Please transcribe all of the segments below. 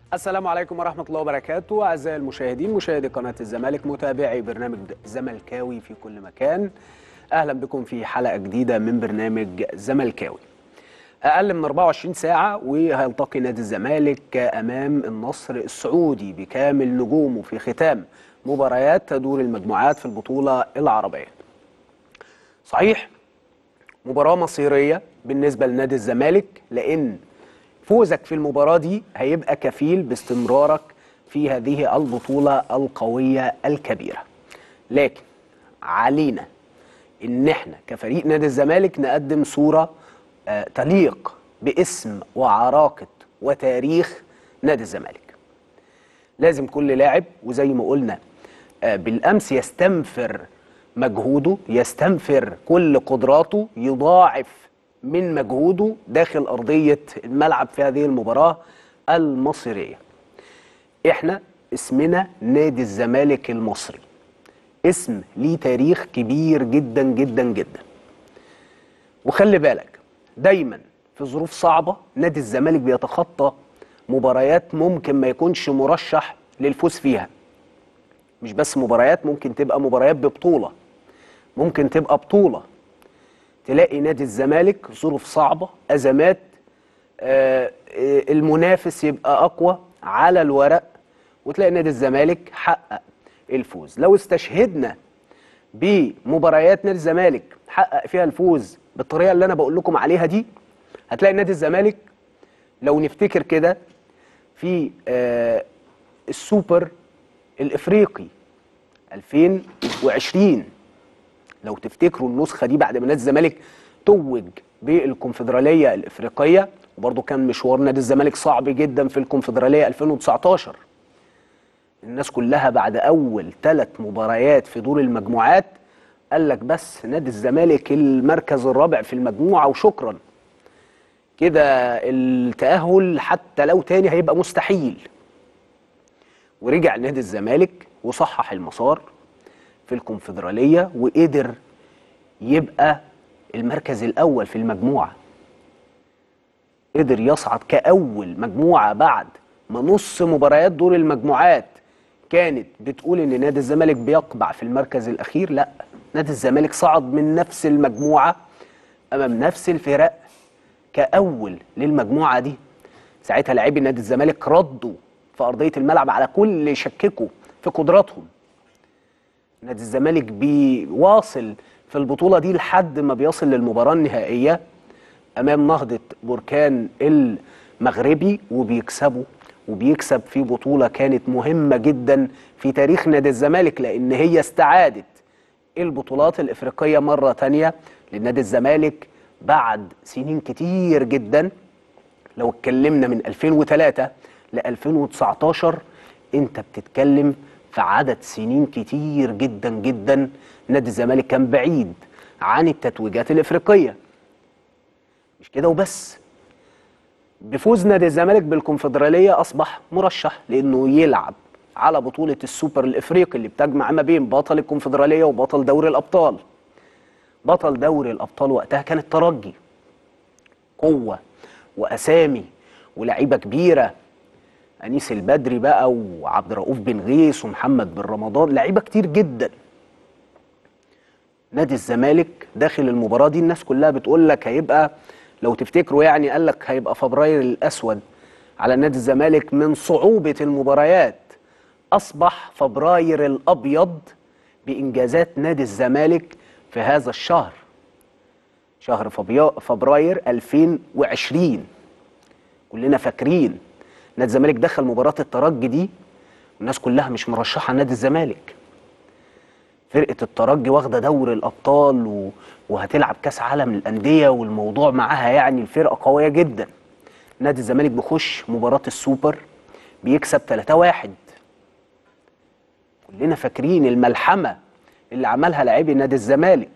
السلام عليكم ورحمة الله وبركاته أعزائي المشاهدين مشاهدي قناة الزمالك متابعي برنامج زملكاوي في كل مكان أهلا بكم في حلقة جديدة من برنامج زملكاوي أقل من 24 ساعة وهيلتقي نادي الزمالك أمام النصر السعودي بكامل نجومه في ختام مباريات دور المجموعات في البطولة العربية صحيح مباراة مصيرية بالنسبة لنادي الزمالك لأن فوزك في المباراة دي هيبقى كفيل باستمرارك في هذه البطولة القوية الكبيرة لكن علينا ان احنا كفريق نادي الزمالك نقدم صورة آه، تليق باسم وعراقة وتاريخ نادي الزمالك لازم كل لاعب وزي ما قلنا آه، بالامس يستنفر مجهوده يستنفر كل قدراته يضاعف من مجهوده داخل ارضيه الملعب في هذه المباراه المصيريه احنا اسمنا نادي الزمالك المصري اسم ليه تاريخ كبير جدا جدا جدا وخلي بالك دايما في ظروف صعبه نادي الزمالك بيتخطى مباريات ممكن ما يكونش مرشح للفوز فيها مش بس مباريات ممكن تبقى مباريات ببطوله ممكن تبقى بطوله تلاقي نادي الزمالك ظروف صعبه ازمات آه، آه، المنافس يبقى اقوى على الورق وتلاقي نادي الزمالك حقق الفوز لو استشهدنا بمباريات نادي الزمالك حقق فيها الفوز بالطريقه اللي انا بقول لكم عليها دي هتلاقي نادي الزمالك لو نفتكر كده في آه، السوبر الافريقي 2020 لو تفتكروا النسخه دي بعد ما نادي الزمالك توج بالكونفدراليه الافريقيه وبرضه كان مشوار نادي الزمالك صعب جدا في الكونفدراليه 2019 الناس كلها بعد اول ثلاث مباريات في دور المجموعات قال لك بس نادي الزمالك المركز الرابع في المجموعه وشكرا كده التاهل حتى لو تاني هيبقى مستحيل ورجع نادي الزمالك وصحح المسار في الكونفدراليه وقدر يبقى المركز الاول في المجموعه قدر يصعد كاول مجموعه بعد ما نص مباريات دور المجموعات كانت بتقول ان نادي الزمالك بيقبع في المركز الاخير لا نادي الزمالك صعد من نفس المجموعه امام نفس الفرق كاول للمجموعه دي ساعتها لاعبي نادي الزمالك ردوا في ارضيه الملعب على كل اللي شككوا في قدراتهم نادي الزمالك بيواصل في البطولة دي لحد ما بيصل للمباراة النهائية أمام نهضة بركان المغربي وبيكسبوا وبيكسب في بطولة كانت مهمة جدا في تاريخ نادي الزمالك لأن هي استعادت البطولات الإفريقية مرة تانية لنادي الزمالك بعد سنين كتير جدا لو اتكلمنا من 2003 ل 2019 انت بتتكلم في عدد سنين كتير جدا جدا نادي الزمالك كان بعيد عن التتويجات الافريقيه مش كده وبس بفوز نادي الزمالك بالكونفدراليه اصبح مرشح لانه يلعب على بطوله السوبر الافريقي اللي بتجمع ما بين بطل الكونفدراليه وبطل دوري الابطال بطل دوري الابطال وقتها كان الترجي قوه واسامي ولاعيبه كبيره انيس البدري بقى وعبد الرؤوف بن غيث ومحمد بن رمضان لعيبه كتير جدا نادي الزمالك داخل المباراه دي الناس كلها بتقول لك هيبقى لو تفتكروا يعني قال لك هيبقى فبراير الاسود على نادي الزمالك من صعوبه المباريات اصبح فبراير الابيض بانجازات نادي الزمالك في هذا الشهر شهر فبيا- فبراير 2020 كلنا فاكرين نادي الزمالك دخل مباراه الترجي دي والناس كلها مش مرشحه نادي الزمالك فرقه الترجي واخده دوري الابطال و... وهتلعب كاس عالم للانديه والموضوع معاها يعني الفرقه قويه جدا نادي الزمالك بيخش مباراه السوبر بيكسب 3-1 كلنا فاكرين الملحمه اللي عملها لاعبي نادي الزمالك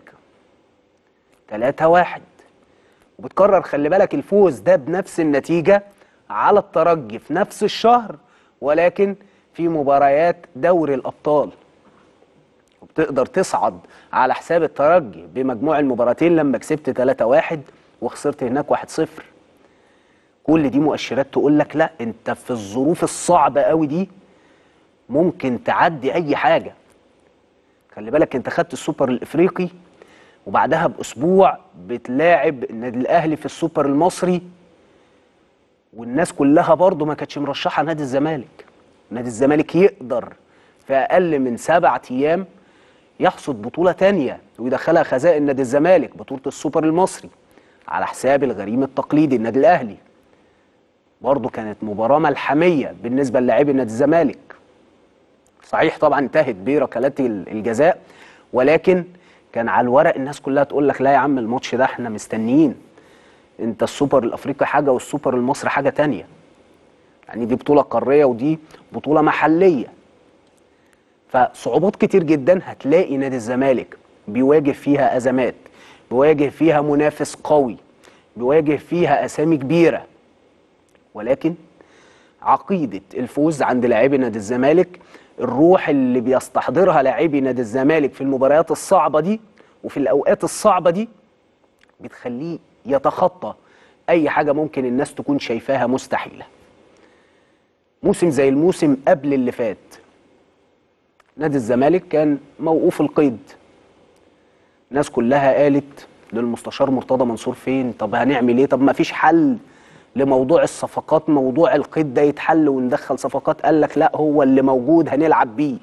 3-1 وبتكرر خلي بالك الفوز ده بنفس النتيجه على الترجي في نفس الشهر ولكن في مباريات دوري الابطال وبتقدر تصعد على حساب الترجي بمجموع المباراتين لما كسبت 3-1 وخسرت هناك 1-0 كل دي مؤشرات تقول لك لا انت في الظروف الصعبه قوي دي ممكن تعدي اي حاجه خلي بالك انت خدت السوبر الافريقي وبعدها باسبوع بتلاعب النادي الاهلي في السوبر المصري والناس كلها برضه ما كانتش مرشحه نادي الزمالك نادي الزمالك يقدر في اقل من سبعة ايام يحصد بطوله تانية ويدخلها خزائن نادي الزمالك بطوله السوبر المصري على حساب الغريم التقليدي النادي الاهلي برضه كانت مباراه ملحميه بالنسبه للاعبي نادي الزمالك صحيح طبعا انتهت بركلات الجزاء ولكن كان على الورق الناس كلها تقول لك لا يا عم الماتش ده احنا مستنيين انت السوبر الافريقي حاجه والسوبر المصري حاجه تانية يعني دي بطوله قاريه ودي بطوله محليه فصعوبات كتير جدا هتلاقي نادي الزمالك بيواجه فيها ازمات بيواجه فيها منافس قوي بيواجه فيها اسامي كبيره ولكن عقيده الفوز عند لاعبي نادي الزمالك الروح اللي بيستحضرها لاعبي نادي الزمالك في المباريات الصعبه دي وفي الاوقات الصعبه دي بتخليه يتخطى اي حاجه ممكن الناس تكون شايفاها مستحيله موسم زي الموسم قبل اللي فات نادي الزمالك كان موقوف القيد الناس كلها قالت للمستشار مرتضى منصور فين طب هنعمل ايه طب ما فيش حل لموضوع الصفقات موضوع القيد ده يتحل وندخل صفقات قال لك لا هو اللي موجود هنلعب بيه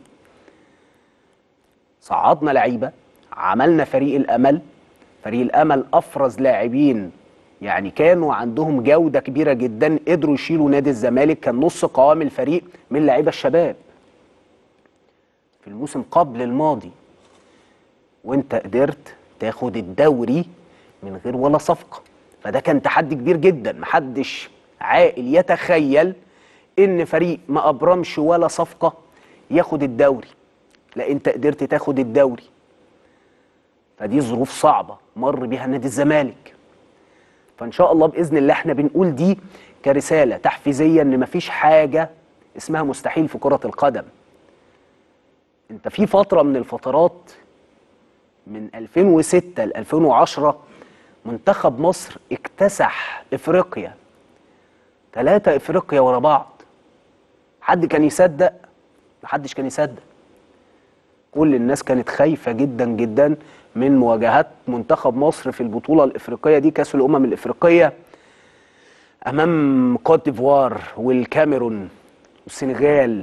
صعدنا لعيبه عملنا فريق الامل فريق الامل افرز لاعبين يعني كانوا عندهم جوده كبيره جدا قدروا يشيلوا نادي الزمالك كان نص قوام الفريق من لعيبه الشباب في الموسم قبل الماضي وانت قدرت تاخد الدوري من غير ولا صفقه فده كان تحدي كبير جدا محدش عاقل يتخيل ان فريق ما ابرمش ولا صفقه ياخد الدوري لا انت قدرت تاخد الدوري فدي ظروف صعبه مر بيها نادي الزمالك فان شاء الله باذن الله احنا بنقول دي كرساله تحفيزيه ان مفيش حاجه اسمها مستحيل في كره القدم انت في فتره من الفترات من 2006 ل 2010 منتخب مصر اكتسح افريقيا ثلاثة افريقيا ورا بعض حد كان يصدق محدش كان يصدق كل الناس كانت خايفة جدا جدا من مواجهات منتخب مصر في البطولة الافريقية دي كأس الأمم الافريقية أمام كوت ديفوار والكاميرون والسنغال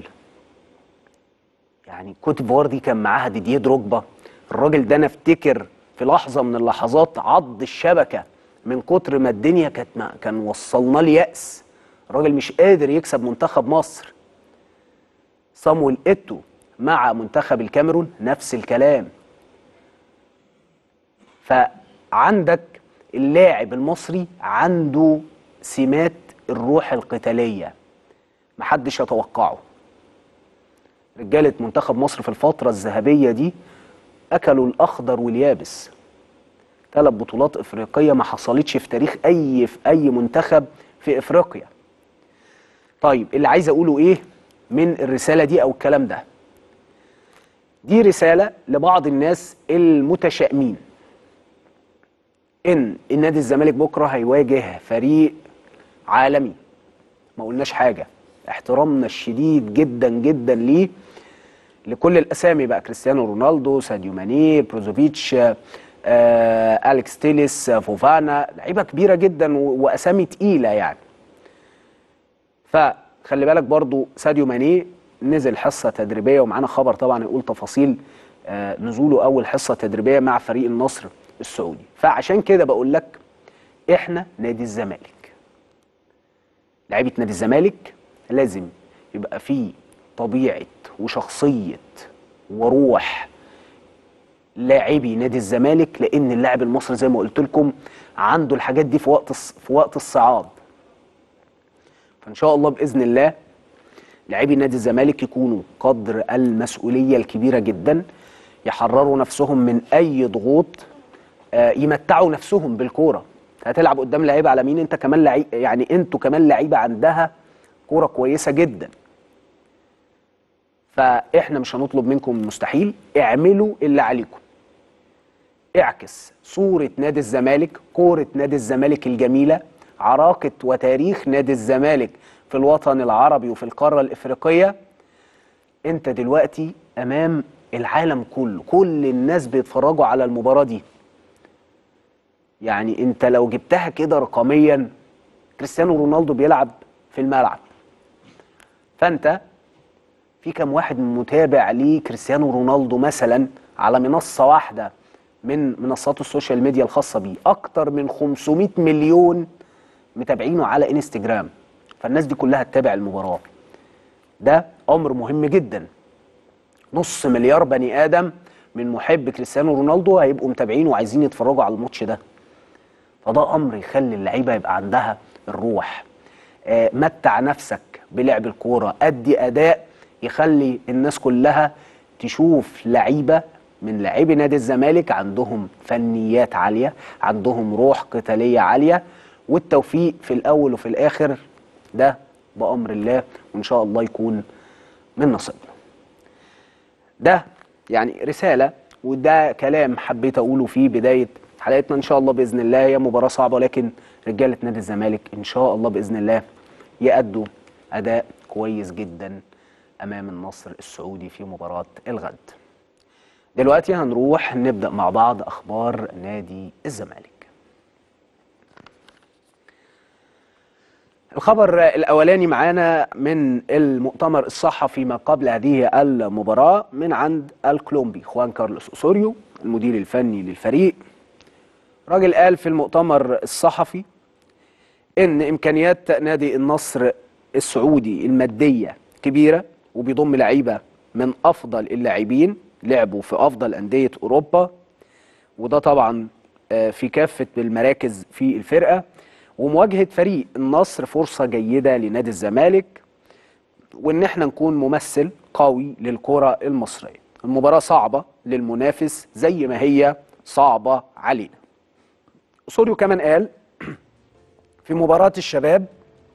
يعني كوت ديفوار دي كان معاها ديديه دروجبا الراجل ده انا افتكر في لحظه من اللحظات عض الشبكه من كتر ما الدنيا كانت كان وصلنا ليأس الراجل مش قادر يكسب منتخب مصر صامويل ايتو مع منتخب الكاميرون نفس الكلام فعندك اللاعب المصري عنده سمات الروح القتاليه محدش يتوقعه رجاله منتخب مصر في الفتره الذهبيه دي اكلوا الاخضر واليابس ثلاث بطولات افريقيه ما حصلتش في تاريخ اي في اي منتخب في افريقيا طيب اللي عايز اقوله ايه من الرساله دي او الكلام ده دي رساله لبعض الناس المتشائمين ان النادي الزمالك بكره هيواجه فريق عالمي ما قلناش حاجه احترامنا الشديد جدا جدا ليه لكل الاسامي بقى كريستيانو رونالدو ساديو ماني بروزوفيتش آه، اليكس تيليس آه، فوفانا لعيبه كبيره جدا واسامي تقيله يعني فخلي بالك برضو ساديو ماني نزل حصه تدريبيه ومعانا خبر طبعا يقول تفاصيل آه، نزوله اول حصه تدريبيه مع فريق النصر السعودي فعشان كده بقول لك احنا نادي الزمالك لعيبه نادي الزمالك لازم يبقى فيه طبيعه وشخصيه وروح لاعبي نادي الزمالك لان اللاعب المصري زي ما قلت لكم عنده الحاجات دي في وقت في وقت الصعاب فان شاء الله باذن الله لاعبي نادي الزمالك يكونوا قدر المسؤوليه الكبيره جدا يحرروا نفسهم من اي ضغوط آه، يمتعوا نفسهم بالكوره هتلعب قدام لعيبه على مين انت كمان لعيب يعني انتوا كمان لعيبه عندها كوره كويسه جدا فاحنا مش هنطلب منكم المستحيل اعملوا اللي عليكم اعكس صورة نادي الزمالك كورة نادي الزمالك الجميلة عراقه وتاريخ نادي الزمالك في الوطن العربي وفي القاره الافريقيه انت دلوقتي امام العالم كله كل الناس بيتفرجوا على المباراه دي يعني انت لو جبتها كده رقميا كريستيانو رونالدو بيلعب في الملعب فانت في كم واحد متابع لكريستيانو رونالدو مثلا على منصه واحده من منصات السوشيال ميديا الخاصه بيه اكتر من 500 مليون متابعينه على انستجرام فالناس دي كلها تتابع المباراه ده امر مهم جدا نص مليار بني ادم من محب كريستيانو رونالدو هيبقوا متابعين وعايزين يتفرجوا على الماتش ده فده امر يخلي اللعيبه يبقى عندها الروح آه، متع نفسك بلعب الكوره ادي اداء يخلي الناس كلها تشوف لعيبه من لاعبي نادي الزمالك عندهم فنيات عاليه عندهم روح قتاليه عاليه والتوفيق في الاول وفي الاخر ده بامر الله وان شاء الله يكون من نصيبنا ده يعني رساله وده كلام حبيت اقوله في بدايه حلقتنا ان شاء الله باذن الله هي مباراه صعبه لكن رجاله نادي الزمالك ان شاء الله باذن الله يأدوا اداء كويس جدا امام النصر السعودي في مباراه الغد. دلوقتي هنروح نبدا مع بعض اخبار نادي الزمالك. الخبر الاولاني معانا من المؤتمر الصحفي ما قبل هذه المباراه من عند الكولومبي خوان كارلوس اوسوريو المدير الفني للفريق راجل قال في المؤتمر الصحفي ان امكانيات نادي النصر السعودي الماديه كبيره وبيضم لعيبه من افضل اللاعبين لعبوا في افضل انديه اوروبا وده طبعا آه، في كافه المراكز في الفرقه ومواجهه فريق النصر فرصه جيده لنادي الزمالك وان احنا نكون ممثل قوي للكره المصريه المباراه صعبه للمنافس زي ما هي صعبه علينا سوريو كمان قال في مباراة الشباب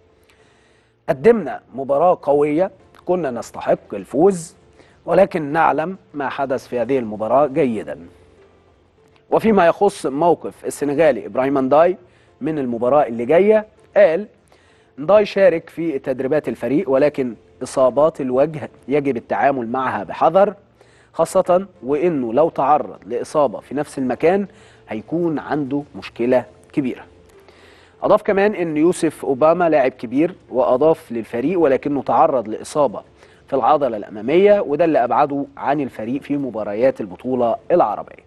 قدمنا مباراة قوية كنا نستحق الفوز ولكن نعلم ما حدث في هذه المباراة جيدا وفيما يخص موقف السنغالي إبراهيم انداي من المباراة اللي جاية قال انداي شارك في تدريبات الفريق ولكن إصابات الوجه يجب التعامل معها بحذر خاصة وإنه لو تعرض لإصابة في نفس المكان هيكون عنده مشكلة كبيرة أضاف كمان أن يوسف أوباما لاعب كبير وأضاف للفريق ولكنه تعرض لإصابة في العضلة الأمامية وده اللي أبعده عن الفريق في مباريات البطولة العربية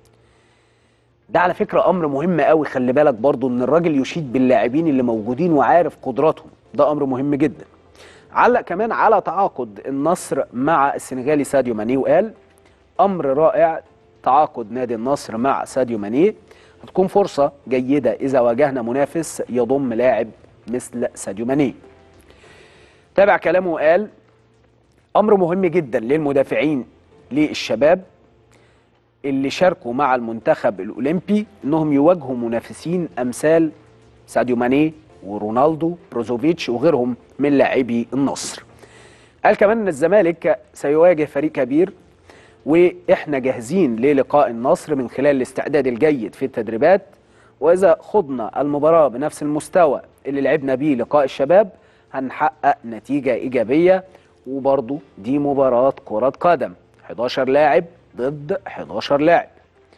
ده على فكرة أمر مهم قوي خلي بالك برضو أن الراجل يشيد باللاعبين اللي موجودين وعارف قدراتهم ده أمر مهم جدا علق كمان على تعاقد النصر مع السنغالي ساديو ماني وقال أمر رائع تعاقد نادي النصر مع ساديو ماني هتكون فرصة جيدة إذا واجهنا منافس يضم لاعب مثل ساديو ماني تابع كلامه وقال أمر مهم جدا للمدافعين للشباب اللي شاركوا مع المنتخب الأولمبي إنهم يواجهوا منافسين أمثال ساديو ماني ورونالدو بروزوفيتش وغيرهم من لاعبي النصر قال كمان ان الزمالك سيواجه فريق كبير واحنا جاهزين للقاء النصر من خلال الاستعداد الجيد في التدريبات واذا خضنا المباراه بنفس المستوى اللي لعبنا بيه لقاء الشباب هنحقق نتيجه ايجابيه وبرضه دي مباراه كره قدم 11 لاعب ضد 11 لاعب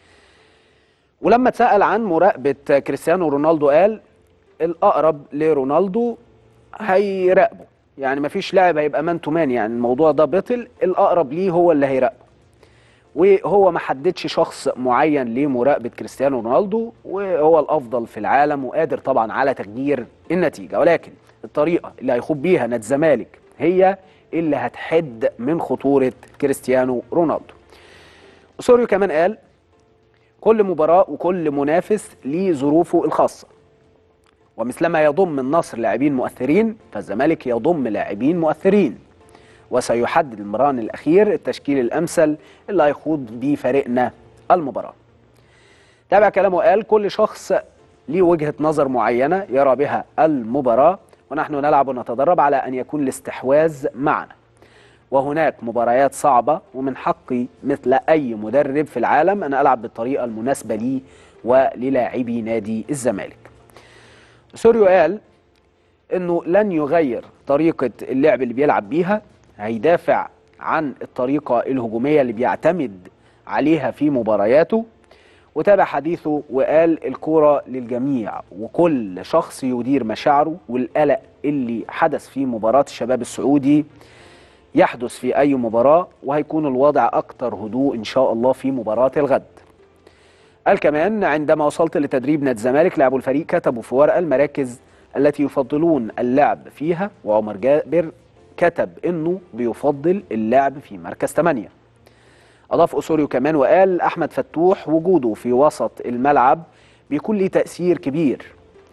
ولما اتسال عن مراقبه كريستيانو رونالدو قال الاقرب لرونالدو هيراقبه يعني مفيش لاعب هيبقى مان تو مان يعني الموضوع ده بطل الاقرب ليه هو اللي هيراقبه وهو ما حددش شخص معين لمراقبه كريستيانو رونالدو وهو الافضل في العالم وقادر طبعا على تغيير النتيجه ولكن الطريقه اللي هيخوض بيها نادي الزمالك هي اللي هتحد من خطوره كريستيانو رونالدو سوريو كمان قال كل مباراه وكل منافس ليه ظروفه الخاصه ومثلما يضم النصر لاعبين مؤثرين فالزمالك يضم لاعبين مؤثرين وسيحدد المران الأخير التشكيل الأمثل اللي هيخوض بيه فريقنا المباراة تابع كلامه وقال كل شخص ليه وجهة نظر معينة يرى بها المباراة ونحن نلعب ونتدرب على أن يكون الاستحواذ معنا وهناك مباريات صعبة ومن حقي مثل أي مدرب في العالم أن ألعب بالطريقة المناسبة لي وللاعبي نادي الزمالك سوريو قال انه لن يغير طريقه اللعب اللي بيلعب بيها هيدافع عن الطريقه الهجوميه اللي بيعتمد عليها في مبارياته وتابع حديثه وقال الكرة للجميع وكل شخص يدير مشاعره والقلق اللي حدث في مباراة الشباب السعودي يحدث في أي مباراة وهيكون الوضع أكتر هدوء إن شاء الله في مباراة الغد قال كمان عندما وصلت لتدريب نادي الزمالك لاعبو الفريق كتبوا في ورقة المراكز التي يفضلون اللعب فيها وعمر جابر كتب انه بيفضل اللعب في مركز 8 اضاف اسوريو كمان وقال احمد فتوح وجوده في وسط الملعب بيكون ليه تاثير كبير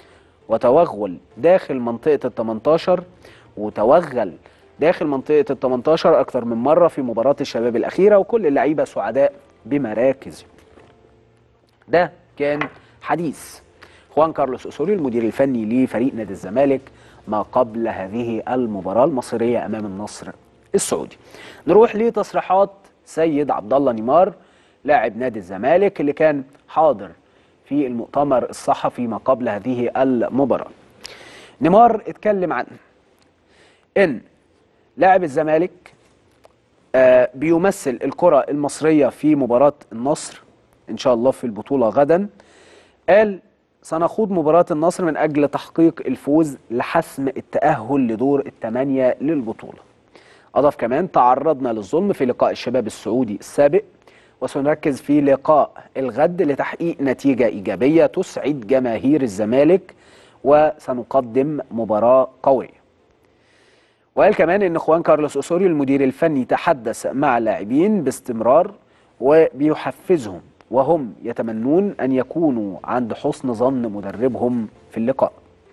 وتوغل داخل منطقه ال 18 وتوغل داخل منطقه ال 18 اكثر من مره في مباراه الشباب الاخيره وكل اللعيبه سعداء بمراكزهم ده كان حديث خوان كارلوس اسوري المدير الفني لفريق نادي الزمالك ما قبل هذه المباراه المصيريه امام النصر السعودي. نروح لتصريحات سيد عبد الله نيمار لاعب نادي الزمالك اللي كان حاضر في المؤتمر الصحفي ما قبل هذه المباراه. نيمار اتكلم عن ان لاعب الزمالك آه بيمثل الكره المصريه في مباراه النصر ان شاء الله في البطوله غدا قال سنخوض مباراة النصر من أجل تحقيق الفوز لحسم التأهل لدور الثمانية للبطولة أضاف كمان تعرضنا للظلم في لقاء الشباب السعودي السابق وسنركز في لقاء الغد لتحقيق نتيجة إيجابية تسعد جماهير الزمالك وسنقدم مباراة قوية وقال كمان ان خوان كارلوس اسوري المدير الفني تحدث مع اللاعبين باستمرار وبيحفزهم وهم يتمنون أن يكونوا عند حسن ظن مدربهم في اللقاء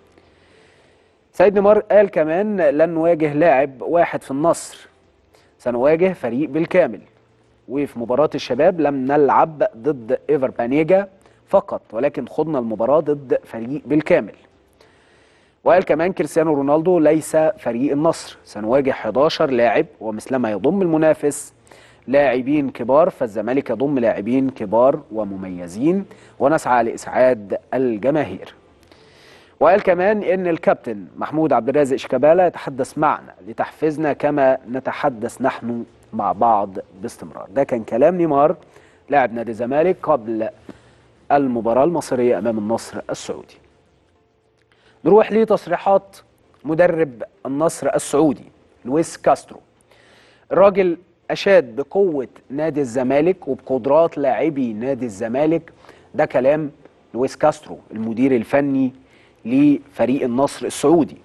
سيد نيمار قال كمان لن نواجه لاعب واحد في النصر سنواجه فريق بالكامل وفي مباراة الشباب لم نلعب ضد إيفر بانيجا فقط ولكن خضنا المباراة ضد فريق بالكامل وقال كمان كريستيانو رونالدو ليس فريق النصر سنواجه 11 لاعب ومثلما يضم المنافس لاعبين كبار فالزمالك يضم لاعبين كبار ومميزين ونسعى لإسعاد الجماهير وقال كمان ان الكابتن محمود عبد الرازق شيكابالا يتحدث معنا لتحفيزنا كما نتحدث نحن مع بعض باستمرار ده كان كلام نيمار لاعب نادي الزمالك قبل المباراة المصرية أمام النصر السعودي نروح لتصريحات مدرب النصر السعودي لويس كاسترو الراجل أشاد بقوة نادي الزمالك وبقدرات لاعبي نادي الزمالك ده كلام لويس كاسترو المدير الفني لفريق النصر السعودي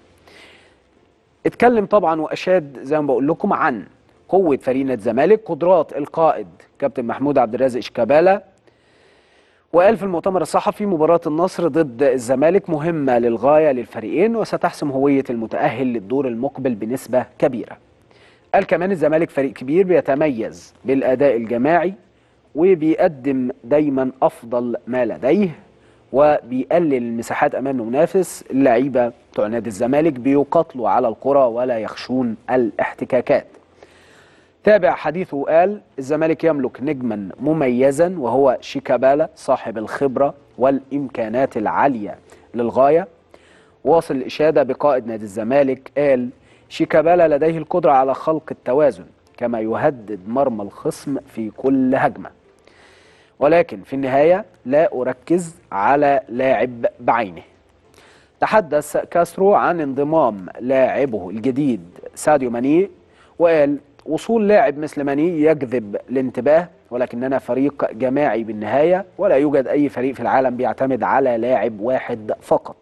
اتكلم طبعا وأشاد زي ما بقول لكم عن قوة فريق نادي الزمالك قدرات القائد كابتن محمود عبد الرازق شيكابالا وقال في المؤتمر الصحفي مباراة النصر ضد الزمالك مهمة للغاية للفريقين وستحسم هوية المتأهل للدور المقبل بنسبة كبيرة قال كمان الزمالك فريق كبير بيتميز بالاداء الجماعي وبيقدم دايما افضل ما لديه وبيقلل المساحات امام المنافس اللعيبه بتوع نادي الزمالك بيقاتلوا على الكره ولا يخشون الاحتكاكات تابع حديثه وقال الزمالك يملك نجما مميزا وهو شيكابالا صاحب الخبره والامكانات العاليه للغايه واصل الاشاده بقائد نادي الزمالك قال شيكابالا لديه القدرة على خلق التوازن كما يهدد مرمى الخصم في كل هجمة ولكن في النهاية لا أركز على لاعب بعينه تحدث كاسترو عن انضمام لاعبه الجديد ساديو ماني وقال وصول لاعب مثل ماني يجذب الانتباه ولكننا فريق جماعي بالنهاية ولا يوجد أي فريق في العالم بيعتمد على لاعب واحد فقط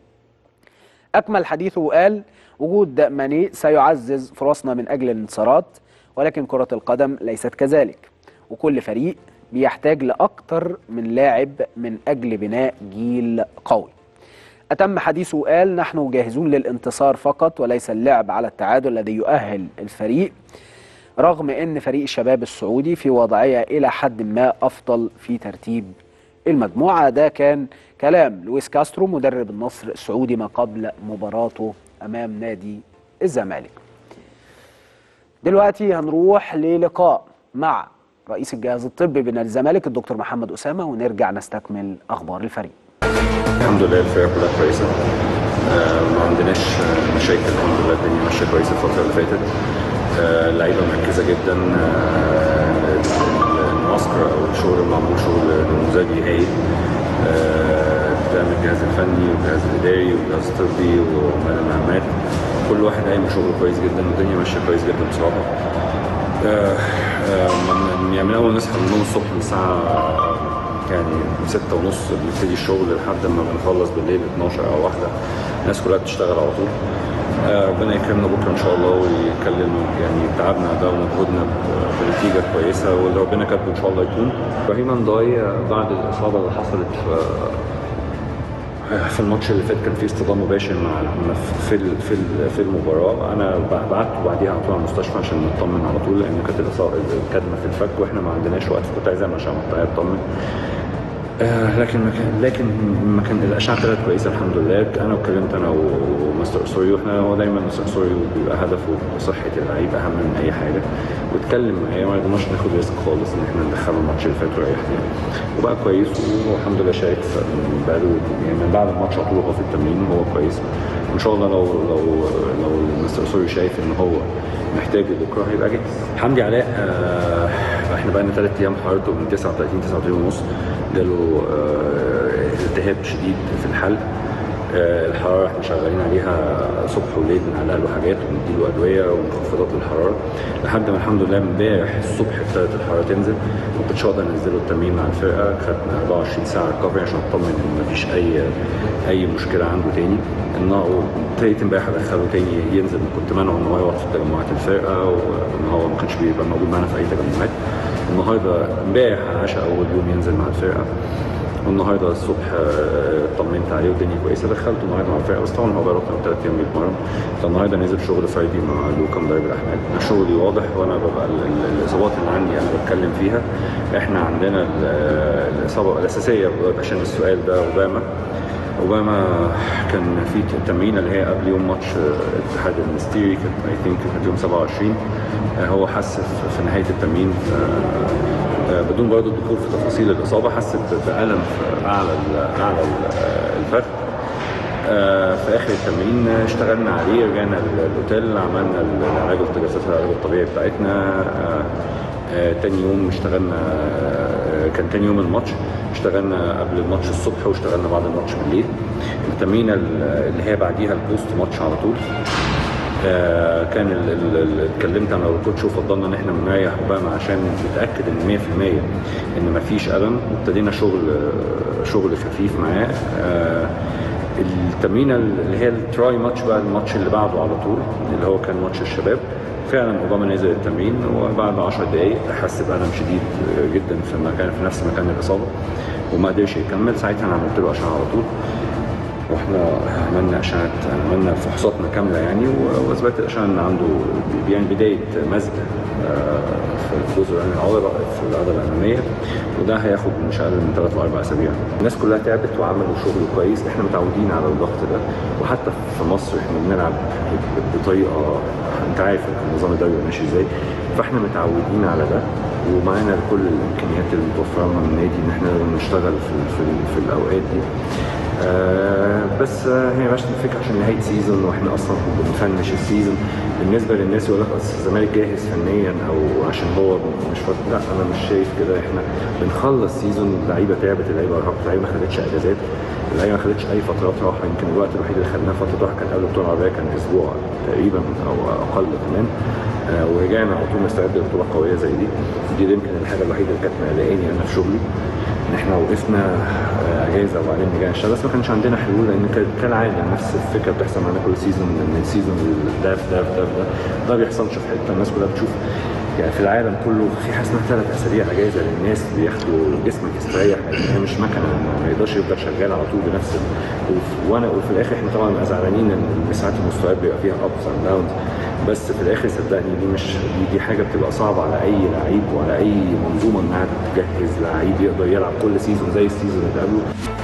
أكمل حديثه وقال وجود ماني سيعزز فرصنا من أجل الانتصارات ولكن كرة القدم ليست كذلك وكل فريق بيحتاج لأكثر من لاعب من أجل بناء جيل قوي أتم حديثه وقال نحن جاهزون للانتصار فقط وليس اللعب على التعادل الذي يؤهل الفريق رغم أن فريق الشباب السعودي في وضعية إلى حد ما أفضل في ترتيب المجموعة ده كان كلام لويس كاسترو مدرب النصر السعودي ما قبل مباراته امام نادي الزمالك دلوقتي هنروح للقاء مع رئيس الجهاز الطبي بنادي الزمالك الدكتور محمد اسامه ونرجع نستكمل اخبار الفريق الحمد لله الفرقه كلها كويسه آه، ما عندناش آه، مشاكل الحمد لله الدنيا ماشيه كويسه الفتره اللي فاتت آه، اللعيبه مركزه جدا آه، المعسكر او الشغل المعمول شغل نموذجي هايل آه، ده من الجهاز الفني والجهاز الاداري والجهاز الطبي وعمال المهمات كل واحد قايم بشغله كويس جدا والدنيا ماشيه كويس جدا بصراحه آه، آه، من يعني من اول نصحى من النوم الصبح من الساعه يعني ستة ونص بنبتدي الشغل لحد ما بنخلص بالليل 12 او واحدة الناس كلها بتشتغل على طول آه، ربنا يكرمنا بكره ان شاء الله ويكلم يعني تعبنا ده ومجهودنا ب- بنتيجه كويسه واللي ربنا كاتبه ان شاء الله يكون ابراهيم انضاي آه، بعد الاصابه اللي حصلت في في الماتش اللي فات كان في اصطدام مباشر مع في ال- في ال- في المباراه انا ب- بعته بعديها على طول على المستشفى عشان نطمن على طول لان كانت الاصابه الكدمه في الفك واحنا ما عندناش وقت فكنت عايز اعمل عشان اطمن آه لكن ما كان لكن ما كان الاشعه طلعت كويسه الحمد لله انا وكلمت انا ومستر اسوريو احنا هو دايما مستر اسوريو بيبقى هدفه صحه اللعيب اهم من اي حاجه واتكلم معايا ما رضيناش ناخد ريسك خالص ان احنا ندخله الماتش اللي فات وريحنا وبقى كويس والحمد لله شارك في- بقاله يعني من بعد الماتش على طول هو في التمرين وهو كويس وان شاء الله لو لو لو مستر اسوريو شايف ان هو محتاج بكره هيبقى جاهز حمدي علاء آه احنا بقى لنا ثلاث ايام حرارته من 39 39 ونص جاله آه التهاب شديد في الحلق آه الحراره احنا شغالين عليها صبح وليل بنعلق له حاجات ونديله ادويه ومخفضات للحراره لحد ما الحمد لله امبارح الصبح ابتدت الحراره تنزل ما كنتش اقدر انزله التمرين مع الفرقه خدنا 24 ساعه ريكفري عشان اطمن ان مفيش اي اي مشكله عنده تاني انه ابتديت امبارح ادخله تاني ينزل كنت مانعه ان هو يقعد في تجمعات الفرقه وان هو ما كانش بيبقى موجود معانا في اي تجمعات النهارده امبارح عشاء اول يوم ينزل مع الفرقه والنهارده الصبح آه، طمنت عليه والدنيا كويسه دخلته النهارده مع الفرقه بس طبعا هو بقى له ثلاث ايام بيتمرن فالنهارده نزل شغل فردي مع لوكا مدرب الاحمال شغلي واضح وانا ببقى ال- ال- الاصابات اللي عندي انا بتكلم فيها احنا عندنا ال- الاصابه الاساسيه عشان السؤال ده اوباما اوباما كان في تمرينه اللي هي قبل يوم ماتش آه، الاتحاد المستيري كانت اي ثينك كانت يوم 27 آه، هو حس في- في نهايه التمرين آه، آه، بدون برضه الدخول في تفاصيل الاصابه حس ب- بالم في اعلى ال- اعلى ال- الفخذ آه، في اخر التمرين اشتغلنا عليه رجعنا ال- الاوتيل عملنا العلاج الجلسات العلاج الطبيعي بتاعتنا آه، آه، تاني يوم اشتغلنا آه، كان تاني يوم الماتش اشتغلنا قبل الماتش الصبح واشتغلنا بعد الماتش بالليل التمرينه اللي هي بعديها البوست ماتش على طول آه، كان ال- ال- ال- اتكلمت انا والكوتش وفضلنا ان احنا نريح اوباما عشان نتاكد ان 100% ان مفيش الم وابتدينا شغل آه، شغل خفيف معاه آه، التمرينه اللي هي التراي ماتش بقى الماتش اللي بعده على طول اللي هو كان ماتش الشباب فعلا اوباما نزل التمرين وبعد 10 دقائق حس بالم شديد جدا في مكان في نفس مكان الاصابه وما قدرش يكمل ساعتها انا عملت له اشعه على طول واحنا عملنا اشعه عملنا فحوصاتنا كامله يعني و- واثبتت الاشعه ان عنده يعني بدايه مزق آه، في الجزء الامامي العضله في العضله الاماميه وده هياخد مش اقل من ثلاث لاربع اسابيع. الناس كلها تعبت وعملوا شغل كويس احنا متعودين على الضغط ده وحتى في مصر احنا بنلعب ب- بطريقه انت عارف النظام الدولي ماشي ازاي فاحنا متعودين على ده ومعانا كل الامكانيات اللي متوفره لنا من النادي ان احنا نشتغل في في, في الاوقات دي آه بس آه هي مش الفكره عشان نهايه سيزون واحنا اصلا بنفنش السيزون بالنسبه للناس يقول لك اصل الزمالك جاهز فنيا او عشان هو مش فاضي لا انا مش شايف كده احنا بنخلص سيزون اللعيبه تعبت اللعيبه ارهقت اللعيبه ما خدتش اجازات اللعيبه ما خدتش اي فترات راحه يمكن الوقت الوحيد اللي خدناه فتره راحه كان قبل البطوله العربيه كان اسبوع تقريبا او اقل كمان آه ورجعنا على طول نستعد لبطوله قويه زي دي دي يمكن الحاجه الوحيده اللي كانت مقلقاني انا في شغلي ان احنا وقفنا آه، اجازه وبعدين رجعنا نشتغل بس ما كانش عندنا حلول لان كان- كالعاده نفس الفكره بتحصل معانا كل سيزون ان السيزون ده في ده في ده في ده ده بيحصلش في حته الناس كلها بتشوف يعني في العالم كله في حاجه اسمها ثلاث اسابيع اجازه للناس بياخدوا جسمك يستريح لان هي مش مكنه ما يقدرش يفضل شغال على طول بنفس ال- وف- وانا وفي الاخر احنا طبعا بنبقى زعلانين ان ساعات المستويات بيبقى فيها ابس اند داونز بس في الاخر صدقني دي مش دي, دي حاجه بتبقى صعبه على اي لعيب وعلى اي منظومه انها تجهز لعيب يقدر يلعب كل سيزون زي السيزون اللي قبله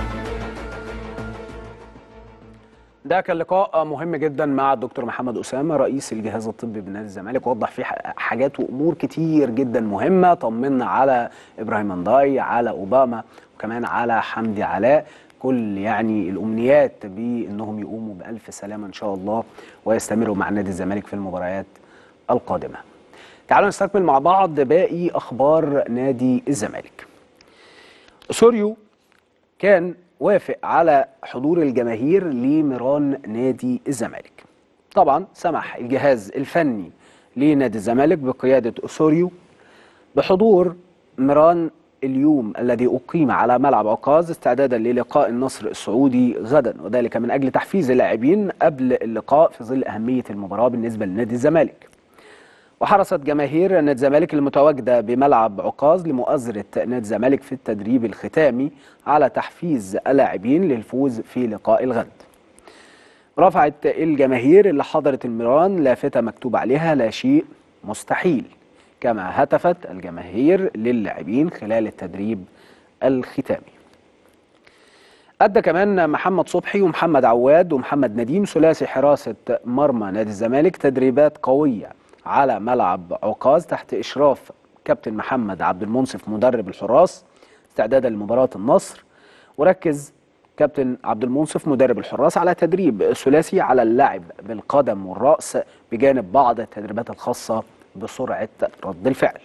ده كان لقاء مهم جدا مع الدكتور محمد أسامة رئيس الجهاز الطبي بنادي الزمالك وضح فيه ح- حاجات وأمور كتير جدا مهمة طمنا على إبراهيم انداي على أوباما وكمان على حمدي علاء كل يعني الامنيات بانهم يقوموا بالف سلامه ان شاء الله ويستمروا مع نادي الزمالك في المباريات القادمه. تعالوا نستكمل مع بعض باقي اخبار نادي الزمالك. سوريو كان وافق على حضور الجماهير لميران نادي الزمالك. طبعا سمح الجهاز الفني لنادي الزمالك بقياده اسوريو بحضور ميران اليوم الذي أقيم على ملعب عكاظ استعدادا للقاء النصر السعودي غدا وذلك من أجل تحفيز اللاعبين قبل اللقاء في ظل أهمية المباراة بالنسبة لنادي الزمالك وحرصت جماهير نادي الزمالك المتواجدة بملعب عكاظ لمؤازرة نادي الزمالك في التدريب الختامي على تحفيز اللاعبين للفوز في لقاء الغد رفعت الجماهير اللي حضرت الميران لافتة مكتوب عليها لا شيء مستحيل كما هتفت الجماهير للاعبين خلال التدريب الختامي أدى كمان محمد صبحي ومحمد عواد ومحمد نديم ثلاثي حراسة مرمى نادي الزمالك تدريبات قوية على ملعب عكاظ تحت إشراف كابتن محمد عبد المنصف مدرب الحراس استعدادا لمباراة النصر وركز كابتن عبد المنصف مدرب الحراس على تدريب ثلاثي على اللعب بالقدم والرأس بجانب بعض التدريبات الخاصة بسرعة رد الفعل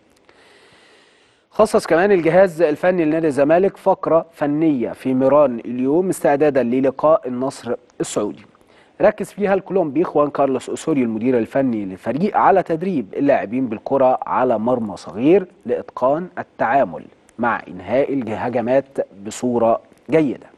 خصص كمان الجهاز الفني لنادي الزمالك فقرة فنية في ميران اليوم استعدادا للقاء النصر السعودي ركز فيها الكولومبي خوان كارلوس أسوري المدير الفني للفريق على تدريب اللاعبين بالكرة على مرمى صغير لإتقان التعامل مع إنهاء الهجمات بصورة جيدة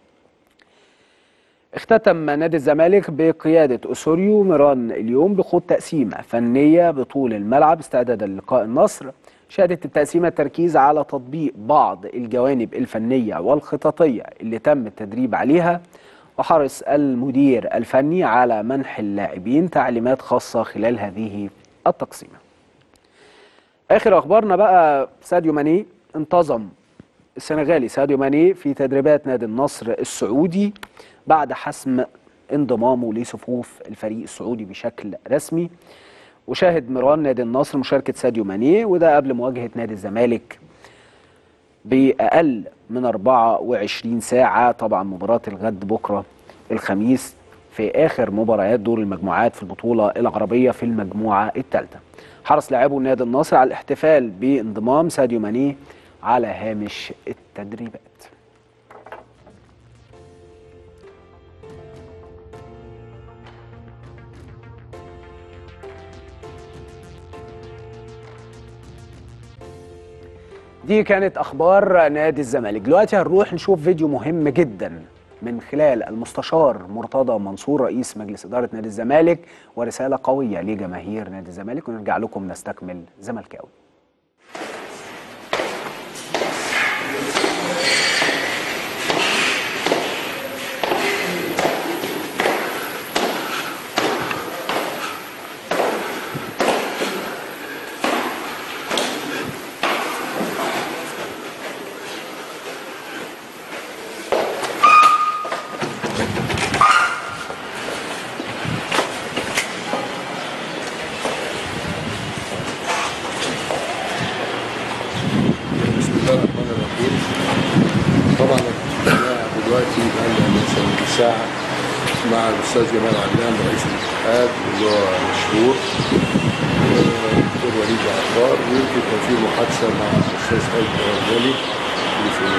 اختتم نادي الزمالك بقيادة أسوريو ميران اليوم بخوض تقسيمة فنية بطول الملعب استعدادا للقاء النصر شهدت التقسيمة التركيز على تطبيق بعض الجوانب الفنية والخططية اللي تم التدريب عليها وحرص المدير الفني على منح اللاعبين تعليمات خاصة خلال هذه التقسيمة آخر أخبارنا بقى ساديو ماني انتظم السنغالي ساديو ماني في تدريبات نادي النصر السعودي بعد حسم انضمامه لصفوف الفريق السعودي بشكل رسمي وشاهد ميران نادي النصر مشاركة ساديو ماني وده قبل مواجهة نادي الزمالك بأقل من 24 ساعة طبعا مباراة الغد بكرة الخميس في آخر مباريات دور المجموعات في البطولة العربية في المجموعة الثالثة حرص لاعبو نادي النصر على الاحتفال بانضمام ساديو ماني على هامش التدريبات دي كانت اخبار نادي الزمالك دلوقتي هنروح نشوف فيديو مهم جدا من خلال المستشار مرتضى منصور رئيس مجلس اداره نادي الزمالك ورساله قويه لجماهير نادي الزمالك ونرجع لكم نستكمل زملكاوي بسم الله الرحمن الرحيم طبعا احنا دلوقتي بقالنا مثلا ساعة مع الأستاذ جمال علام رئيس الاتحاد اللي هو مشهور والدكتور وليد عطار ويمكن كان في محادثة مع الأستاذ خالد الغالي اللي في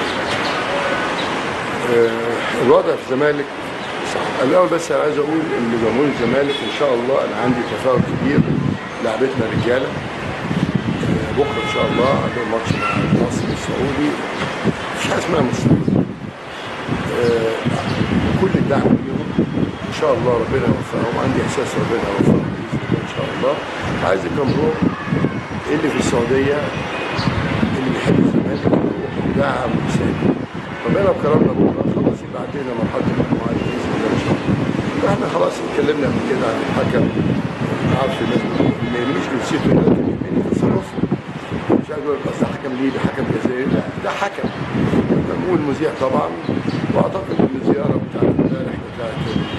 آه، الوضع في الزمالك صح الأول بس أنا عايز أقول إن جمهور الزمالك إن شاء الله أنا عندي تفاؤل كبير لعبتنا رجالة بكره ان شاء الله عندهم ماتش مع النصر السعودي مفيش حاجه اسمها مستحيل آه، كل الدعم ليهم ان شاء الله ربنا يوفقهم عندي احساس ربنا يوفقهم باذن الله ان شاء الله عايز الجمهور اللي في السعوديه اللي بيحب الزمالك يروح يدعم ويساند ربنا بكرمنا بكره خلاص يبقى عندنا مرحله المجموعات باذن الله ان شاء الله احنا خلاص اتكلمنا قبل كده عن الحكم عارف الناس ما يهمنيش جنسيته لكن يهمني تصرفه مش عايز اقول اصل حكم ليه ده حكم جزائري لا ده حكم والمذيع طبعا واعتقد ان الزياره بتاعت امبارح بتاعت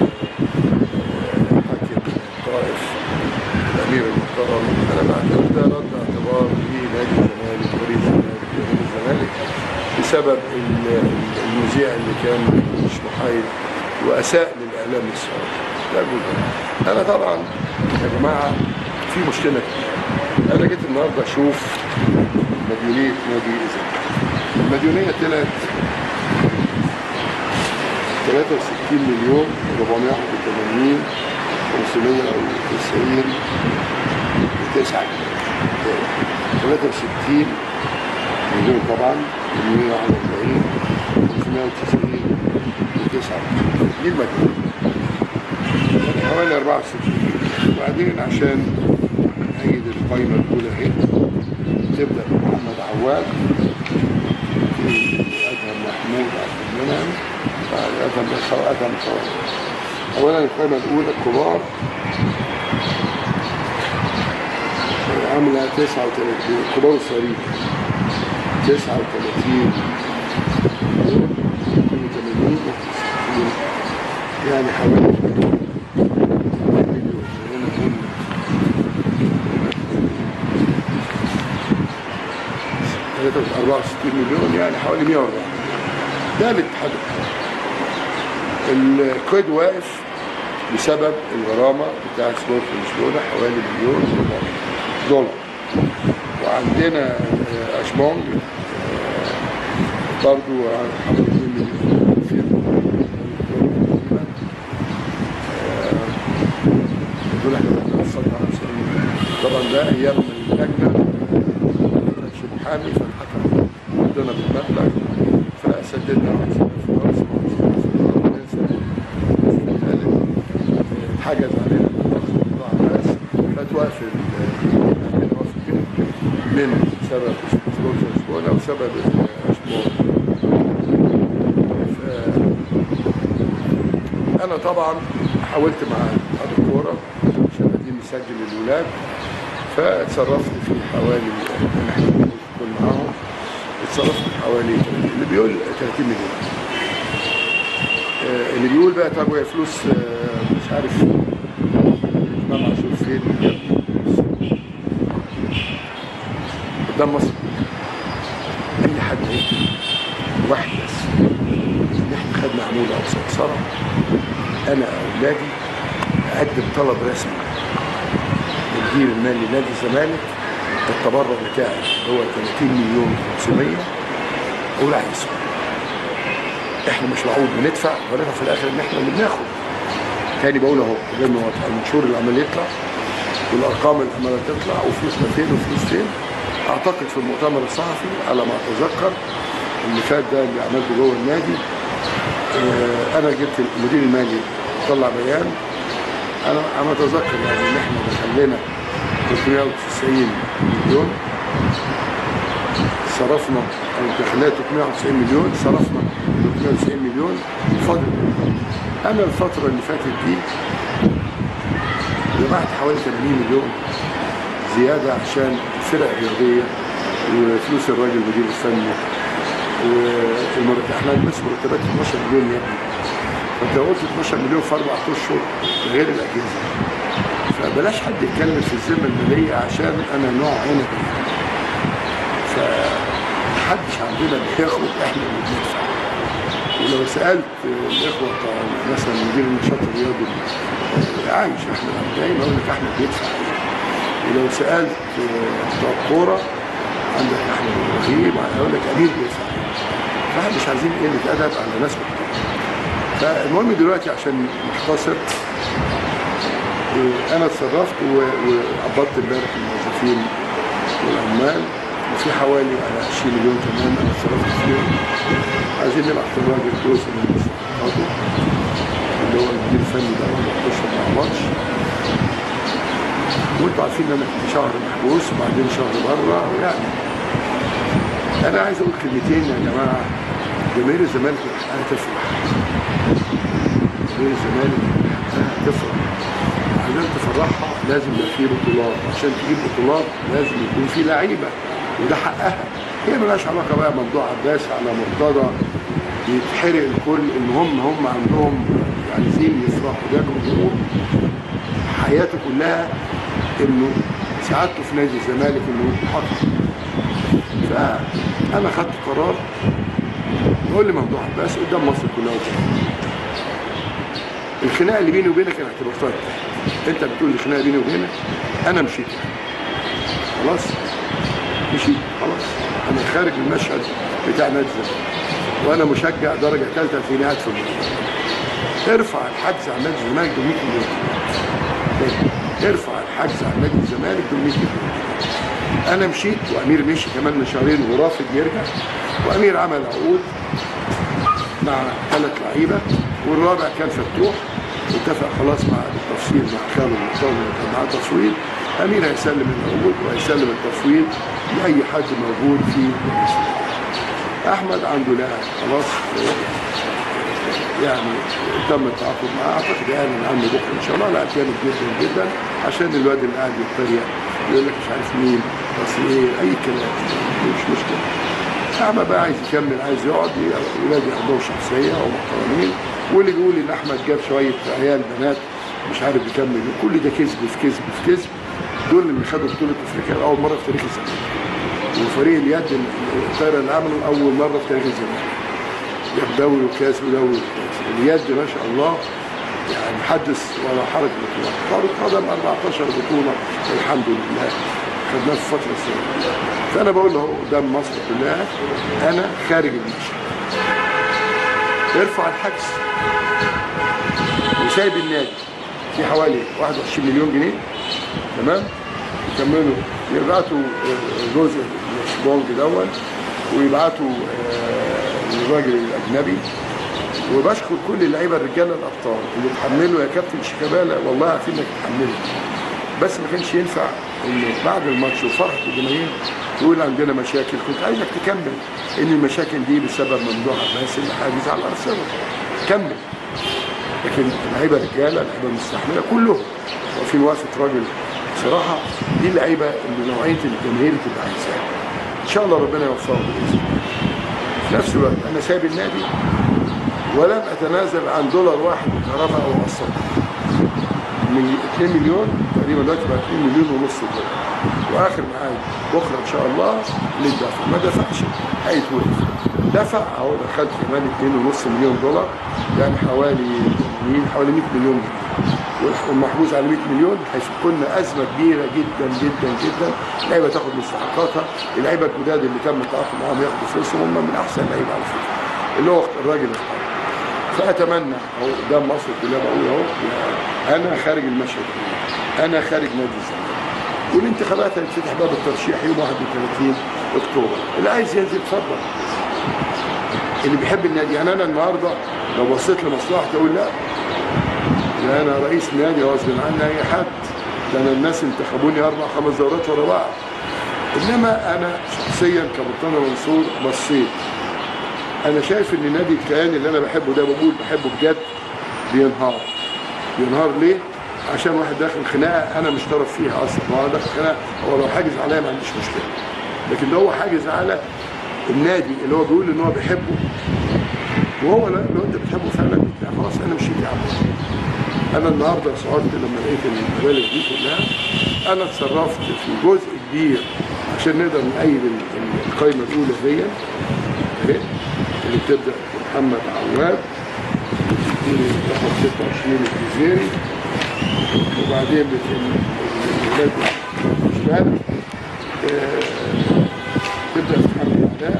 حاكم الطائف الامير المحترم انا بعتبر ده رد اعتبار لنادي الزمالك ورئيس الزمالك ونادي الزمالك بسبب ال- المذيع المذيع اللي كان مش محايد واساء للاعلام السعودي ده جزء انا طبعا يا جماعه في مشكله كبيره انا جيت النهارده اشوف مديونيه نادي الزمالك المديونيه طلعت 63 مليون 481 590 9 63 مليون طبعا 141 590 9 دي المدينة يعني حوالي 64 وبعدين عشان أيد القايمة الأولى اهي تبدأ بمحمد عواد في أدهم محمود عبد المنعم بعد أدهم بس أو أدهم صواب أولا القايمة الأولى الكبار عاملة 39 كبار والصغيرين 39 مليون 82 61 يعني حوالي مليون هنا قلنا 64 مليون يعني حوالي 104 ده الاتحاد الحالي القيد واقف بسبب الغرامة بتاع سبورت لشبونة حوالي مليون دولار وعندنا آه، أشمونج آه، برضو حوالي 2 مليون في دول احنا بنوصل على 90 طبعا ده ايام اللجنه ما كانش محامي فالحكم ادانا بالمبلغ فسددنا عن سنه في راس اتحجز علينا موضوع الناس فتوقف ال- وقف من سبب سبورت لشبونه وسبب اشمون انا طبعا حاولت مع اتحاد الكوره عشان قاعدين نسجل الولاد فاتصرفت في حوالي انا احنا كنا معاهم اتصرفت في حوالي 30 اللي بيقول 30 مليون آه، اللي بيقول بقى طب وهي فلوس آه، مش عارف امام عاشور فين يا ابني قدام مصر اي حد هيكتب واحد بس ان احنا خدنا عموله او سمسره انا اولادي اقدم طلب رسمي للمدير المالي نادي الزمالك التبرع بتاعي هو 30 مليون 500 اقول عايزه احنا مش معقول بندفع ونفع في الاخر ان احنا اللي بناخد تاني بقول اهو لانه المنشور اللي عمال يطلع والارقام اللي عماله تطلع وفلوسنا فين وفلوس فين اعتقد في المؤتمر الصحفي على ما اتذكر اللي فات ده اللي عملته جوه النادي آه، انا جبت المدير المالي طلع بيان انا انا اتذكر يعني ان احنا دخلنا 390 مليون صرفنا او دخلنا 390 مليون صرفنا 390 مليون فاضل انا الفتره اللي فاتت دي جمعت حوالي 80 مليون زياده عشان الفرق الرياضيه وفلوس الراجل المدير الفني والمرتب احنا بس مرتبات 12 مليون يا ابني فانت لو قلت 12 مليون في اربع اشهر ده غير الاجهزه فبلاش حد يتكلم في الذمه الماليه عشان انا نوع عنب فمحدش عندنا بياخد احنا اللي بندفع ولو سالت الاخوه بتوع مثلا مدير النشاط الرياضي عايش احنا دايما اقول لك احنا بندفع ولو سالت بتوع الكوره عندك احمد ابراهيم اقول لك امير بيدفع فاحنا مش عايزين قله ادب على ناس محترمه فالمهم دلوقتي عشان نختصر إيه، انا اتصرفت و- وقبضت امبارح الموظفين والعمال وفي حوالي على 20 مليون كمان انا اتصرفت فيهم عايزين نبعت الراجل جزء من الاستثمارات اللي هو المدير الفني ده ما بيحضرش مع ماتش وانتوا عارفين ان انا كنت شهر محبوس وبعدين شهر بره يعني انا عايز اقول كلمتين يا جماعه جماهير الزمالك من حقها تفرح جماهير الزمالك من حقها تفرح عشان تفرحها لازم يبقى فيه بطولات عشان تجيب بطولات لازم يكون في لعيبه وده حقها هي ملهاش علاقه بقى ممدوح عباس على مرتضى يتحرق الكل المهم هم عندهم عايزين يفرحوا ده جمهور حياته كلها انه سعادته في نادي الزمالك انه يحقق فانا خدت قرار يقول لي ممدوح عباس قدام مصر كلها وكده الخناقه اللي بيني وبينك انا اعتبرتها انت بتقول لي خناقه بيني وبينك انا مشيت خلاص مشيت خلاص انا خارج من المشهد بتاع نادي الزمالك وانا مشجع درجه ثالثه في نهايه في الموضوع ارفع الحجز عن نادي الزمالك ب 100 مليون تاني. ارفع الحجز عن نادي الزمالك ب 100 مليون انا مشيت وامير مشي كمان من شهرين ورافض يرجع وامير عمل عقود مع ثلاث لعيبه والرابع كان فتوح اتفق خلاص مع التفصيل مع خالد المختار كان معاه تصويت امير هيسلم العقود وهيسلم التصويت لاي حد موجود في مجلس الإدارة. احمد عنده لاعب خلاص يعني تم التعاقد معاه اعتقد يعني ان عنده بكره ان شاء الله لاعب جامد جدا جدا عشان الواد اللي قاعد يتريق يقول لك مش عارف مين بس ايه اي كلام مش مشكله احمد بقى عايز يكمل عايز يقعد ولادي عندهم شخصيه ومحترمين واللي بيقول ان احمد جاب شويه عيال بنات مش عارف يكمل كل ده كذب في كذب في كذب دول اللي خدوا بطوله افريقيا لاول مره في تاريخ الزمالك وفريق اليد الطايره اللي عمله اول مره في تاريخ الزمالك جاب دوري وكاس ودوري وكاس اليد ما شاء الله يعني حدث ولا حرج بطولات كرة قدم 14 بطولة الحمد لله خدناها في فترة سنة فأنا بقول له قدام مصر كلها أنا خارج المشهد ارفع الحجز وسايب النادي في حوالي 21 مليون جنيه تمام يكملوا يبعتوا آه، جزء البونج دون ويبعتوا آه، للراجل الاجنبي وبشكر كل اللعيبه الرجاله الابطال اللي اتحملوا يا كابتن شيكابالا والله عارفين انك تحملوا بس ما كانش ينفع ان بعد الماتش وفرحه الجماهير تقول عندنا مشاكل كنت عايزك تكمل ان المشاكل دي بسبب ممدوح عباس اللي حاجز على الارسنال كمل لكن اللعيبه رجاله لعيبه مستحمله كلهم واقفين وقفه راجل بصراحه دي اللعيبه اللي نوعيه الجماهير تبقى عايزاها ان شاء الله ربنا يوفقهم باذن الله في نفس الوقت انا سايب النادي ولم اتنازل عن دولار واحد كهرباء او قسط من 2 مليون تقريبا دلوقتي بقى 2 مليون ونص دولار واخر معايا بكره ان شاء الله للدفع ما دفعش هيتوقف دفع اهو دخلت كمان 2.5 مليون دولار يعني حوالي مين حوالي 100 مليون جنيه والمحجوز على 100 مليون هيفك لنا ازمه كبيره جدا جدا جدا اللعيبه تاخد مستحقاتها اللعيبه الجداد اللي تم التعاقد معاهم ياخدوا فلوسهم هم من احسن لعيبه على فكره اللي هو الراجل اختار فاتمنى اهو قدام مصر كلها بقول اهو انا خارج المشهد انا خارج نادي الزمالك والانتخابات هتفتح باب الترشيح يوم 31 اكتوبر اللي عايز ينزل اتفضل اللي بيحب النادي يعني انا النهارده لو بصيت لمصلحتي اقول لا لا انا رئيس نادي غصب عني اي حد ده انا الناس انتخبوني اربع خمس دورات ورا بعض انما انا شخصيا كمرتضى منصور بصيت انا شايف ان نادي الكيان اللي انا بحبه ده بقول بحبه بجد بينهار بينهار ليه؟ عشان واحد داخل خناقه انا مش طرف فيها اصلا هو داخل خناقه هو لو حاجز عليا ما عنديش مشكله لكن لو هو حاجز على النادي اللي هو بيقول ان هو بيحبه وهو لا لو انت بتحبه فعلا لا خلاص انا مشيت يا عم انا النهارده شعرت لما لقيت المبالغ دي كلها انا اتصرفت في جزء كبير عشان نقدر نأيد ال- ال- القايمه الاولى دي اهي اللي بتبدا بمحمد عواد رقم 26 الجزيري وبعدين بت- ال- الولاد الشباب آه، تبدا بمحمد علاء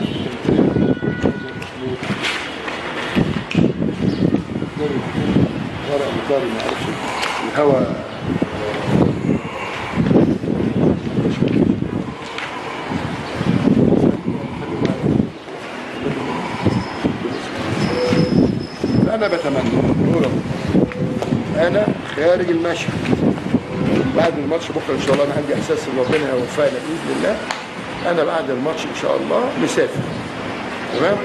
ورق مطاري ما اعرفش الهوا فانا بتمنى بقول أهو، انا خارج المشهد بعد الماتش بكره ان شاء الله انا عندي احساس ان ربنا هيوفقنا باذن الله انا بعد الماتش ان شاء الله مسافر تمام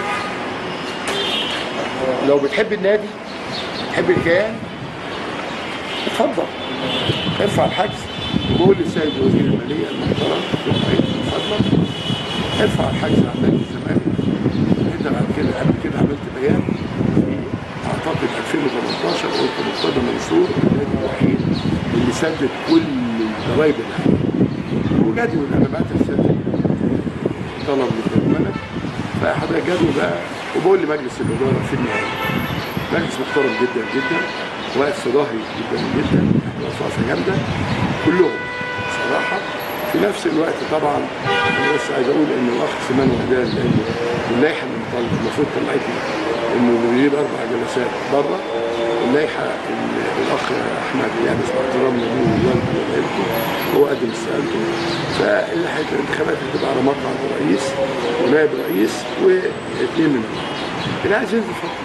لو بتحب النادي بتحب الكيان اتفضل ارفع الحجز وقول للسيد وزير الماليه المحترم اتفضل ارفع الحجز عن نادي الزمالك انت بعد كده قبل كده عملت بيان في اعتقد 2018 قلت مرتضى منصور النادي الوحيد اللي سدد كل الضرايب اللي عليه وجدول انا بعت رساله طلب للملك فحضرتك جدول بقى وبقول لمجلس الاداره في النهايه مجلس محترم جدا جدا واقف في ظهري جدا جدا احنا وقفه جامده كلهم صراحه في نفس الوقت طبعا انا بس عايز اقول ان الاخ سمان وهدان لان اللائحه اللي مطلع- المفروض طلعتني انه بيجيب اربع جلسات بره اللائحه اللي الاخ احمد يعني مع احترامنا ليه ووالده وعيلته هو قدم استقالته فاللي هيبقى الانتخابات هتبقى على مقعد رئيس ونائب رئيس واثنين من النواب. اللي عايز ينزل فقط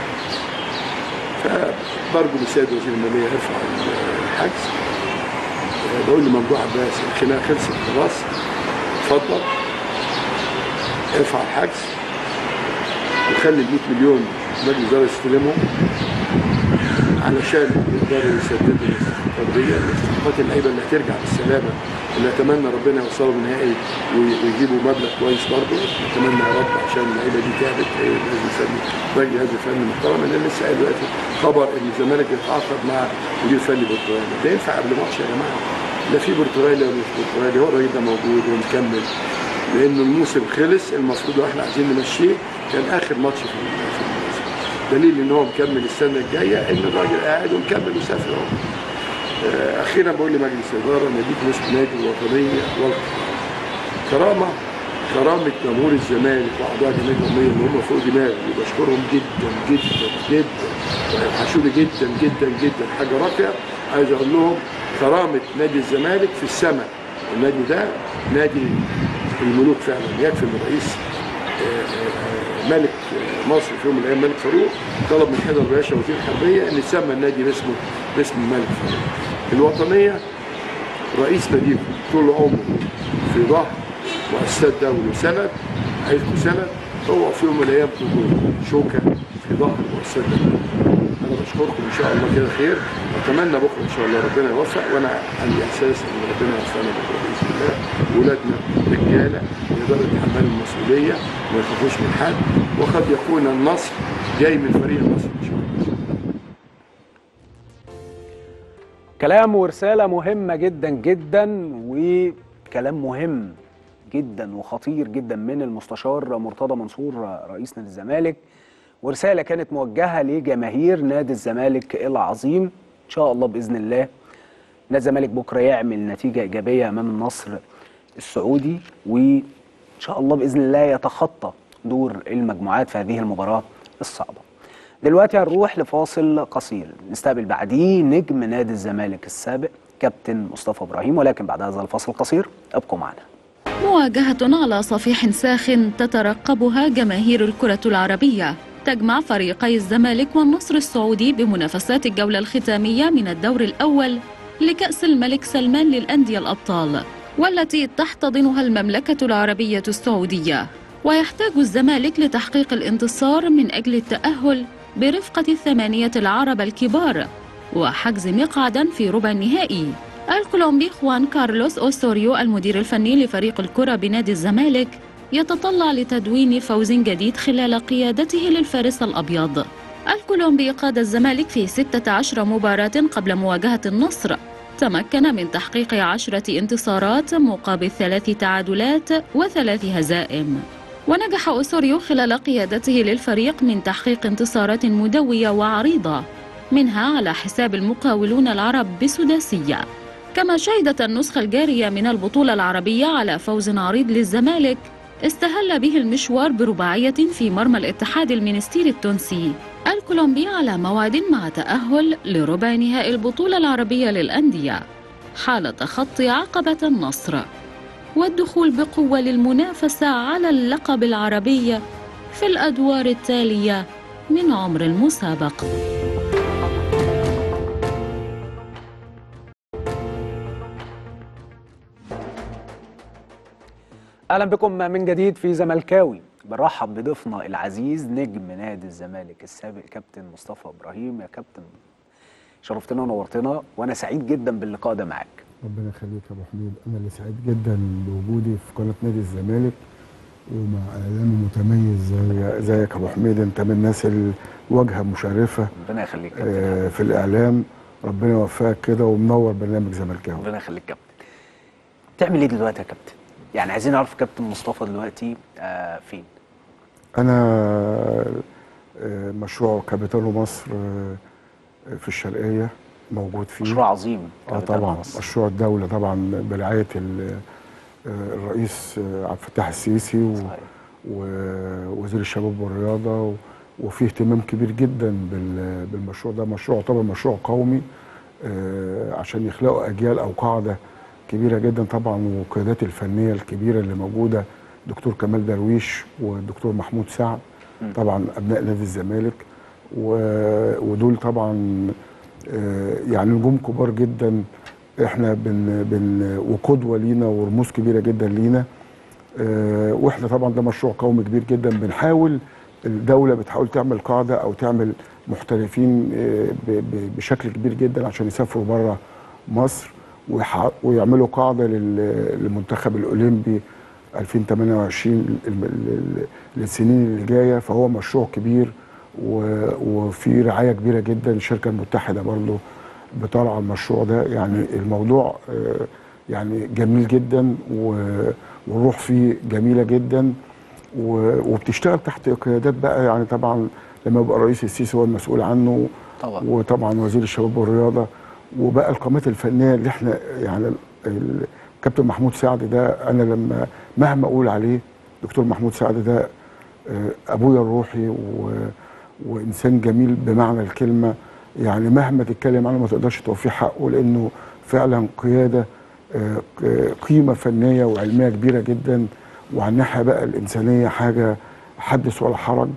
فبرجو للسيد وزير الماليه يرفع الحجز بقول لممدوح عباس الخناقه خلصت خلاص اتفضل ارفع الحجز وخلي ال 100 مليون مجلس الاداره يستلمهم علشان يقدروا يسددوا الاستقطابيه الاستحقاقات اللعيبه اللي هترجع بالسلامه اللي اتمنى ربنا يوصلوا نهائي وي- ويجيبوا مبلغ كويس برضه اتمنى يا رب عشان اللعيبه دي تعبت إيه، لازم يسمي راجل هذا الفني محترم انا لسه قايل دلوقتي خبر ان الزمالك يتعاقد مع مدير فني برتغالي ده ينفع قبل ماتش يا جماعه لا في برتغالي ولا مش برتغالي هو الراجل ده موجود ومكمل لانه الموسم خلص المفروض لو احنا عايزين نمشيه كان اخر ماتش في ال- في الموسم دليل ان هو مكمل السنه الجايه ان الراجل قاعد ومكمل وسافر اهو آه، اخيرا بقول لمجلس الاداره ناديك نصف نادي الوطنيه والقطاع كرامه كرامه جمهور الزمالك واعضاء الجمعيه العموميه اللي هم فوق دماغي وبشكرهم جدا جدا جدا وهيوحشوني جدا جدا جدا حاجه راقيه عايز اقول لهم كرامه نادي الزمالك في السماء النادي ده نادي الملوك فعلا يكفي ان الرئيس آه، آه، ملك آه، مصر في يوم من الايام ملك فاروق طلب من حيدر باشا وزير الحربيه ان يسمى النادي باسمه باسم الملك فاروق. الوطنيه رئيس ناديكم طول عمره في ظهر مؤسسات دولي وسند عايزكم سند هو في يوم من الايام تكون شوكه في ظهر مؤسسات دولي انا بشكركم ان شاء الله كده خير اتمنى بكره ان شاء الله ربنا يوفق وانا عندي احساس ان ربنا يوفقنا بكره باذن الله ولادنا رجاله يقدروا يتحملوا المسؤوليه وما يخافوش من حد وقد يكون النصر جاي من فريق النصر ان شاء الله كلام ورسالة مهمة جدا جدا وكلام مهم جدا وخطير جدا من المستشار مرتضى منصور رئيس نادي الزمالك ورسالة كانت موجهة لجماهير نادي الزمالك العظيم إن شاء الله بإذن الله نادي الزمالك بكرة يعمل نتيجة إيجابية أمام النصر السعودي وإن شاء الله بإذن الله يتخطى دور المجموعات في هذه المباراة الصعبة دلوقتي هنروح لفاصل قصير نستقبل بعديه نجم نادي الزمالك السابق كابتن مصطفى ابراهيم ولكن بعد هذا الفاصل القصير ابقوا معنا مواجهة على صفيح ساخن تترقبها جماهير الكرة العربية تجمع فريقي الزمالك والنصر السعودي بمنافسات الجولة الختامية من الدور الأول لكأس الملك سلمان للأندية الأبطال والتي تحتضنها المملكة العربية السعودية ويحتاج الزمالك لتحقيق الانتصار من أجل التأهل برفقة الثمانية العرب الكبار وحجز مقعدا في ربع النهائي الكولومبي خوان كارلوس أوسوريو المدير الفني لفريق الكرة بنادي الزمالك يتطلع لتدوين فوز جديد خلال قيادته للفارس الأبيض الكولومبي قاد الزمالك في 16 مباراة قبل مواجهة النصر تمكن من تحقيق عشرة انتصارات مقابل ثلاث تعادلات وثلاث هزائم ونجح أوسوريو خلال قيادته للفريق من تحقيق انتصارات مدوية وعريضة منها على حساب المقاولون العرب بسداسية كما شهدت النسخة الجارية من البطولة العربية على فوز عريض للزمالك استهل به المشوار برباعية في مرمى الاتحاد المنستيري التونسي الكولومبي على موعد مع تأهل لربع نهائي البطولة العربية للأندية حال تخطي عقبة النصر والدخول بقوة للمنافسة على اللقب العربي في الأدوار التالية من عمر المسابقة اهلا بكم من جديد في زملكاوي برحب بضيفنا العزيز نجم نادي الزمالك السابق كابتن مصطفى ابراهيم يا كابتن شرفتنا ونورتنا وانا سعيد جدا باللقاء ده معاك ربنا يخليك يا ابو حميد انا اللي سعيد جدا بوجودي في قناه نادي الزمالك ومع اعلامي متميز زي زيك يا ابو حميد انت من الناس الواجهه مشرفه ربنا يخليك كابتن آه، في الاعلام ربنا يوفقك كده ومنور برنامج زملكاوي ربنا يخليك كابتن تعمل ايه دلوقتي يا كابتن يعني عايزين نعرف كابتن مصطفى دلوقتي آه فين انا آه، مشروع كابيتانو مصر آه، في الشرقيه موجود فيه مشروع عظيم اه كابيتان طبعا مصر. مشروع الدوله طبعا برعايه ال- آه، الرئيس آه، عبد الفتاح السيسي و- صحيح. ووزير الشباب والرياضه و- وفي اهتمام كبير جدا بال- بالمشروع ده مشروع طبعا مشروع قومي آه، عشان يخلقوا اجيال او قاعده كبيره جدا طبعا والقيادات الفنيه الكبيره اللي موجوده دكتور كمال درويش والدكتور محمود سعد طبعا ابناء نادي الزمالك و- ودول طبعا آه، يعني نجوم كبار جدا احنا بن بن وقدوه لينا ورموز كبيره جدا لينا آه، واحنا طبعا ده مشروع قومي كبير جدا بنحاول الدوله بتحاول تعمل قاعده او تعمل محترفين آه، ب- ب- بشكل كبير جدا عشان يسافروا بره مصر ويح- ويعملوا قاعده لل- للمنتخب الاولمبي 2028 ال- ال- للسنين اللي جايه فهو مشروع كبير و- وفي رعايه كبيره جدا الشركه المتحده برضو بترعى المشروع ده يعني الموضوع آه، يعني جميل جدا و- والروح فيه جميله جدا و- وبتشتغل تحت قيادات بقى يعني طبعا لما يبقى الرئيس السيسي هو المسؤول عنه طبعا. وطبعا وزير الشباب والرياضه وبقى القامات الفنيه اللي احنا يعني ال- ال- الكابتن محمود سعد ده انا لما مهما اقول عليه دكتور محمود سعد ده آه، ابويا الروحي و... وانسان جميل بمعنى الكلمه يعني مهما تتكلم عنه ما تقدرش توفيه حقه لانه فعلا قياده آه، ق- قيمه فنيه وعلميه كبيره جدا وعلى الناحيه بقى الانسانيه حاجه حدث ولا حرج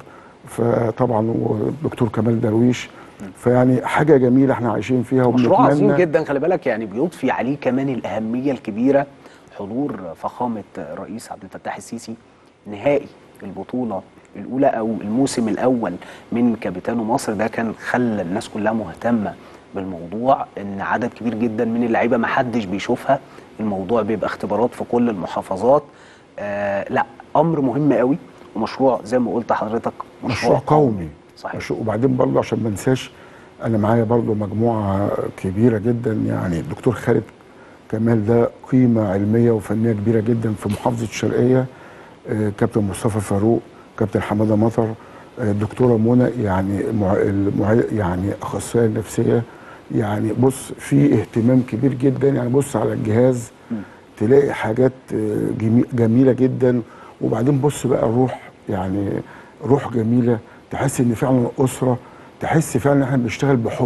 فطبعا والدكتور كمال درويش فيعني حاجه جميله احنا عايشين فيها مشروع عظيم وبنتمنى جدا خلي بالك يعني بيضفي عليه كمان الاهميه الكبيره حضور فخامه الرئيس عبد الفتاح السيسي نهائي البطوله الاولى او الموسم الاول من كابيتانو مصر ده كان خلى الناس كلها مهتمه بالموضوع ان عدد كبير جدا من اللعيبه ما حدش بيشوفها الموضوع بيبقى اختبارات في كل المحافظات آه لا امر مهم قوي ومشروع زي ما قلت حضرتك مشروع قومي صحيح مشروع وبعدين برضه عشان ما انساش انا معايا برضه مجموعه كبيره جدا يعني الدكتور خالد كمال ده قيمه علميه وفنيه كبيره جدا في محافظه الشرقيه آه، كابتن مصطفى فاروق كابتن حماده مطر آه، الدكتوره منى يعني المع... المع... يعني اخصائيه نفسيه يعني بص في اهتمام كبير جدا يعني بص على الجهاز تلاقي حاجات آه، جمي- جميله جدا وبعدين بص بقى الروح يعني روح جميله تحس ان فعلا اسره تحس فعلا ان احنا بنشتغل بحب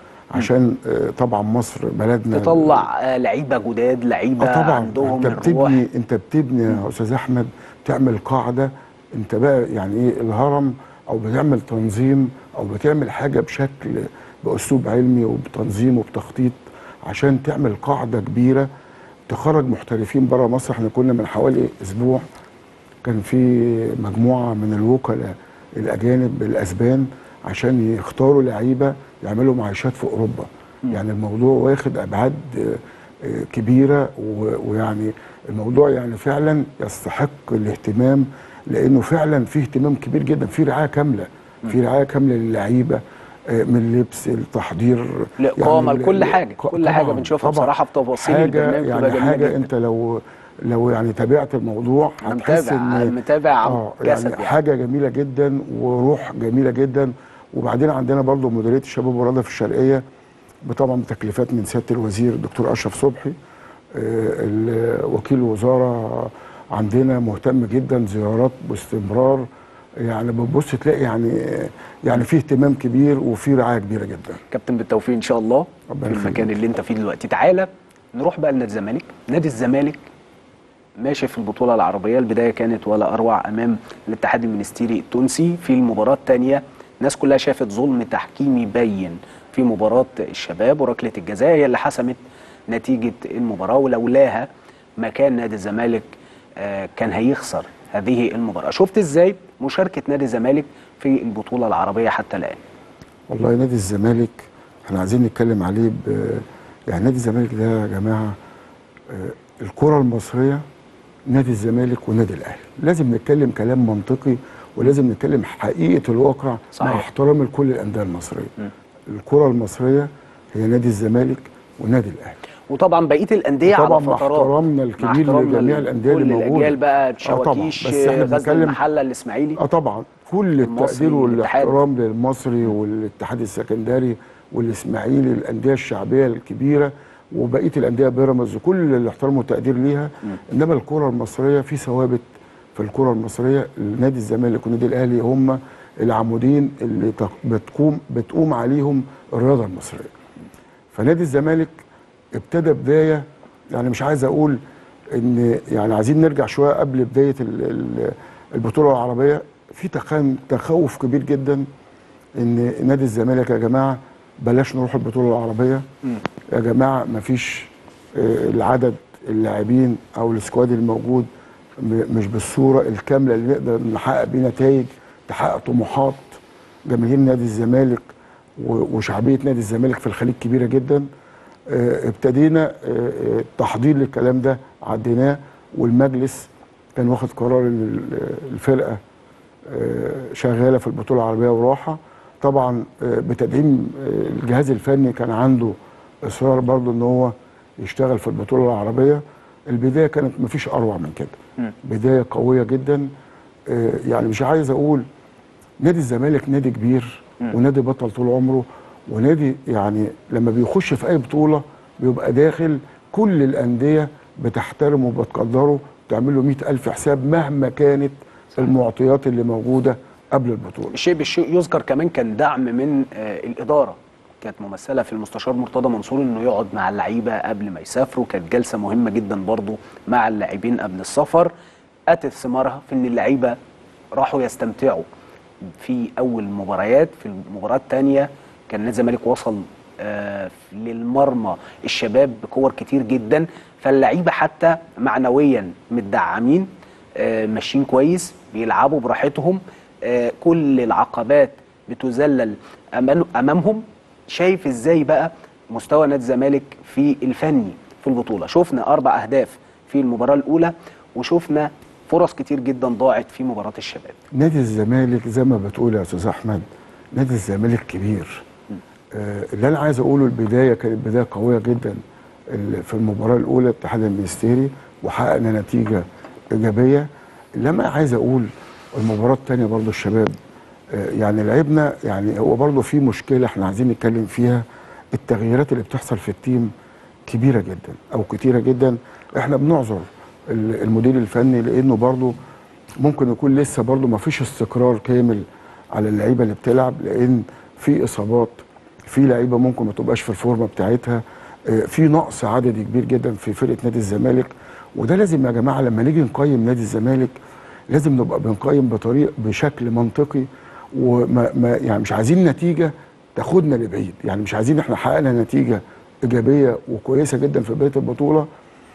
عشان آه، طبعا مصر بلدنا تطلع آه، لعيبه جداد لعيبه اه طبعا عندهم انت الروح بتبني انت بتبني يا استاذ احمد تعمل قاعده انت بقى يعني ايه الهرم او بتعمل تنظيم او بتعمل حاجه بشكل باسلوب علمي وبتنظيم وبتخطيط عشان تعمل قاعده كبيره تخرج محترفين بره مصر احنا كنا من حوالي اسبوع كان في مجموعه من الوكلاء الاجانب الاسبان عشان يختاروا لعيبه يعملوا معايشات في اوروبا يعني الموضوع واخد ابعاد آه، آه، كبيره و- ويعني الموضوع يعني فعلا يستحق الاهتمام لانه فعلا في اهتمام كبير جدا في رعايه كامله في رعايه كامله للعيبه آه، من اللبس التحضير الإقامة، ال- لكل ال- حاجة، ك- كل حاجة طبعاً، بنشوفها طبعاً. بصراحة في تفاصيل حاجة البرنامج بتبقى يعني جميلة حاجه جداً. انت لو لو يعني تابعت الموضوع أنا هتحس متابع، ان متابع عن اه جسد يعني يعني. حاجه جميله جدا وروح جميله جدا وبعدين عندنا برضو مديريه الشباب والرياضه في الشرقيه طبعا بتكليفات من سياده الوزير الدكتور اشرف صبحي آه، ال- وكيل الوزاره عندنا مهتم جدا زيارات باستمرار يعني بتبص تلاقي يعني يعني في اهتمام كبير وفي رعايه كبيره جدا كابتن بالتوفيق ان شاء الله ربنا في المكان يخليك. اللي انت فيه دلوقتي تعالى نروح بقى لنادي الزمالك نادي الزمالك ماشي في البطوله العربيه البدايه كانت ولا اروع امام الاتحاد المنستيري التونسي في المباراه الثانيه الناس كلها شافت ظلم تحكيمي باين في مباراه الشباب وركله الجزاء هي اللي حسمت نتيجه المباراه ولولاها ما كان نادي الزمالك آه، كان هيخسر هذه المباراه شفت ازاي مشاركه نادي الزمالك في البطوله العربيه حتى الان والله نادي الزمالك احنا عايزين نتكلم عليه ب... يعني نادي الزمالك ده يا جماعه آه، الكره المصريه نادي الزمالك ونادي الاهلي لازم نتكلم كلام منطقي ولازم نتكلم حقيقه الواقع صحيح. مع احترام لكل الانديه المصريه الكره المصريه هي نادي الزمالك ونادي الاهلي وطبعا بقيه الانديه طبعا على مع فترات احترامنا الكبير احترامنا لجميع الانديه اللي كل موجوده الاجيال بقى آه طبعا شواكيش بس احنا غزل بنتكلم المحله الاسماعيلي اه طبعا كل المصري التقدير والاتحاد. والاحترام للمصري والاتحاد السكندري والاسماعيلي الانديه الشعبيه الكبيره وبقيه الانديه بيراميدز وكل الاحترام والتقدير ليها انما الكره المصريه في ثوابت في الكره المصريه نادي الزمالك والنادي الاهلي هم العمودين اللي تق- بتقوم بتقوم عليهم الرياضه المصريه فنادي الزمالك ابتدى بدايه يعني مش عايز اقول ان يعني عايزين نرجع شويه قبل بدايه ال- ال- البطوله العربيه في تخام- تخوف كبير جدا ان نادي الزمالك يا جماعه بلاش نروح البطوله العربيه يا جماعه مفيش آه، العدد اللاعبين او السكواد الموجود م- مش بالصوره الكامله اللي نقدر نحقق بيه نتائج تحقق طموحات جماهير نادي الزمالك و- وشعبيه نادي الزمالك في الخليج كبيره جدا آه، ابتدينا آه، آه، التحضير للكلام ده عديناه والمجلس كان واخد قرار ان ال- الفرقه آه، شغاله في البطوله العربيه وراحه طبعا آه، بتدعيم آه، الجهاز الفني كان عنده اصرار برضه ان هو يشتغل في البطوله العربيه البدايه كانت مفيش اروع من كده بدايه قويه جدا آه، يعني مش عايز اقول نادي الزمالك نادي كبير ونادي بطل طول عمره ونادي يعني لما بيخش في اي بطوله بيبقى داخل كل الانديه بتحترمه وبتقدره تعمل له 100000 حساب مهما كانت المعطيات اللي موجوده قبل البطوله الشيء بالشيء يذكر كمان كان دعم من آه، الاداره كانت ممثله في المستشار مرتضى منصور انه يقعد مع اللعيبه قبل ما يسافروا كانت جلسه مهمه جدا برضو مع اللاعبين قبل السفر اتت ثمارها في ان اللعيبه راحوا يستمتعوا في اول مباريات في المباراه الثانيه كان نادي الزمالك وصل آه، للمرمى الشباب بكور كتير جدا فاللعيبه حتى معنويا متدعمين آه، ماشيين كويس بيلعبوا براحتهم آه، كل العقبات بتذلل أمان- امامهم شايف ازاي بقى مستوى نادي الزمالك في الفني في البطوله شفنا اربع اهداف في المباراه الاولى وشفنا فرص كتير جدا ضاعت في مباراه الشباب نادي الزمالك زي ما بتقول يا استاذ احمد نادي الزمالك كبير آه اللي انا عايز اقوله البدايه كانت بدايه قويه جدا ال- في المباراه الاولى الاتحاد المنستيري وحققنا نتيجه ايجابيه اللي انا عايز اقول المباراه الثانيه برضو الشباب آه يعني لعبنا يعني هو برضو في مشكله احنا عايزين نتكلم فيها التغييرات اللي بتحصل في التيم كبيره جدا او كتيره جدا احنا بنعذر ال- المدير الفني لانه برضو ممكن يكون لسه برضو ما فيش استقرار كامل على اللعيبه اللي بتلعب لان في اصابات في لعيبه ممكن ما تبقاش في الفورمه بتاعتها آه، في نقص عددي كبير جدا في فرقه نادي الزمالك وده لازم يا جماعه لما نيجي نقيم نادي الزمالك لازم نبقى بنقيم بطريقه بشكل منطقي وما ما يعني مش عايزين نتيجه تاخدنا لبعيد يعني مش عايزين احنا حققنا نتيجه ايجابيه وكويسه جدا في بدايه البطوله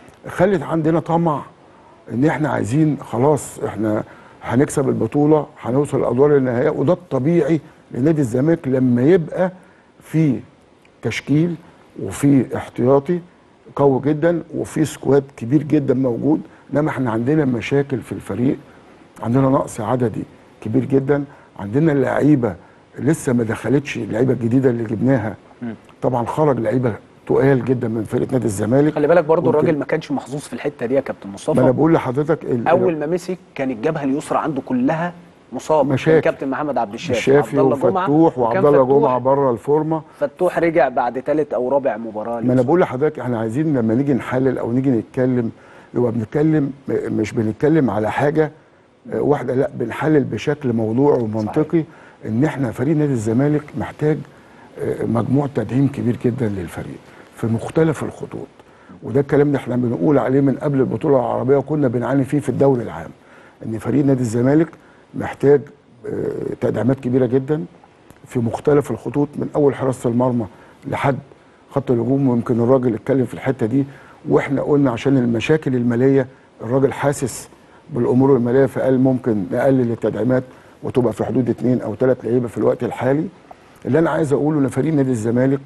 خلت عندنا طمع ان احنا عايزين خلاص احنا هنكسب البطوله هنوصل الادوار النهائيه وده الطبيعي لنادي الزمالك لما يبقى في تشكيل وفي احتياطي قوي جدا وفي سكواد كبير جدا موجود انما احنا عندنا مشاكل في الفريق عندنا نقص عددي كبير جدا عندنا لعيبه لسه ما دخلتش اللعيبه الجديده اللي جبناها طبعا خرج لعيبه تقال جدا من فرقه نادي الزمالك خلي بالك برضو ممكن- الراجل ما كانش محظوظ في الحته دي يا كابتن ما انا مصطفى بقول لحضرتك ال- اول ما مسك كان الجبهه اليسرى عنده كلها مصاب مشاكل. كان كابتن محمد عبد الشافي الشافي وعبد الله جمعة، وفتوح وكان وعبد الله فتوح- جمعه بره الفورمه فتوح رجع بعد ثالث او رابع مباراه ما انا ليه. بقول لحضرتك احنا عايزين لما نيجي نحلل او نيجي نتكلم يبقى بنتكلم م- مش بنتكلم على حاجه آه، واحده لا بنحلل بشكل موضوعي ومنطقي ان احنا فريق نادي الزمالك محتاج آه، مجموع تدعيم كبير جدا للفريق في مختلف الخطوط وده الكلام اللي احنا بنقول عليه من قبل البطوله العربيه وكنا بنعاني فيه في الدوري العام ان فريق نادي الزمالك محتاج آه، تدعيمات كبيره جدا في مختلف الخطوط من اول حراسه المرمى لحد خط الهجوم ويمكن الراجل اتكلم في الحته دي واحنا قلنا عشان المشاكل الماليه الراجل حاسس بالامور الماليه فقال ممكن نقلل التدعيمات وتبقى في حدود اثنين او ثلاث لعيبه في الوقت الحالي اللي انا عايز اقوله ان فريق نادي الزمالك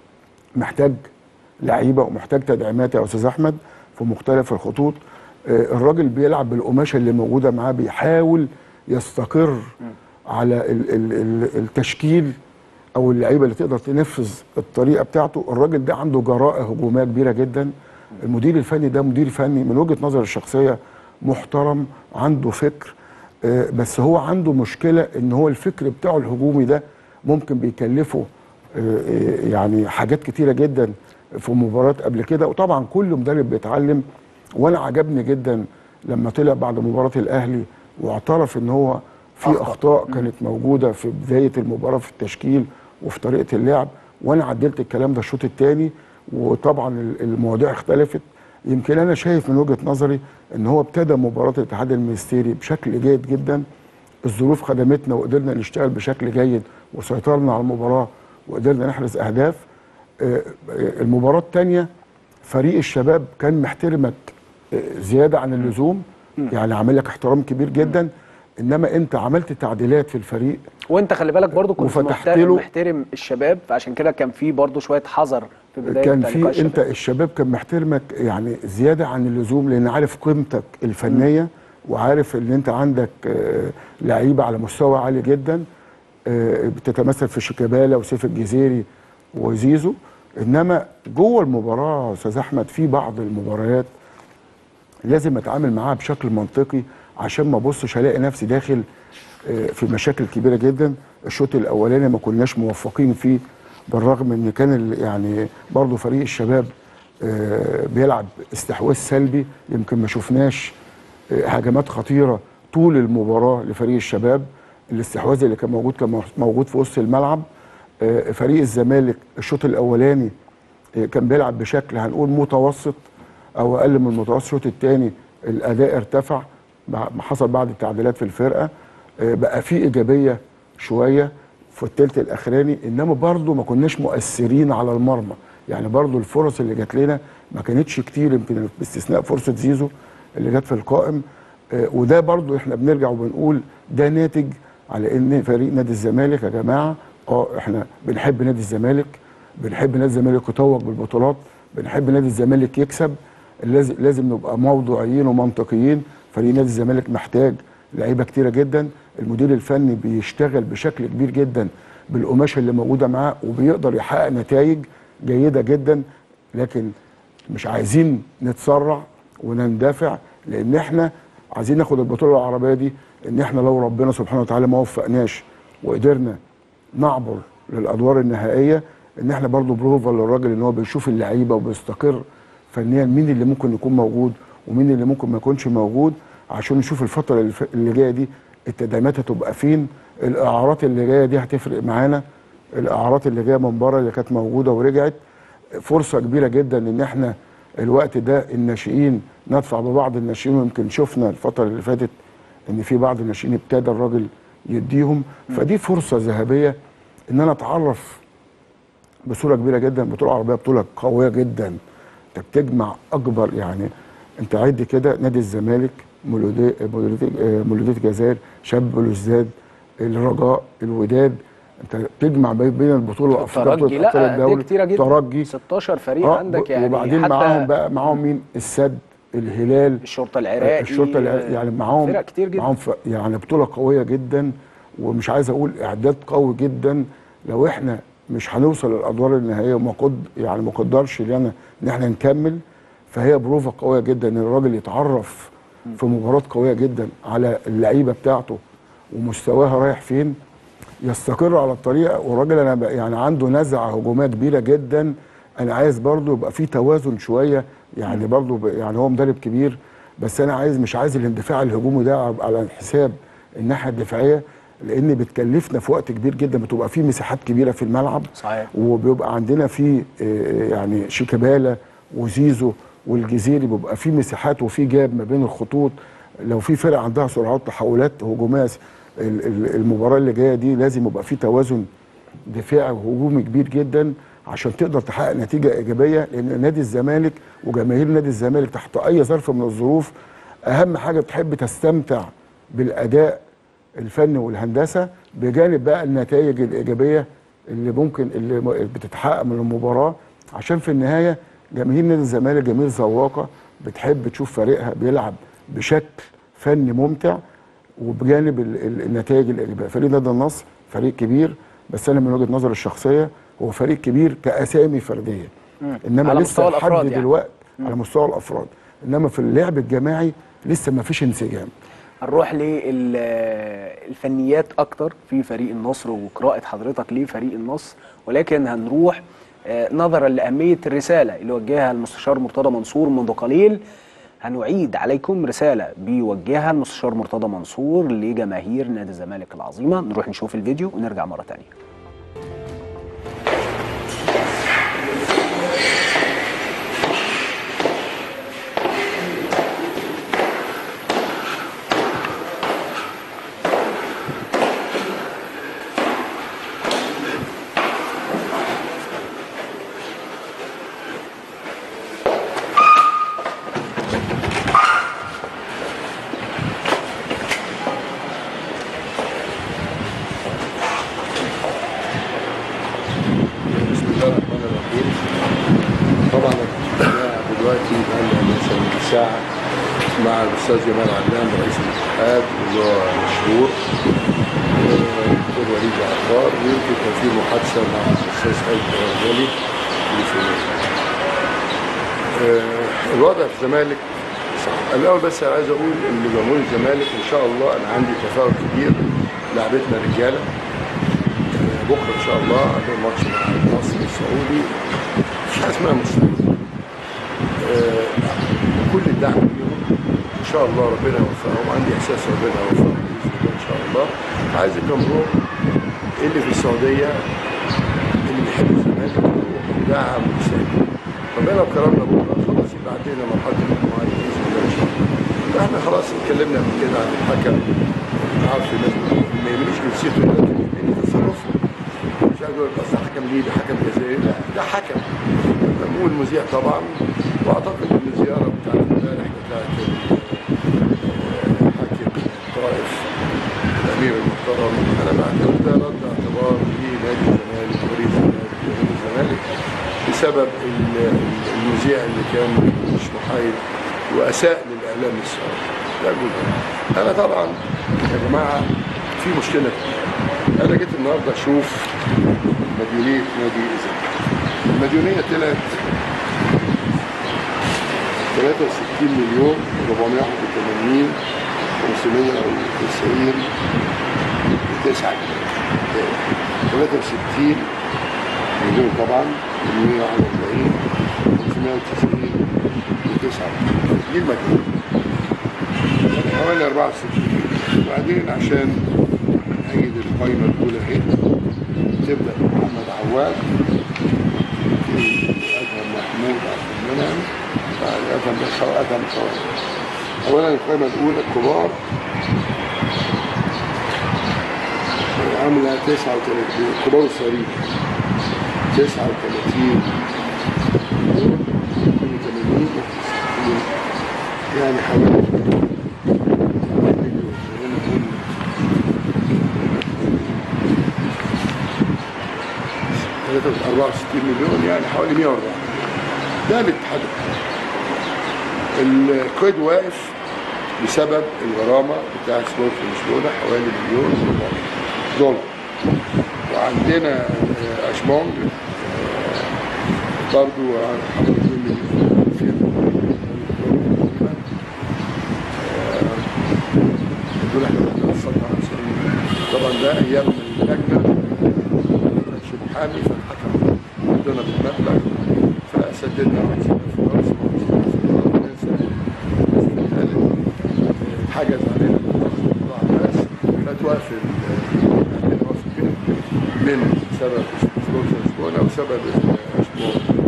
محتاج لعيبه ومحتاج تدعيمات يا استاذ احمد في مختلف الخطوط آه، الراجل بيلعب بالقماشه اللي موجوده معاه بيحاول يستقر على ال ال ال التشكيل او اللعيبه اللي تقدر تنفذ الطريقه بتاعته الراجل ده عنده جراءه هجوميه كبيره جدا المدير الفني ده مدير فني من وجهه نظري الشخصيه محترم عنده فكر آه، بس هو عنده مشكله ان هو الفكر بتاعه الهجومي ده ممكن بيكلفه آه، آه، يعني حاجات كتيره جدا في مباريات قبل كده وطبعا كل مدرب بيتعلم وانا عجبني جدا لما طلع بعد مباراه الاهلي واعترف ان هو في أخطأ. اخطاء كانت موجوده في بدايه المباراه في التشكيل وفي طريقه اللعب وانا عدلت الكلام ده الشوط الثاني وطبعا ال- المواضيع اختلفت يمكن انا شايف من وجهه نظري ان هو ابتدى مباراه الاتحاد المنستيري بشكل جيد جدا الظروف خدمتنا وقدرنا نشتغل بشكل جيد وسيطرنا على المباراه وقدرنا نحرز اهداف آه، آه، المباراه الثانيه فريق الشباب كان محترمك آه، زياده عن اللزوم يعني عامل لك احترام كبير جدا انما انت عملت تعديلات في الفريق وانت خلي بالك برضو كنت وفتحت محترم, له- محترم الشباب فعشان كده كان في برضو شويه حذر في بدايه كان لقاء في الشباب. انت الشباب كان محترمك يعني زياده عن اللزوم لان عارف قيمتك الفنيه وعارف ان انت عندك آه، لعيبه على مستوى عالي جدا آه، بتتمثل في شيكابالا وسيف الجزيري وزيزو انما جوه المباراه يا استاذ احمد في بعض المباريات لازم اتعامل معاها بشكل منطقي عشان ما ابصش الاقي نفسي داخل آه، في مشاكل كبيره جدا الشوط الاولاني ما كناش موفقين فيه بالرغم ان كان ال- يعني برضه فريق الشباب آه، بيلعب استحواذ سلبي يمكن ما شفناش آه، هجمات خطيره طول المباراه لفريق الشباب الاستحواذ اللي كان موجود كان موجود في وسط الملعب آه، فريق الزمالك الشوط الاولاني آه، كان بيلعب بشكل هنقول متوسط او اقل من المتوسط الشوط الثاني الاداء ارتفع مع- ما حصل بعد التعديلات في الفرقه آه، بقى في ايجابيه شويه في الثلث الاخراني انما برضه ما كناش مؤثرين على المرمى يعني برضه الفرص اللي جات لنا ما كانتش كتير يمكن باستثناء فرصه زيزو اللي جت في القائم آه، وده برضه احنا بنرجع وبنقول ده ناتج على ان فريق نادي الزمالك يا جماعه اه احنا بنحب نادي الزمالك بنحب نادي الزمالك يتوج بالبطولات بنحب نادي الزمالك يكسب لازم لازم نبقى موضوعيين ومنطقيين فريق نادي الزمالك محتاج لعيبه كتيره جدا المدير الفني بيشتغل بشكل كبير جدا بالقماشه اللي موجوده معاه وبيقدر يحقق نتائج جيده جدا لكن مش عايزين نتسرع ونندفع لان احنا عايزين ناخد البطوله العربيه دي ان احنا لو ربنا سبحانه وتعالى ما وفقناش وقدرنا نعبر للادوار النهائيه ان احنا برضو بروفا للراجل ان هو بيشوف اللعيبه وبيستقر فنيا مين اللي ممكن يكون موجود ومين اللي ممكن ما يكونش موجود عشان نشوف الفتره اللي ف- اللي جايه دي التدعيمات هتبقى فين الاعارات اللي جايه دي هتفرق معانا الاعارات اللي جايه من بره اللي كانت موجوده ورجعت فرصه كبيره جدا ان احنا الوقت ده الناشئين ندفع ببعض الناشئين ويمكن شفنا الفتره اللي فاتت ان في بعض الناشئين ابتدى الراجل يديهم فدي فرصه ذهبيه ان انا اتعرف بصوره كبيره جدا بطوله عربيه بطوله قويه جدا انت بتجمع اكبر يعني انت عد كده نادي الزمالك مولوديه مولوديه مولوديه الجزائر شاب بلوزداد الرجاء الوداد انت بتجمع بين بين البطوله والافريقيا الترجي بطولة لا الدوري، دي كتيره جدا ترجي 16 فريق آه، عندك يعني وبعدين حتى معاهم بقى معاهم مين السد الهلال الشرطه العراقي الشرطه الع- يعني معاهم فرق كتير جدا معاهم ف... يعني بطوله قويه جدا ومش عايز اقول اعداد قوي جدا لو احنا مش هنوصل للادوار النهائيه وما قد يعني ما قدرش لنا ان احنا نكمل فهي بروفه قويه جدا ان الراجل يتعرف في مباراه قويه جدا على اللعيبه بتاعته ومستواها رايح فين يستقر على الطريقه والراجل انا بقى يعني عنده نزعه هجوميه كبيره جدا انا عايز برضو يبقى في توازن شويه يعني برضو ب- يعني هو مدرب كبير بس انا عايز مش عايز الاندفاع الهجومي ده على حساب الناحيه الدفاعيه لان بتكلفنا في وقت كبير جدا بتبقى في مساحات كبيره في الملعب صحيح. وبيبقى عندنا في آه، يعني شيكابالا وزيزو والجزيري بيبقى في مساحات وفي جاب ما بين الخطوط لو في فرق عندها سرعات تحولات هجوميه ال- ال- المباراه اللي جايه دي لازم يبقى في توازن دفاعي وهجومي كبير جدا عشان تقدر تحقق نتيجه ايجابيه لان نادي الزمالك وجماهير نادي الزمالك تحت اي ظرف من الظروف اهم حاجه بتحب تستمتع بالاداء الفني والهندسه بجانب بقى النتائج الايجابيه اللي ممكن اللي م- بتتحقق من المباراه عشان في النهايه جماهير نادي الزمالك جماهير ذواقه بتحب تشوف فريقها بيلعب بشكل فني ممتع وبجانب ال- ال- النتائج الايجابيه فريق نادي النصر فريق كبير بس انا من وجهه نظري الشخصيه هو فريق كبير كاسامي فرديه انما على لسه مستوى لحد الأفراد يعني. دلوقتي على مستوى الافراد انما في اللعب الجماعي لسه ما فيش انسجام هنروح للفنيات اكتر في فريق النصر وقراءه حضرتك لفريق النصر ولكن هنروح آه، نظرا لاهميه الرساله اللي وجهها المستشار مرتضى منصور منذ قليل هنعيد عليكم رساله بيوجهها المستشار مرتضى منصور لجماهير نادي الزمالك العظيمه نروح نشوف الفيديو ونرجع مره تانية بسم الله الرحمن الرحيم طبعا احنا دلوقتي بقالنا مثلا ساعة مع الأستاذ جمال علام رئيس الاتحاد اللي هو مشهور والدكتور وليد عطار ويمكن كان في محادثة مع الأستاذ خالد الغزالي اللي في آه، الوضع في الزمالك صح الأول بس أنا عايز أقول إن جمهور الزمالك إن شاء الله أنا عندي تفاؤل كبير لعبتنا رجالة بكره ان شاء الله عندنا ماتش مع النصر السعودي مش حاجه اسمها مستحيل آه، كل الدعم ليهم ان شاء الله ربنا يوفقهم عندي احساس ربنا يوفقهم باذن الله ان شاء الله عايز الجمهور اللي في السعوديه اللي بيحب الزمالك يروح يدعم ويساعد ربنا لو كرمنا بكره خلاص يبقى عدينا مرحله المجموعات باذن الله ان شاء الله فاحنا خلاص اتكلمنا قبل كده عن الحكم عارف الناس ما يهمنيش جنسيته لكن يهمني تصرفه مش عايز اقول بس ده حكم ليه ده حكم جزائري لا ده حكم والمذيع طبعا واعتقد ان الزياره بتاعت امبارح بتاعت ال- حاكم الطائف الامير المحترم انا بعتبر ده رد اعتبار لنادي الزمالك ورئيس الزمالك ونادي الزمالك بسبب ال- المذيع اللي كان مش محايد واساء للاعلام السعودي ده جزء انا طبعا يا جماعه في مشكله كبيره انا جيت النهارده اشوف مديونيه نادي الزمالك المديونيه طلعت 63 مليون 481 590 9 63 مليون طبعا 141 590 9 دي المديونيه يعني حوالي 64 وبعدين عشان اجد القائمه الاولى اهي تبدا بمحمد عواد ادهم محمود عبد المنعم بعد ادهم بس ادهم صالح اولا القائمه الاولى الكبار عامله 39 كبار الصغيرين 39 مليون 82 يعني حوالي ثلاثة 64 مليون يعني حوالي 104 ده الاتحاد القيد واقف بسبب الغرامة بتاع سبورت لشبونة حوالي مليون وربع دولار وعندنا آه، اشمونج آه، برضو حوالي 2 مليون دول احنا بنوصلنا على سنين. طبعا ده ايام اللجنه ما كانش محامي فالحكم ادانا بالمبلغ فسددنا وعايزين في راس حجز علينا موضوع الناس فتوقف عندنا وقف كده من سبب سبورت لشبونه وسبب اشبون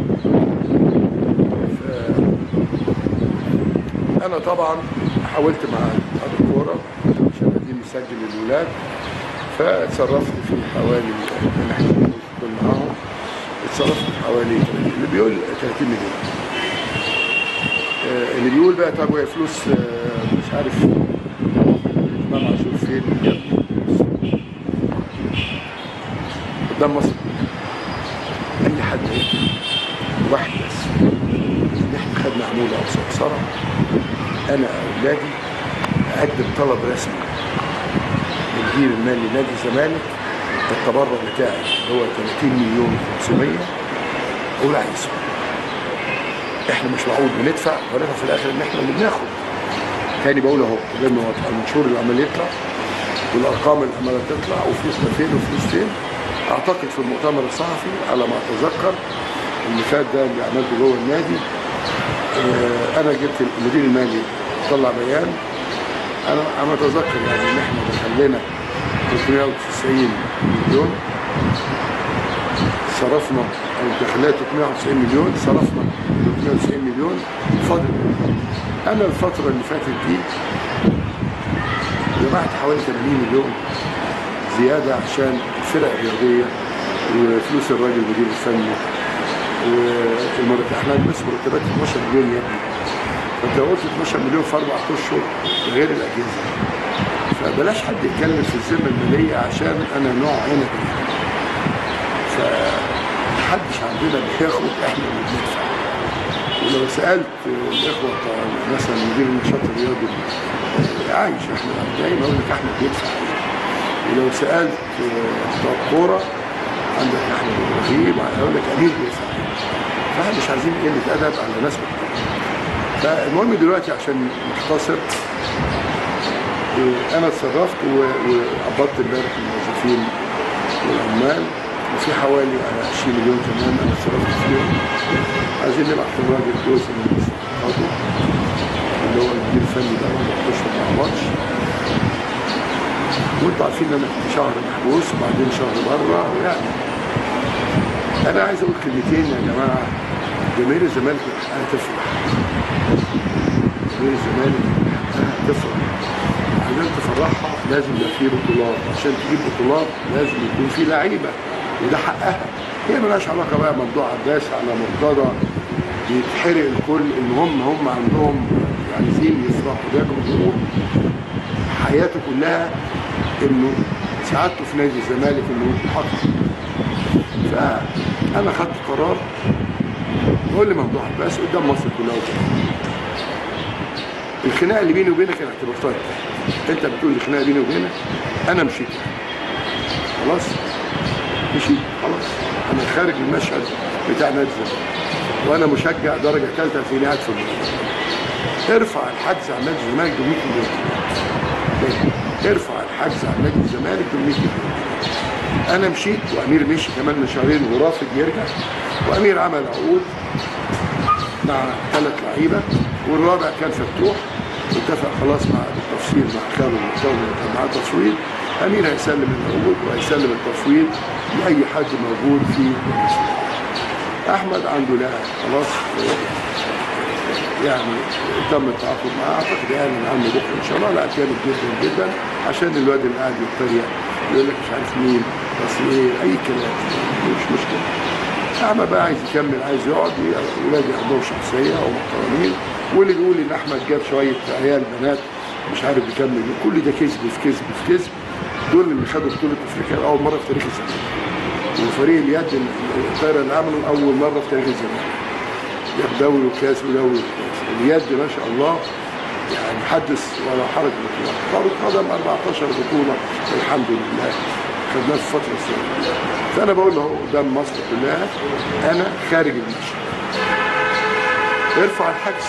انا طبعا حاولت مع اتحاد الكوره عشان عايزين نسجل الولاد فاتصرفت في حوالي من احنا كنا معاهم اتصرفت في حوالي 30 اللي بيقول 30 مليون آه، اللي بيقول بقى طب وهي فلوس آه، مش عارف امام عاشور فين يا ابني قدام مصر اي حد هيك واحد بس ان احنا خدنا عموله او سمسره انا اولادي اقدم طلب رسمي للمدير المالي نادي الزمالك التبرع بتاعي اللي هو 30 مليون 500 اقول عايزه احنا مش معقول بندفع ونفع في الاخر ان احنا اللي بناخد تاني بقول اهو لانه المنشور اللي عمال يطلع والارقام اللي عماله تطلع وفلوسنا فين وفلوس فين اعتقد في المؤتمر الصحفي على ما اتذكر اللي فات ده اللي عملته جوه النادي آه، انا جبت المدير المالي طلع بيان انا انا اتذكر يعني ان احنا دخل لنا 390 مليون صرفنا او دخلنا 390 مليون صرفنا 390 مليون فاضل انا الفتره اللي فاتت دي جمعت حوالي 80 مليون زياده عشان الفرق الرياضيه وفلوس الراجل المدير الفني والمرتب احنا بس مرتبات 12 مليون يا ابني فانت لو قلت 12 مليون في اربع اشهر غير الاجهزه فبلاش حد يتكلم في الذمه الماليه عشان انا نوع عنب فمحدش عندنا بياخد احنا اللي بندفع ولو سالت الاخوه بتوع مثلا مدير النشاط الرياضي عايش احنا دايما اقول لك احمد بيدفع ولو سالت بتوع الكوره عندك احمد ابراهيم هيقول لك امير بيدفع فاحنا مش عايزين قله ادب على ناس محترمه فالمهم دلوقتي عشان نختصر إيه، انا اتصرفت و- وقبضت امبارح الموظفين والعمال وفي حوالي على 20 مليون كمان انا اتصرفت فيهم عايزين نبعت للراجل جزء من مستحقاته اللي هو المدير الفني ده ما بيحطش ما عبطش وانتوا عارفين ان انا كنت شهر محبوس وبعدين شهر بره ويعني انا عايز اقول كلمتين يا جماعه جماهير الزمالك هتفرح جماهير الزمالك هتفرح عشان تفرحها لازم يبقى فيه بطولات عشان تجيب بطولات لازم يكون في لعيبه وده حقها هي ملهاش علاقه بقى ممدوح عباس على مرتضى بيتحرق الكل ان هم هم عندهم عايزين يفرحوا ده جمهور حياته كلها انه سعادته في نادي الزمالك انه يتحقق فانا خدت قرار بقول لي ممدوح عباس قدام مصر كلها وكده الخناقه اللي بيني وبينك انا اعتبرتها انتهت. انت بتقول الخناقه بيني وبينك انا مشيت خلاص مشيت خلاص انا خارج من المشهد بتاع نادي الزمالك وانا مشجع درجه ثالثه في قاعد في المنطقه ارفع الحجز عن نادي الزمالك ب 100 مليون جنيه. ارفع الحجز عن نادي الزمالك ب 100 مليون انا مشيت وامير مشي كمان من شهرين ورافض يرجع وامير عمل عقود مع ثلاث لعيبه والرابع كان فتوح واتفق خلاص مع التفصيل مع خالد المحتوى اللي كان معاه تفويض امير هيسلم العقود وهيسلم التفويض لاي حد موجود في الاسم. احمد عنده لاعب خلاص يعني تم التعاقد معاه اعتقد اعلن عنه بكره ان شاء الله لا جامد جدا جدا عشان الواد اللي قاعد يتريق يقول لك مش عارف مين بس ايه اي كلام مش مشكله احمد بقى عايز يكمل عايز يقعد ولادي عندهم شخصيه ومحترمين واللي بيقول ان احمد جاب شويه عيال بنات مش عارف يكمل كل ده كذب في كذب في كذب دول اللي خدوا بطوله افريقيا اول مره في تاريخ الزمالك وفريق اليد الطايره اللي عمله اول مره في تاريخ الزمالك جاب دوري وكاس ودوري وكاس اليد ما شاء الله يعني حدث ولا حرج بطولات كرة قدم 14 بطولة الحمد لله خدناها في فترة السنة فأنا بقول له قدام مصر كلها أنا خارج المشهد ارفع الحجز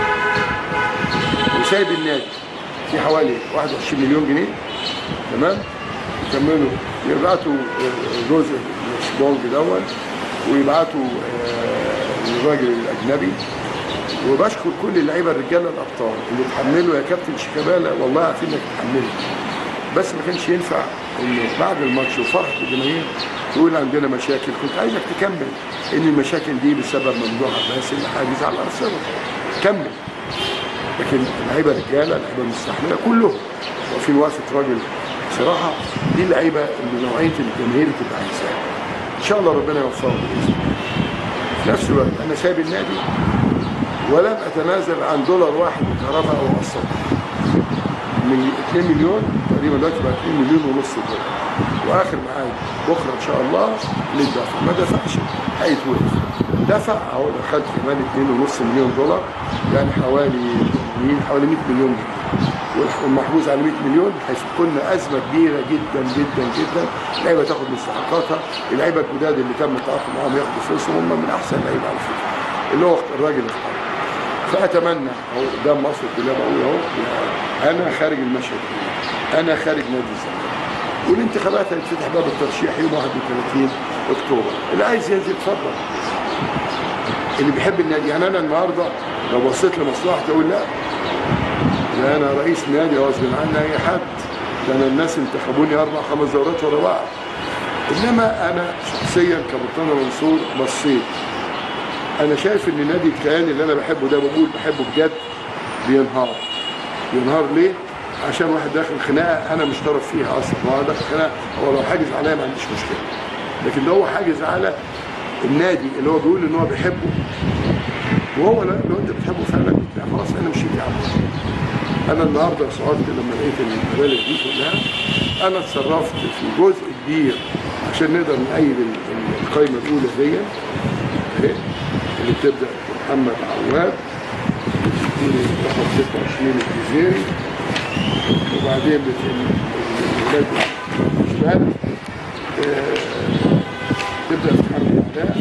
وسايب النادي في حوالي 21 مليون جنيه تمام يكملوا يبعتوا آه، جزء من السبونج دون ويبعتوا آه، للراجل الاجنبي وبشكر كل اللعيبه الرجاله الابطال اللي اتحملوا يا كابتن شيكابالا والله عارفين انك تحملوا بس ما كانش ينفع ان بعد الماتش وفرحه الجماهير تقول عندنا مشاكل كنت عايزك تكمل ان المشاكل دي بسبب ممدوح عباس اللي حاجز على الارصده كمل لكن اللعيبه رجاله لعيبه مستحمله كلهم واقفين وقفه راجل بصراحه دي اللعيبه اللي نوعيه الجماهير بتبقى عايزاها ان شاء الله ربنا يوفقهم باذن الله في نفس الوقت انا سايب النادي ولم اتنازل عن دولار واحد كهرباء او قسط من 2 مليون تقريبا دلوقتي بقى 2 مليون ونص دولار واخر معاد بكره ان شاء الله للدفع ما دفعش هيتوقف دفع اهو دخلت كمان 2.5 مليون دولار يعني حوالي مين حوالي 100 مليون جنيه والمحجوز على 100 مليون هيفك لنا ازمه كبيره جدا جدا جدا اللعيبه تاخد مستحقاتها اللعيبه الجداد اللي تم التعاقد معاهم ياخدوا فلوسهم هم من احسن اللعيبه على فكره اللي هو الراجل اختار فاتمنى اهو قدام مصر كلها بقول اهو انا خارج المشهد انا خارج نادي الزمالك والانتخابات هيتفتح باب الترشيح يوم 31 اكتوبر اللي عايز ينزل اتفضل اللي بيحب النادي يعني انا النهارده لو بصيت لمصلحتي اقول لا ده انا رئيس نادي غصب عني اي حد ده انا الناس انتخبوني اربع خمس دورات ورا بعض انما انا شخصيا كمرتضى منصور بصيت انا شايف ان نادي الكيان اللي انا بحبه ده بقول بحبه بجد بينهار بينهار ليه؟ عشان واحد داخل خناقه انا مش طرف فيها اصلا هو داخل خناقه هو لو حاجز عليا ما عنديش مشكله لكن لو هو حاجز على النادي اللي هو بيقول ان هو بيحبه وهو لو لو انت بتحبه فعلا لا خلاص انا مشيت يا عم انا النهارده صعدت لما لقيت المبالغ دي كلها انا اتصرفت في جزء كبير عشان نقدر نأيد ال- ال- القايمه الاولى دي اهي اللي بتبدا بمحمد عواد بتبتدي رقم 26 الجزيري وبعدين بت- الولاد الشمال آه، تبدا في حرب الاعداء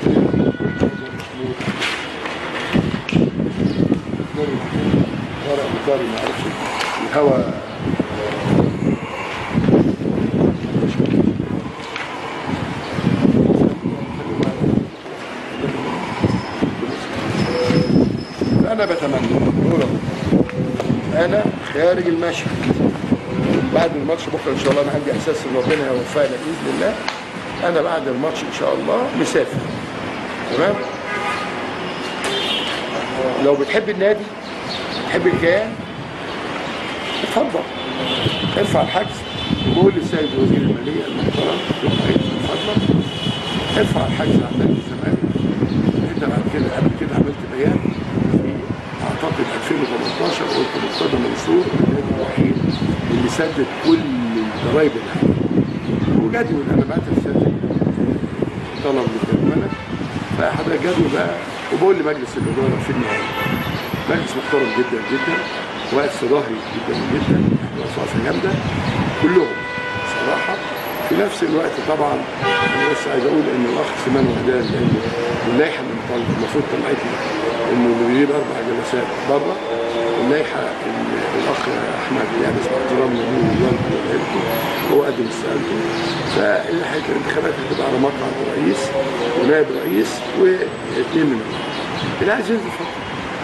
ورق مطاري ما اعرفش الهوا انا بتمنى نقول أهو. انا خارج المشهد بعد الماتش بكره ان شاء الله انا عندي احساس ان ربنا هيوفقنا باذن الله انا بعد الماتش ان شاء الله مسافر تمام لو بتحب النادي بتحب الكيان اتفضل ارفع الحجز وقول للسيد وزير الماليه المحترم من فضلك ارفع الحجز عن نادي الزمالك انت بعد كده قبل كده عملت بيان في اعتقد 2018 قلت مرتضى منصور النادي الوحيد اللي سدد كل الضرايب اللي عليه وجدول انا بعت رساله طلب للجمله فحضرتك جدول بقى وبقول لمجلس الاداره في النهايه مجلس محترم جدا جدا واقف في ظهري جدا جدا احنا وقفه جامده كلهم صراحه في نفس الوقت طبعا انا بس عايز اقول ان الاخ سمان وهدان لان اللائحه اللي مطلع- المفروض طلعت لي انه اللي بيجيب اربع جلسات بره اللائحه ال- الاخ احمد يعني اسمه احترامنا ليه ووالده وعيلته هو قدم استقالته فالحقيقه الانتخابات هتبقى على مقعد رئيس ونائب رئيس واثنين من اللي عايز ينزل فقط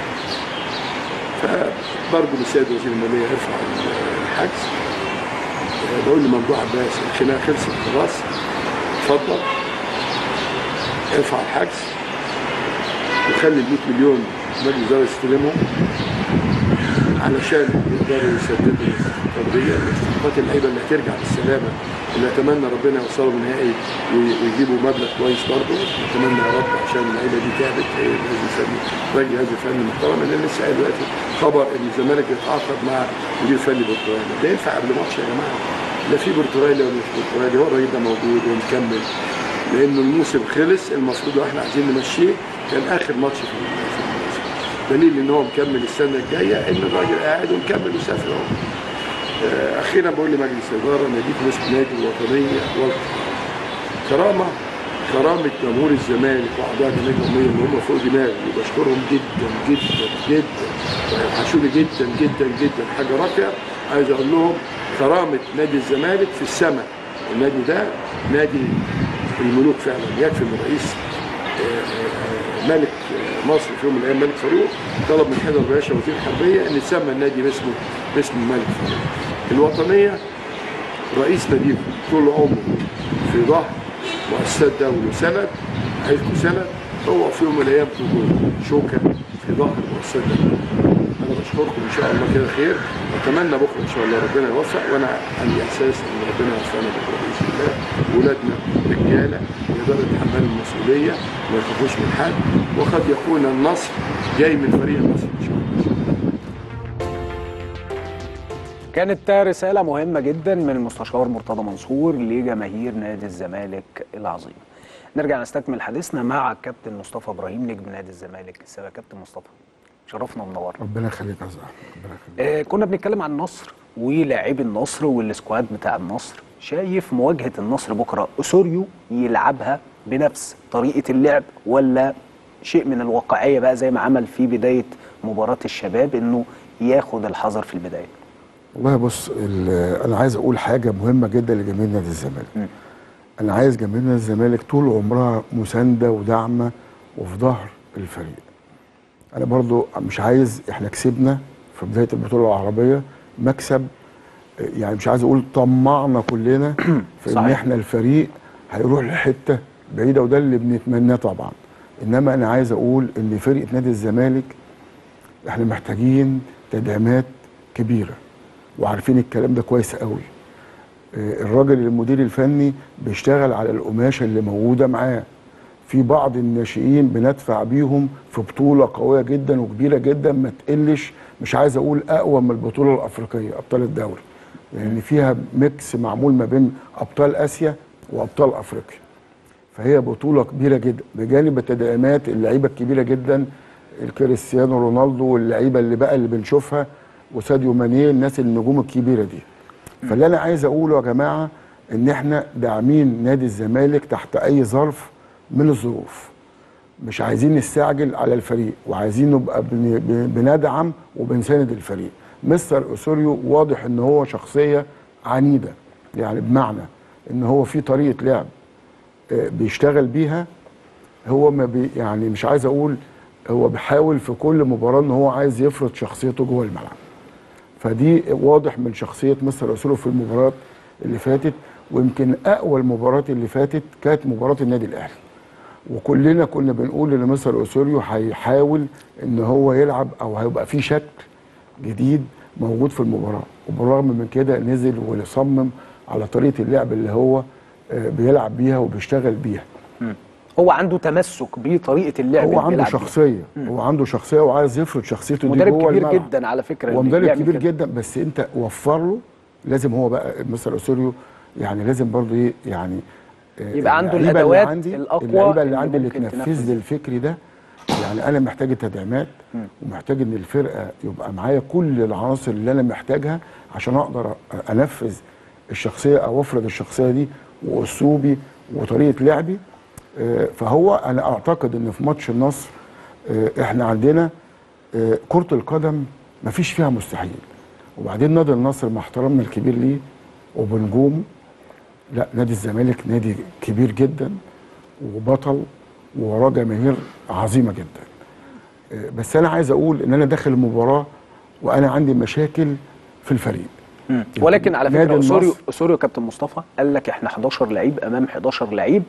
فبرضه السيد وزير الماليه يرفع الحجز بقول لممدوح عباس الخناقه خلصت خلاص اتفضل ارفع الحجز وخلي ال 100 مليون مجلس الاداره يستلمهم علشان يقدروا يسددوا التربيه استحقاقات اللعيبه اللي هترجع بالسلامه اللي اتمنى ربنا يوصلهم نهائي وي- ويجيبوا مبلغ كويس برضه اتمنى يا رب عشان اللعيبه دي تعبت هي لازم فني راجل هذا فني محترم انا لسه قايل دلوقتي خبر ان الزمالك بيتعاقد مع مدير فني برتغالي ده ينفع قبل ماتش يا جماعه لا في برتغالي ولا مش برتغالي هو الراجل ده موجود ومكمل لانه الموسم خلص المفروض لو احنا عايزين نمشيه كان اخر ماتش في في الموسم دليل ان هو مكمل السنه الجايه ان الراجل قاعد ومكمل وسافر اهو آه، اخيرا بقول لمجلس الاداره ناديكم اسم نادي الوطنيه وطن كرامه كرامه جمهور الزمالك واعضاء جمعيه الاميه اللي هم فوق دماغي وبشكرهم جدا جدا جدا وهيوحشوني جدا جدا جدا حاجه راقيه عايز اقول لهم كرامه نادي الزمالك في السماء النادي ده نادي الملوك فعلا يكفي ان رئيس آه، آه، ملك آه، مصر في يوم من الايام ملك فاروق طلب من حيدر باشا وزير الحربيه ان يسمى النادي باسمه باسم الملك فاروق الوطنيه رئيس ناديكم طول عمره في ظهر مؤسسات دولة وسند عايزكم سند هو في يوم من الايام تكون شوكه في ظهر مؤسسات دولة انا بشكركم ان شاء الله كده خير واتمنى بكره ان شاء الله ربنا يوفق وانا عندي احساس ان ربنا يوفقنا بكره باذن الله ولادنا رجاله يقدروا يتحملوا المسؤوليه ما يخافوش من حد وقد يكون النصر جاي من فريق مصر ان شاء الله كانت رسالة مهمة جدا من المستشار مرتضى منصور لجماهير نادي الزمالك العظيم. نرجع نستكمل حديثنا مع كابتن مصطفى ابراهيم نجم نادي الزمالك السابق كابتن مصطفى شرفنا ومنورنا. ربنا يخليك يا زهر ربنا يخليك آه كنا بنتكلم عن النصر ولاعبي النصر والسكواد بتاع النصر شايف مواجهة النصر بكرة أسوريو يلعبها بنفس طريقة اللعب ولا شيء من الواقعية بقى زي ما عمل في بداية مباراة الشباب إنه ياخد الحذر في البداية والله بص ال- انا عايز اقول حاجه مهمه جدا لجماهير نادي الزمالك انا عايز جماهير نادي الزمالك طول عمرها مسانده وداعمه وفي ظهر الفريق انا برضو مش عايز احنا كسبنا في بدايه البطوله العربيه مكسب يعني مش عايز اقول طمعنا كلنا في ان صحيح. احنا الفريق هيروح لحته بعيده وده اللي بنتمناه طبعا انما انا عايز اقول ان فرقه نادي الزمالك احنا محتاجين تدعيمات كبيره وعارفين الكلام ده كويس قوي آه، الراجل المدير الفني بيشتغل على القماشه اللي موجوده معاه في بعض الناشئين بندفع بيهم في بطوله قويه جدا وكبيره جدا ما تقلش مش عايز اقول اقوى من البطوله الافريقيه ابطال الدوري لان فيها ميكس معمول ما بين ابطال اسيا وابطال افريقيا فهي بطوله كبيره جدا بجانب التدعيمات اللعيبه الكبيره جدا الكريستيانو رونالدو واللعيبه اللي بقى اللي بنشوفها وساديو ماني الناس النجوم الكبيره دي فاللي انا عايز اقوله يا جماعه ان احنا داعمين نادي الزمالك تحت اي ظرف من الظروف مش عايزين نستعجل على الفريق وعايزين نبقى بن- بن- بندعم وبنساند الفريق مستر اسوريو واضح ان هو شخصيه عنيده يعني بمعنى ان هو في طريقه لعب آه، بيشتغل بيها هو ما بي يعني مش عايز اقول هو بيحاول في كل مباراه ان هو عايز يفرض شخصيته جوه الملعب فدي واضح من شخصيه مستر اسوريو في المباراه اللي فاتت ويمكن اقوى المباراه اللي فاتت كانت مباراه النادي الاهلي وكلنا كنا بنقول ان مستر اسوريو هيحاول ان هو يلعب او هيبقى في شكل جديد موجود في المباراه وبالرغم من كده نزل وصمم على طريقه اللعب اللي هو آه، بيلعب بيها وبيشتغل بيها هو عنده تمسك بطريقة اللعب هو اللي عنده بيلعب بيها. شخصيه هو عنده شخصيه وعايز يفرض شخصيته دي مدرب جوه كبير الملعب. جدا على فكرة هو اللي مدرب بيعمل كبير كده. جدا بس انت وفر له لازم هو بقى مستر اسوريو يعني لازم برضه ايه يعني آه، يبقى عنده اللعيبة اللي الأدوات عندي الأقوى اللعيبه اللي اللي عندي اللي ممكن تنفذ تنفذ. لي الفكر ده يعني انا محتاج التدعيمات ومحتاج ان الفرقه يبقى معايا كل العناصر اللي انا محتاجها عشان اقدر أ- انفذ الشخصيه او افرض الشخصيه دي واسلوبي وطريقه لعبي آه، فهو انا اعتقد ان في ماتش النصر آه، احنا عندنا آه، كره القدم مفيش فيها مستحيل وبعدين نادي النصر مع احترامنا الكبير ليه وبنجومه لا نادي الزمالك نادي كبير جدا وبطل ووراه جماهير عظيمه جدا آه، بس انا عايز اقول ان انا داخل المباراه وانا عندي مشاكل في الفريق مم. ولكن على نادي فكرة أسوريو النصر- أسوريو كابتن مصطفى قال لك احنا 11 لعيب أمام 11 لعيب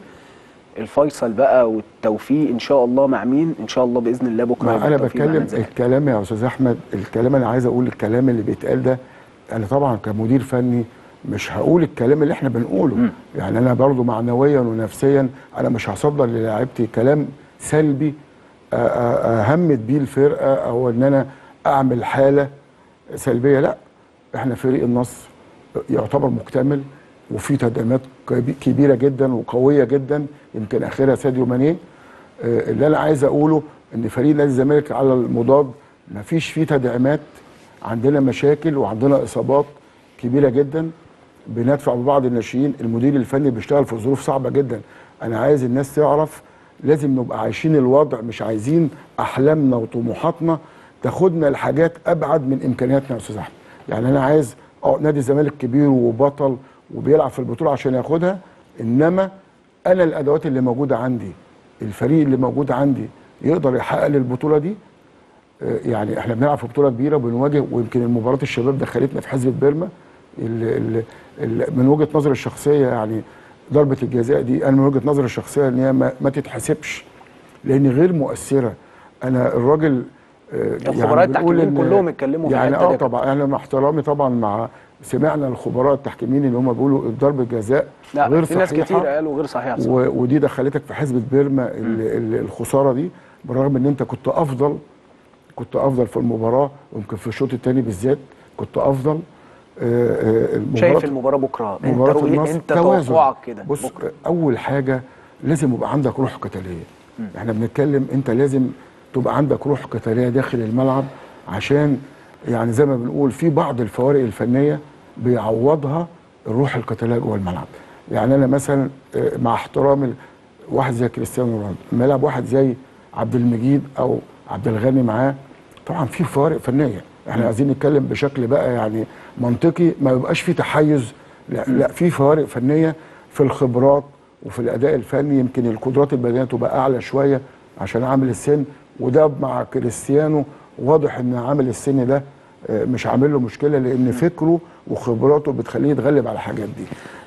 الفيصل بقى والتوفيق ان شاء الله مع مين ان شاء الله باذن الله بكره ما يبقى انا التوفيق مع بتكلم نادي الزمالك. الكلام يا استاذ احمد الكلام انا عايز اقول الكلام اللي بيتقال ده انا طبعا كمدير فني مش هقول الكلام اللي احنا بنقوله يعني انا برضو معنويا ونفسيا انا مش هصدر للاعيبتي كلام سلبي أ- أ- اهمت بيه الفرقه او ان انا اعمل حاله سلبيه لا احنا فريق النصر يعتبر مكتمل وفي تدعيمات كبي- كبيره جدا وقويه جدا يمكن اخرها ساديو ماني آه، اللي انا عايز اقوله ان فريق نادي الزمالك على المضاد ما فيش فيه تدعيمات عندنا مشاكل وعندنا اصابات كبيره جدا بندفع ببعض الناشئين المدير الفني بيشتغل في ظروف صعبه جدا انا عايز الناس تعرف لازم نبقى عايشين الوضع مش عايزين احلامنا وطموحاتنا تاخدنا لحاجات ابعد من امكانياتنا يا استاذ احمد يعني انا عايز اه نادي الزمالك كبير وبطل وبيلعب في البطوله عشان ياخدها انما انا الادوات اللي موجوده عندي الفريق اللي موجود عندي يقدر يحقق لي البطوله دي آه، يعني احنا بنلعب في بطوله كبيره وبنواجه ويمكن المباراه الشباب دخلتنا في حزب بيرما ال ال ال من وجهه نظري الشخصيه يعني ضربه الجزاء دي انا من وجهه نظري الشخصيه ان هي ما, ما تتحسبش لان غير مؤثره انا الراجل آه، الخبراء بنقول التحكيميين إن- كلهم اتكلموا في يعني الحتة اه دي. طبعا انا مع احترامي طبعا مع سمعنا الخبراء التحكيميين اللي هم بيقولوا ضربه جزاء لا غير في ناس صحيحة. كتير قالوا غير صحيحه صح. و- ودي دخلتك في حزب بيرما ال- ال- الخساره دي بالرغم ان انت كنت افضل كنت افضل في المباراه ويمكن في الشوط الثاني بالذات كنت افضل آه، آه، شايف المباراة- المباراه بكره انت مباراة رؤية النصر انت توازن. توقعك كده بص بكره اول حاجه لازم يبقى عندك روح قتاليه احنا بنتكلم انت لازم تبقى عندك روح قتاليه داخل الملعب عشان يعني زي ما بنقول في بعض الفوارق الفنيه بيعوضها الروح القتاليه جوه الملعب يعني انا مثلا آه، مع احترامي ل- واحد زي كريستيانو رونالدو لما يلعب واحد زي عبد المجيد او عبد الغني معاه طبعا في فوارق فنيه احنا عايزين نتكلم بشكل بقى يعني منطقي ما يبقاش في تحيز لا لا في فوارق فنيه في الخبرات وفي الاداء الفني يمكن القدرات البدنيه تبقى اعلى شويه عشان عامل السن وده مع كريستيانو واضح ان عامل السن ده آه، مش عامل له مشكله لان فكره وخبراته بتخليه يتغلب على الحاجات دي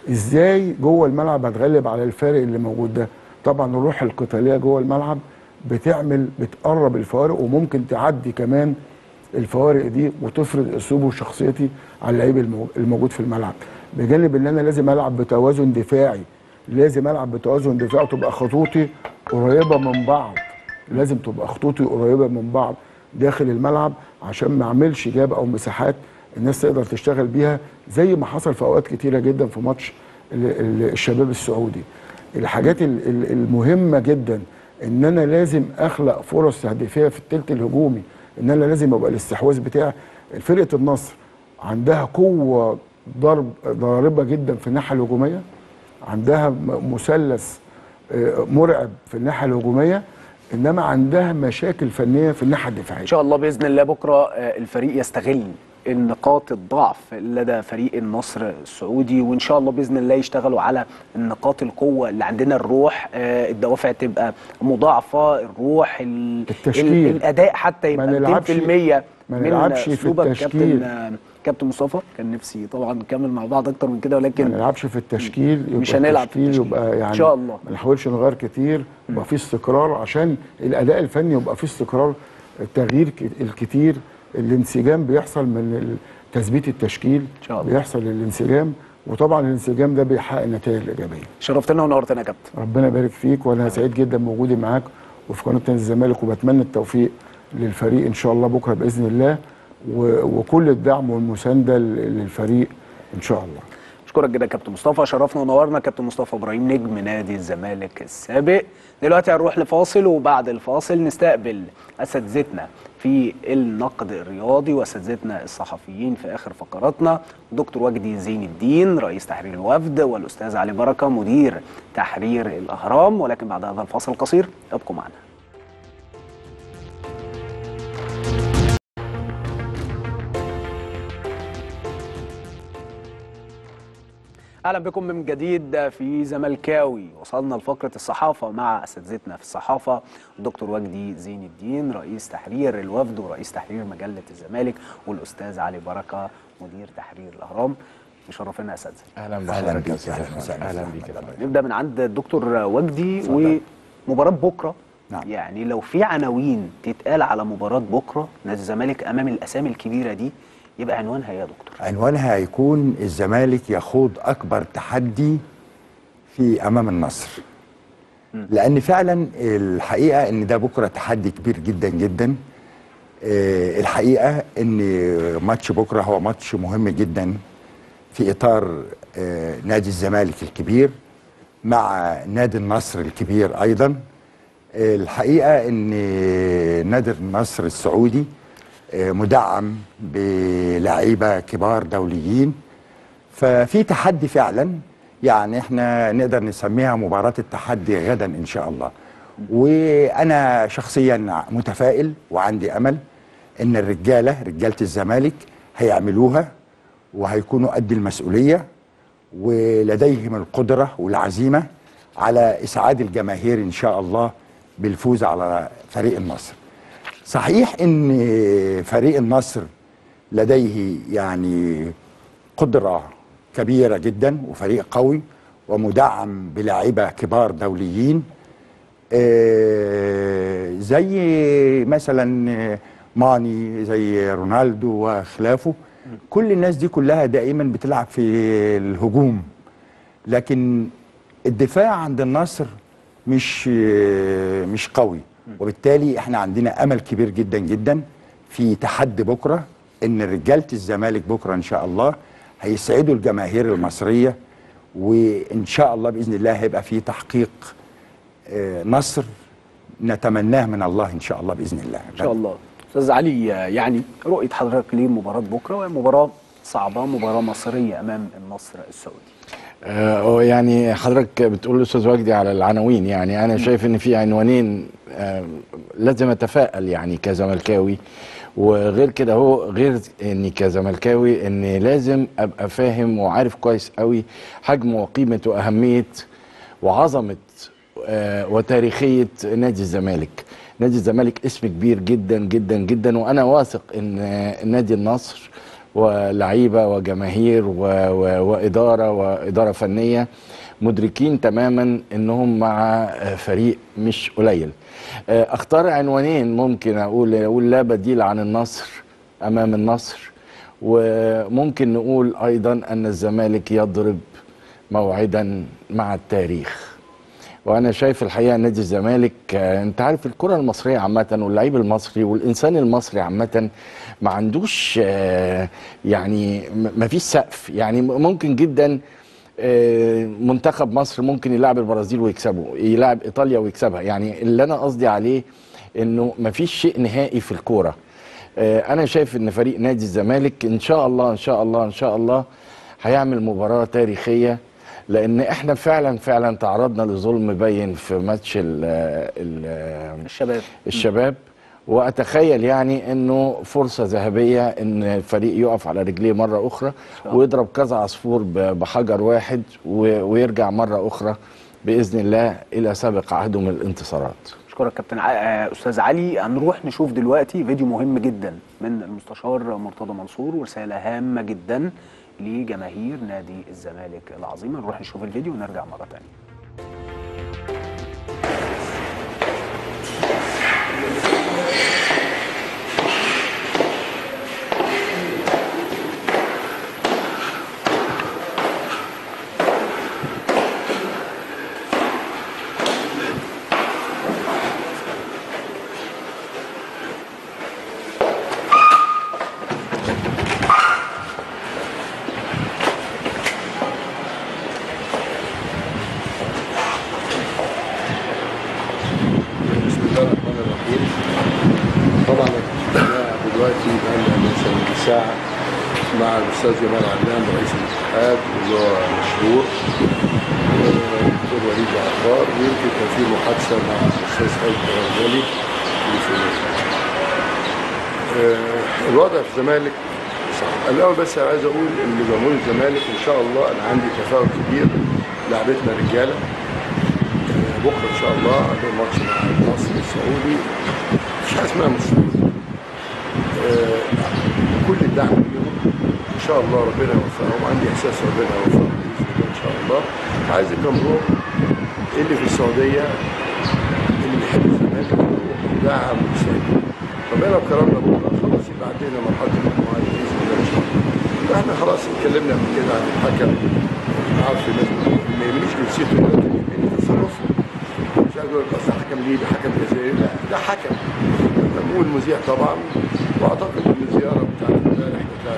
ازاي جوه الملعب هتغلب على الفارق اللي موجود ده طبعا الروح القتاليه جوه الملعب بتعمل بتقرب الفوارق وممكن تعدي كمان الفوارق دي وتفرض اسلوبه وشخصيتي على اللعيب المو- الموجود في الملعب بجانب ان انا لازم العب بتوازن دفاعي لازم العب بتوازن دفاعي وتبقى خطوطي قريبه من بعض لازم تبقى خطوطي قريبه من بعض داخل الملعب عشان ما اعملش جاب او مساحات الناس تقدر تشتغل بيها زي ما حصل في اوقات كتيره جدا في ماتش ال- ال- الشباب السعودي الحاجات ال- ال- المهمه جدا ان انا لازم اخلق فرص تهديفيه في الثلث الهجومي ان انا لازم ابقى الاستحواذ بتاعي فرقه النصر عندها قوه ضرب ضاربه جدا في الناحيه الهجوميه عندها م- مثلث آه، مرعب في الناحيه الهجوميه انما عندها مشاكل فنيه في الناحيه الدفاعيه ان شاء الله باذن الله بكره آه، الفريق يستغل النقاط الضعف لدى فريق النصر السعودي وان شاء الله باذن الله يشتغلوا على النقاط القوه اللي عندنا الروح آه، الدوافع تبقى مضاعفه الروح ال- التشكيل. ال- الاداء حتى ما يبقى 200% نلعبش- ما من نلعبش في أسلوبك التشكيل. كابتن آه، كابتن مصطفى كان نفسي طبعا نكمل مع بعض اكتر من كده ما ولكن نلعبش في التشكيل يبقى مش هنلعب في التشكيل. يبقى يعني إن شاء الله. ما نحاولش نغير كتير يبقى في استقرار عشان الاداء الفني يبقى في استقرار التغيير ك- الكتير الانسجام بيحصل من ال- تثبيت التشكيل إن شاء الله. بيحصل الانسجام وطبعا الانسجام ده بيحقق النتائج الايجابيه شرفتنا ونورتنا يا كابتن ربنا يبارك فيك وانا سعيد جدا بوجودي معاك وفي قناه نادي الزمالك وبتمنى التوفيق للفريق ان شاء الله بكره باذن الله و- وكل الدعم والمسانده ل- للفريق ان شاء الله اشكرك جدا يا كابتن مصطفى شرفنا ونورنا كابتن مصطفى ابراهيم نجم نادي الزمالك السابق دلوقتي هنروح لفاصل وبعد الفاصل نستقبل اساتذتنا في النقد الرياضي واساتذتنا الصحفيين في اخر فقراتنا دكتور وجدي زين الدين رئيس تحرير الوفد والاستاذ علي بركه مدير تحرير الاهرام ولكن بعد هذا الفاصل القصير ابقوا معنا اهلا بكم من جديد في زملكاوي وصلنا لفقره الصحافه مع اساتذتنا في الصحافه الدكتور وجدي زين الدين رئيس تحرير الوفد ورئيس تحرير مجله الزمالك والاستاذ علي بركه مدير تحرير الاهرام مشرفينا يا اساتذه اهلا اهلا بحضرتك بيك يا يا استاذ أهلا احمد وسهلا. اهلا بيك يا فندم. نبدا من عند الدكتور وجدي ومباراه بكره نعم. يعني لو في عناوين تتقال على مباراه بكره نادي الزمالك امام الاسامي الكبيره دي يبقى عنوانها إيه يا دكتور عنوانها هيكون الزمالك يخوض اكبر تحدي في امام النصر لان فعلا الحقيقه ان ده بكره تحدي كبير جدا جدا آه، الحقيقه ان ماتش بكره هو ماتش مهم جدا في اطار آه، نادي الزمالك الكبير مع نادي النصر الكبير ايضا آه، الحقيقه ان نادي النصر السعودي آه، مدعم بلعيبه كبار دوليين ففي تحدي فعلا يعني احنا نقدر نسميها مباراة التحدي غدا ان شاء الله وانا شخصيا متفائل وعندي امل ان الرجالة رجالة الزمالك هيعملوها وهيكونوا قد المسؤولية ولديهم القدرة والعزيمة على اسعاد الجماهير ان شاء الله بالفوز على فريق النصر صحيح ان فريق النصر لديه يعني قدرة كبيرة جدا وفريق قوي ومدعم بلاعيبة كبار دوليين آه، زي مثلا آه، ماني زي رونالدو وخلافه كل الناس دي كلها دائما بتلعب في الهجوم لكن الدفاع عند النصر مش آه، مش قوي وبالتالي احنا عندنا امل كبير جدا جدا في تحدي بكره ان رجاله الزمالك بكره ان شاء الله هيسعدوا الجماهير المصريه وان شاء الله باذن الله هيبقى في تحقيق آه، نصر نتمناه من الله ان شاء الله باذن الله ان شاء الله استاذ علي يعني رؤيه حضرتك لمباراه بكره وهي مباراه صعبه مباراه مصريه امام النصر السعودي آه، يعني حضرتك بتقول استاذ وجدي على العناوين يعني انا شايف ان في عنوانين آه، لازم اتفائل يعني كزملكاوي وغير كده هو غير اني كزملكاوي ان لازم ابقى فاهم وعارف كويس قوي حجم وقيمه واهميه وعظمه آه، وتاريخيه نادي الزمالك نادي الزمالك اسم كبير جدا جدا جدا وانا واثق ان آه، نادي النصر ولعيبه وجماهير و... و... واداره واداره فنيه مدركين تماما انهم مع آه، فريق مش قليل آه، اختار عنوانين ممكن اقول اقول لا بديل عن النصر امام النصر وممكن نقول ايضا ان الزمالك يضرب موعدا مع التاريخ وانا شايف الحقيقه نادي الزمالك آه، انت عارف الكره المصريه عامه واللعيب المصري والانسان المصري عامه ما عندوش آه، يعني ما فيش سقف يعني ممكن جدا آه، منتخب مصر ممكن يلعب البرازيل ويكسبه يلعب ايطاليا ويكسبها يعني اللي انا قصدي عليه انه ما فيش شيء نهائي في الكوره آه، انا شايف ان فريق نادي الزمالك ان شاء الله ان شاء الله ان شاء الله هيعمل مباراه تاريخيه لان احنا فعلا فعلا تعرضنا لظلم باين في ماتش ال ال الشباب الشباب واتخيل يعني انه فرصه ذهبيه ان الفريق يقف على رجليه مره اخرى ويضرب كذا عصفور ب- بحجر واحد و- ويرجع مره اخرى باذن الله الى سابق عهده من الانتصارات اشكرك كابتن ع... آه، استاذ علي هنروح نشوف دلوقتي فيديو مهم جدا من المستشار مرتضى منصور ورساله هامه جدا لجماهير نادي الزمالك العظيمه نروح نشوف الفيديو ونرجع مره ثانيه بسم الله الرحمن الرحيم طبعا احنا دلوقتي بقالنا مثلا ساعة مع الأستاذ جمال علام رئيس الاتحاد اللي هو مشهور والدكتور وليد عطار ويمكن كان في محادثة مع الأستاذ خالد الغزالي اللي في آه، الوضع في الزمالك صعب الأول بس عايز أقول إن جمهور الزمالك إن شاء الله أنا عندي تفاؤل كبير لعبتنا رجالة بكره ان شاء الله عندنا ماتش مع النصر السعودي مفيش حاجه اسمها مستحيل آه، كل الدعم ليهم ان شاء الله ربنا يوفقهم عندي احساس ربنا يوفقهم باذن الله ان شاء الله عايز الجمهور اللي في السعوديه اللي بيحب الزمالك يروح يدعم ويساعد ربنا لو كرمنا بكره خلاص يبقى عندنا مرحله المجموعات باذن الله ان شاء الله احنا خلاص اتكلمنا قبل كده عن الحكم عارف الناس ما يهمنيش جنسيته لكن يهمني تصرفه مش عايز اقول لك اصل حكم ليه ده حكم جزائري لا ده حكم مو المذيع طبعا واعتقد ان الزياره بتاعت امبارح بتاعت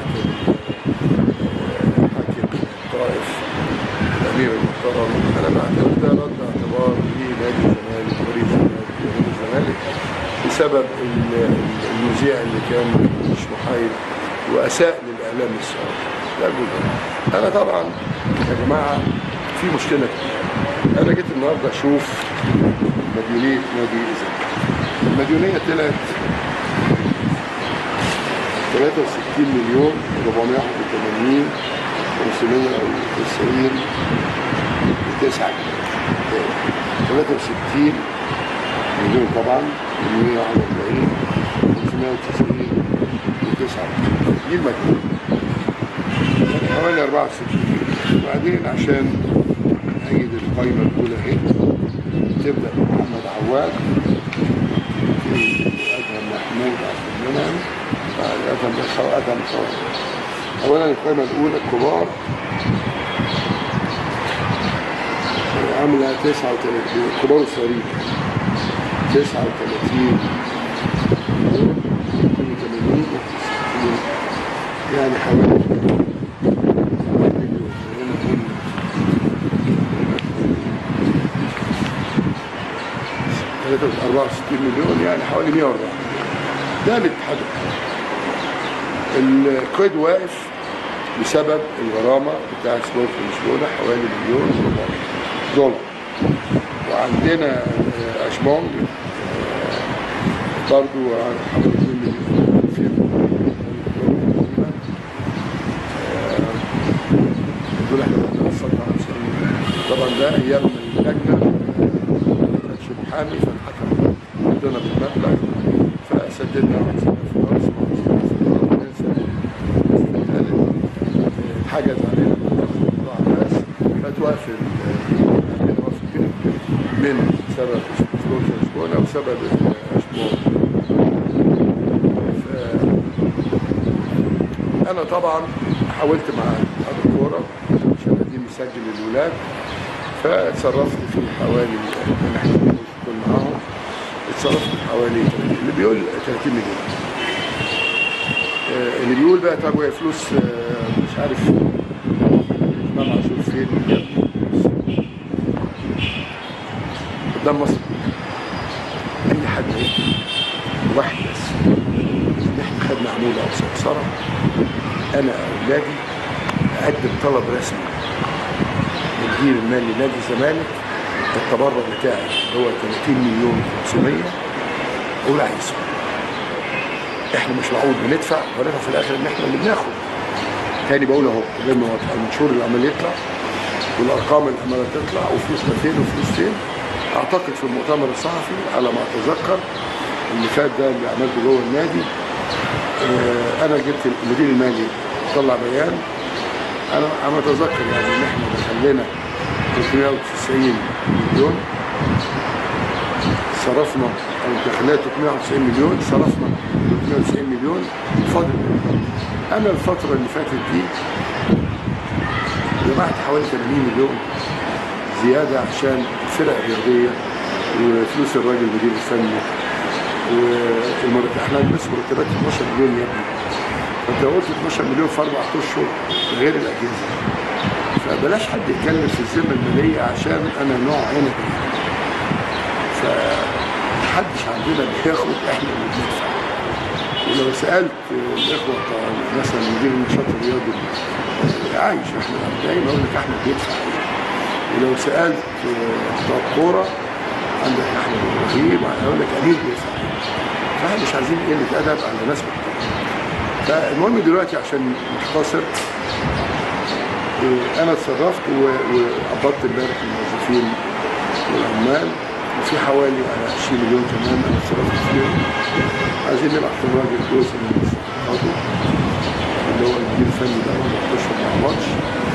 ال- حاكم الطائف الامير المحترم انا بعتبر ده رد اعتبار لنادي الزمالك ورئيس الزمالك ونادي الزمالك بسبب ال- ال- المذيع اللي كان مش محايد واساء للاعلام السعودي لا جزء انا طبعا يا جماعه في مشكله كبيره انا جيت النهارده اشوف مديونيه نادي الزمالك المديونيه طلعت 63 مليون 481 590 9 63 مليون طبعا 141 590 9 دي المجموع يعني حوالي 64 وبعدين عشان اجد القائمه الاولى اهي تبدا محمد عواد في ادهم محمود عبد المنعم بعد ادهم بس ادهم صالح اولا القائمه الاولى الكبار عامله 39 الكبار الصغيرين 39 82 يعني حوالي 64 مليون يعني حوالي 104 ده الاتحاد القيد واقف بسبب الغرامه بتاع سبورت لشبونه حوالي مليون وربع دولار وعندنا آه، اشمونج آه، برضو حوالي 2 مليون في دول احنا بنتفق على مسؤولين. طبعا ده ايام اللجنه ما كانش محامي فالحكم ادونا بالمبلغ فسددنا 50 في راس اتحجز علينا موضوع الناس فتوقف الموافقين من سبب سبورت لشبونه وسبب الاشبون انا طبعا حاولت مع اتحاد الكوره عشان قاعدين نسجل الولاد فاتصرفت في حوالي ان احنا كنا معاهم اتصرفت في حوالي 30 اللي بيقول 30 مليون آه، اللي بيقول بقى طب وهي فلوس آه، مش عارف امام عاشور فين يا ابني؟ قدام مصر اي حد هيك واحد بس ان احنا خدنا عموله او سمسره انا اولادي اقدم طلب رسمي للمدير المالي نادي الزمالك التبرع بتاعي اللي هو 30 مليون 500 اقول عايزه احنا مش معقول بندفع ونفع في الاخر ان احنا اللي بناخد تاني بقول اهو لما هو المنشور العمال يطلع والارقام العماله تطلع وفلوسنا فين وفلوس فين اعتقد في المؤتمر الصحفي على ما اتذكر اللي فات ده اللي عملته جوه النادي آه، انا جبت المدير المالي طلع بيان انا انا اتذكر يعني ان احنا دخل لنا 390 مليون صرفنا او دخلنا 390 مليون صرفنا 390 مليون فاضل انا الفتره اللي فاتت دي جمعت حوالي 80 مليون زياده عشان الفرق الرياضيه وفلوس الراجل المدير الفني والمرتب احنا بنصرف مرتبات 12 مليون يا ابني فانت لو قلت 12 مليون في اربع اشهر غير الاجهزه فبلاش حد يتكلم في الذمه الماليه عشان انا نوع عنب فمحدش عندنا بياخد احنا اللي بندفع ولو سالت الاخوه بتوع مثلا مدير النشاط الرياضي عايش احنا دايما اقول لك احمد بيدفع ولو سالت بتوع الكوره عندك احمد ابراهيم هيقول لك امير بيدفع فاحنا مش عايزين قله ادب على ناس محترمه فالمهم دلوقتي عشان نختصر إيه، انا اتصرفت و- وقبضت امبارح الموظفين والعمال وفي حوالي على 20 مليون كمان انا اتصرفت فيهم عايزين نبعت للراجل جزء من استحقاقاته اللي هو المدير الفني ده هو اشهر ما عملش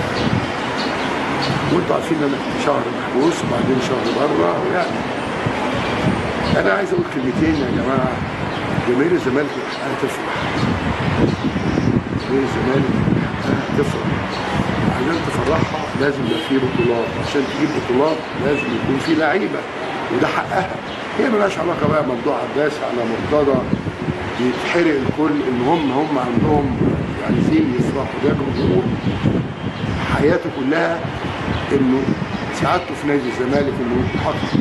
وانتوا عارفين ان انا كنت شهر محبوس وبعدين شهر بره ويعني انا عايز اقول كلمتين يا جماعه جماهير الزمالك هتفرح جماهير الزمالك هتفرح عشان تفرحها لازم يبقى في بطولات عشان تجيب بطولات لازم يكون في لعيبه وده حقها هي ملهاش علاقه بقى ممدوح عباس على مرتضى بيتحرق الكل المهم هم عندهم عايزين يفرحوا ده جمهور حياته كلها انه سعادته في نادي الزمالك انه يتحقق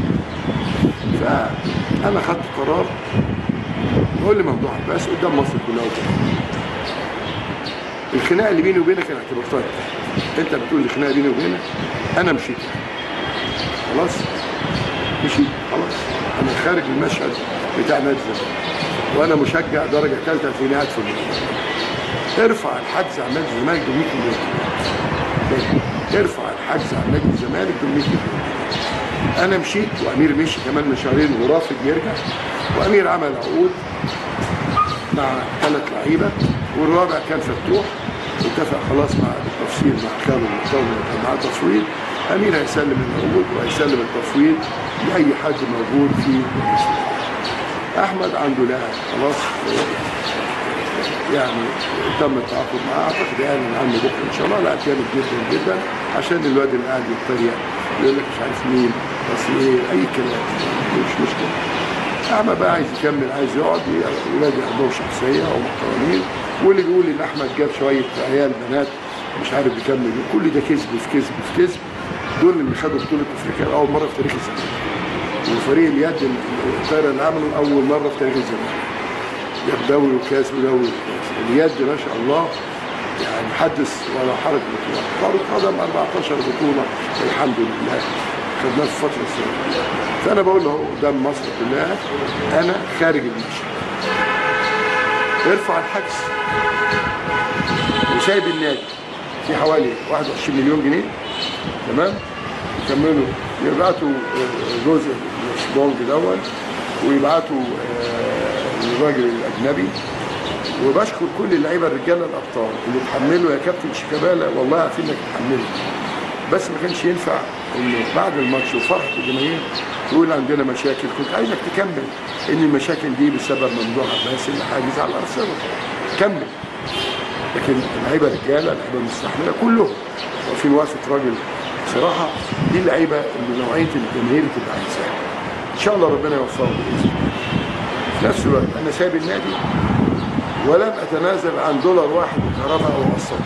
فانا خدت قرار بقول لي ممدوح عباس قدام مصر كلها وكده الخناقه اللي بيني وبينك انا اعتبرتها انت بتقول الخناقه بيني وبينك انا مشيت خلاص مشيت خلاص انا خارج المشهد بتاع نادي الزمالك وانا مشجع درجه ثالثه هتلاقيني قاعد في المدرج ارفع الحجز عن نادي الزمالك ب 100 مليون ارفع الحجز عن نادي الزمالك ب 100 مليون انا مشيت وامير مشي كمان من شهرين ورافض يرجع وامير عمل عقود مع ثلاث لعيبه والرابع كان فتوح واتفق خلاص مع التفصيل مع خالد المحتوى اللي كان معاه تفويض امير هيسلم العقود وهيسلم التفويض لاي حد موجود في المسؤوليه. احمد عنده لاعب خلاص يعني تم التعاقد معاه اعتقد يعني عنده بكره ان شاء الله لاعب جامد جدا جدا عشان الواد اللي قاعد يتريق يقول لك مش عارف مين بس ايه اي كلام مش مشكله احمد بقى عايز يكمل عايز يقعد ولادي عندهم شخصيه ومحترمين واللي بيقول ان احمد جاب شويه عيال بنات مش عارف يكمل كل ده كذب في كذب في كذب دول اللي خدوا بطوله افريقيا لاول مره في تاريخ الزمالك وفريق اليد اللي الطايره اللي عملوا اول مره في تاريخ الزمالك جاب دوري وكاس ودوري وكاس اليد ما شاء الله يعني حدث ولا حرج بطولات كرة قدم 14 بطولة الحمد لله خدناها في فترة السنة فأنا بقول له قدام مصر كلها أنا خارج الماتش ارفع الحجز وسايب النادي في حوالي 21 مليون جنيه تمام يكملوا يبعتوا آه، جزء من الشبونج دون ويبعتوا آه، للراجل الاجنبي وبشكر كل اللعيبه الرجاله الابطال اللي اتحملوا يا كابتن شيكابالا والله عارفين انك تحملوا بس ما كانش ينفع ان بعد الماتش وفرحه الجماهير تقول عندنا مشاكل كنت عايزك تكمل ان المشاكل دي بسبب ممدوح عباس اللي حاجز على الارصده كمل لكن اللعيبه رجاله لعيبه مستحمله كلهم واقفين وقفه راجل بصراحه دي اللعيبه اللي نوعيه الجماهير بتبقى عايزاها ان شاء الله ربنا يوفقهم باذن الله في نفس الوقت انا سايب النادي ولم اتنازل عن دولار واحد كهرباء او مقسط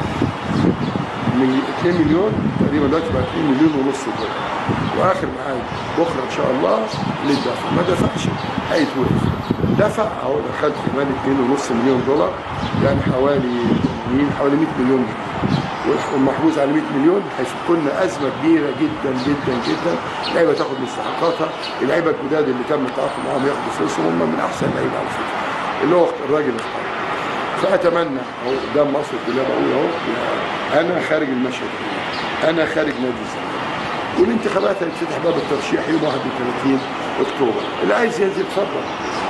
من 2 مليون تقريبا دلوقتي بقى 2 مليون ونص دولار واخر معايا بكره ان شاء الله للدفع ما دفعش هيتوقف دفع اهو دخلت كمان 2.5 مليون دولار يعني حوالي 80 حوالي 100 مليون جنيه والمحجوز على 100 مليون هيفك لنا ازمه كبيره جدا جدا جدا اللعيبه تاخد مستحقاتها اللعيبه الجداد اللي تم التعاقد معاهم ياخدوا فلوسهم هم من احسن اللعيبه على فكره اللي هو الراجل اختار فاتمنى اهو قدام مصر كلها بقول اهو انا خارج المشهد انا خارج نادي الزمالك والانتخابات هيتفتح باب الترشيح يوم 31 اكتوبر اللي عايز ينزل اتفضل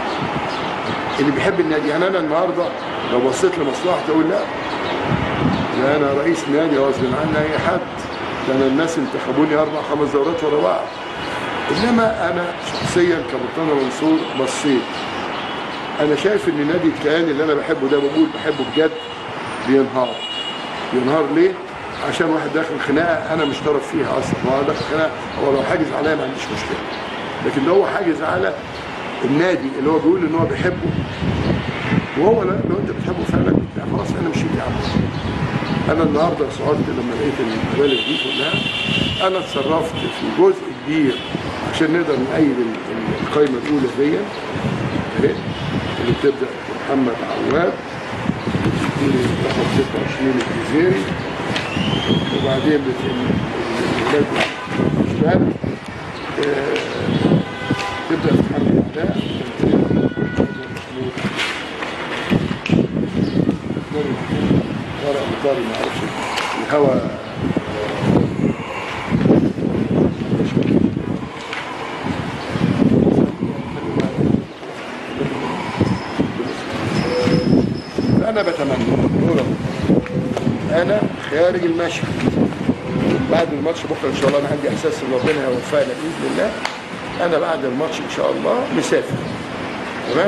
اللي بيحب النادي يعني انا النهارده لو بصيت لمصلحتي اقول لا لا انا رئيس نادي غصب عني اي حد ده انا الناس انتخبوني اربع خمس دورات ورا بعض انما انا شخصيا كمرتضى منصور بصيت انا شايف ان نادي الكيان اللي انا بحبه ده بقول بحبه بجد بينهار بينهار ليه؟ عشان واحد داخل خناقه انا مش طرف فيها اصلا هو داخل خناقه هو لو حاجز عليا ما عنديش مشكله لكن لو هو حاجز على النادي اللي هو بيقول ان هو بيحبه وهو لا لو انت بتحبه فعلا لا خلاص انا مشيت يا عم انا النهارده صعدت لما لقيت المبالغ دي كلها انا اتصرفت في جزء كبير عشان نقدر نأيد ال- ال- القايمه الاولى دي اهي اللي بتبدا محمد عواد بتبتدي رقم 26 الجزيري وبعدين بتبقى الولاد الشباب آه، تبدا في حرب الاعداء طارق مطاري ما اعرفش الهوا انا بتمنى دول انا خارج المشهد بعد الماتش بكره ان شاء الله انا عندي احساس ان ربنا هيوفقنا باذن الله انا بعد الماتش ان شاء الله مسافر تمام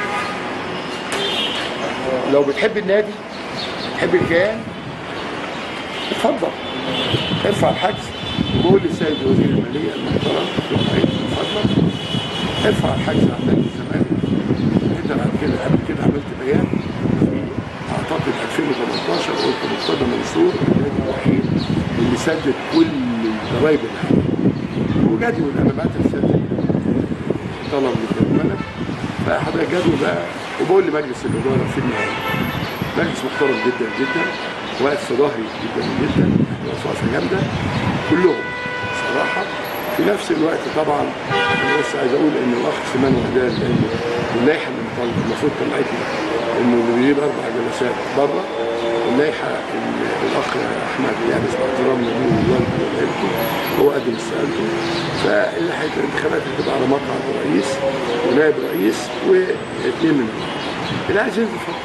لو بتحب النادي بتحب الكيان اتفضل ارفع الحجز وقول للسيد وزير الماليه المحترم اتفضل ارفع الحجز عن نادي الزمالك انت بعد كده قبل كده عملت بيان في اعتقد 2018 قلت مرتضى منصور النادي الوحيد اللي سدد كل الضرايب اللي عليه وجدول انا بعت رساله طلب للجدولة فحضرتك جدول بقى وبقول لمجلس الاداره في النهايه مجلس محترم جدا جدا واقف في ظهري جدا جدا احنا وقفه جامده كلهم صراحه في نفس الوقت طبعا انا بس عايز اقول ان الاخ سمان وهدان لان اللائحه اللي مطلع- المفروض طلعتنا انه اللي بيجيب اربع جلسات بره اللائحه ال- الاخ احمد يعني اسمه احترامنا له ووالده وعيلته هو قدم استقالته فاللي هيبقى الانتخابات هتبقى على مقعد رئيس ونائب رئيس واثنين من اللي عايز ينزل اتفضل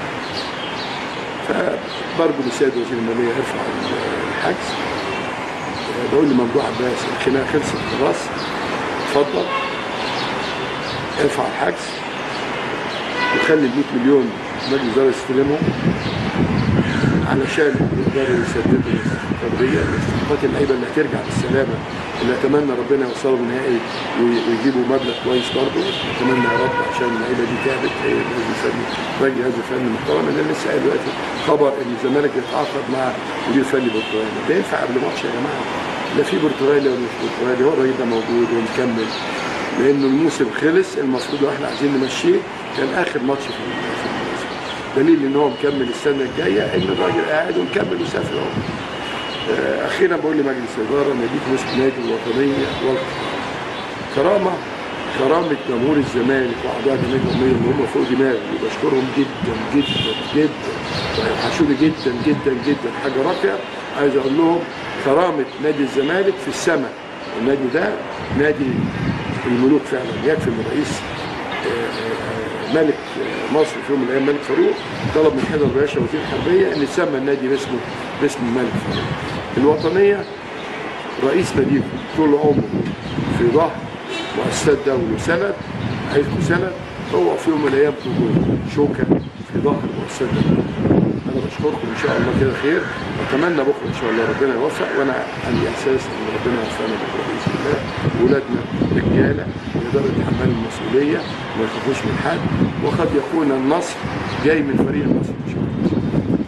فبرجو للسيد وزير الماليه يرفع الحجز بقول لممدوح عباس الخناقه خلصت خلاص اتفضل ارفع الحجز وخلي ال 100 مليون مجلس الاداره يستلمهم علشان يقدروا يسددوا التربيه استحقاقات اللعيبه اللي هترجع بالسلامه اللي اتمنى ربنا يوصلهم نهائي وي- ويجيبوا مبلغ كويس برضه اتمنى يا رب عشان اللعيبه دي تعبت هي الجهاز الفني راجل جهاز فني محترم انا لسه قايل دلوقتي خبر ان الزمالك بيتعاقد مع مدير فني برتغالي ده ينفع قبل ماتش يا جماعه لا في برتغالي ولا مش برتغالي هو الراجل ده موجود ومكمل لانه الموسم خلص المفروض لو احنا عايزين نمشيه كان اخر ماتش في ال- في الموسم دليل ان هو مكمل السنه الجايه ان الراجل قاعد ومكمل وسافر اهو آه، اخيرا بقول لمجلس الاداره ناديكم اسم نادي الوطنيه والقرار كرامه كرامه جمهور الزمالك واعضاء جمعيه الاميه ان هم فوق دماغي وبشكرهم جدا جدا جدا وهيوحشوني جدا جدا جدا حاجه راقيه عايز اقول لهم كرامه نادي الزمالك في السماء النادي ده نادي الملوك فعلا يكفي ان رئيس آه، آه، ملك آه، مصر في يوم من الايام ملك فاروق طلب من حيدر باشا وزير الحربيه ان يسمى النادي باسمه باسم الملك فاروق الوطنيه رئيس ناديكم طول عمره في ظهر مؤسسات دولة وسند عايزكم سند هو في يوم من الايام تكون شوكه في ظهر مؤسسات دولة انا بشكركم ان شاء الله كده خير اتمنى بكره ان شاء الله ربنا يوفق وانا عندي احساس ان ربنا يوفقنا بكره باذن الله واولادنا رجاله يقدروا يتحملوا المسؤوليه وما يخافوش من حد وقد يكون النصر جاي من فريق النصر ان شاء الله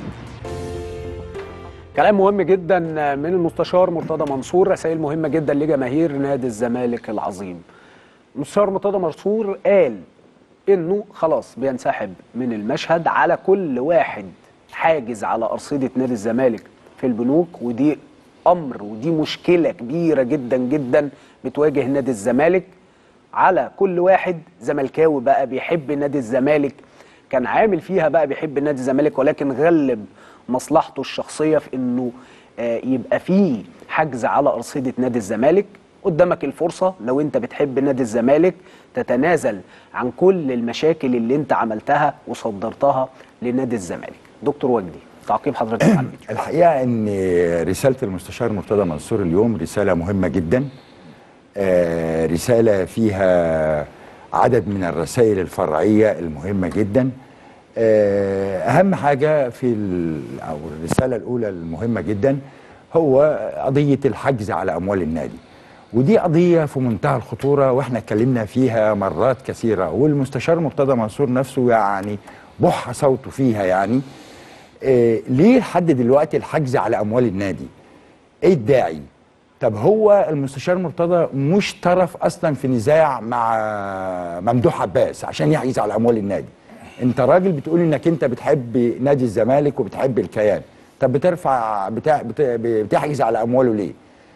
كلام مهم جدا من المستشار مرتضى منصور رسائل مهمه جدا لجماهير نادي الزمالك العظيم المستشار مرتضى منصور قال انه خلاص بينسحب من المشهد على كل واحد حاجز على ارصده نادي الزمالك في البنوك ودي امر ودي مشكله كبيره جدا جدا بتواجه نادي الزمالك على كل واحد زملكاوي بقى بيحب نادي الزمالك كان عامل فيها بقى بيحب نادي الزمالك ولكن غلب مصلحته الشخصيه في انه آه، يبقى فيه حجز على ارصده نادي الزمالك قدامك الفرصه لو انت بتحب نادي الزمالك تتنازل عن كل المشاكل اللي انت عملتها وصدرتها لنادي الزمالك دكتور وجدي تعقيب حضرتك عن الفيديو. الحقيقه ان رساله المستشار مرتضى منصور اليوم رساله مهمه جدا آه، رساله فيها عدد من الرسائل الفرعيه المهمه جدا آه، اهم حاجه في ال- او الرساله الاولى المهمه جدا هو قضيه الحجز على اموال النادي ودي قضيه في منتهى الخطوره واحنا اتكلمنا فيها مرات كثيره والمستشار مرتضى منصور نفسه يعني بح صوته فيها يعني آه، ليه لحد دلوقتي الحجز على اموال النادي ايه الداعي طب هو المستشار مرتضى مش طرف اصلا في نزاع مع ممدوح عباس عشان يحجز على اموال النادي انت راجل بتقول انك انت بتحب نادي الزمالك وبتحب الكيان طب بترفع بتاع بت- بتحجز على امواله ليه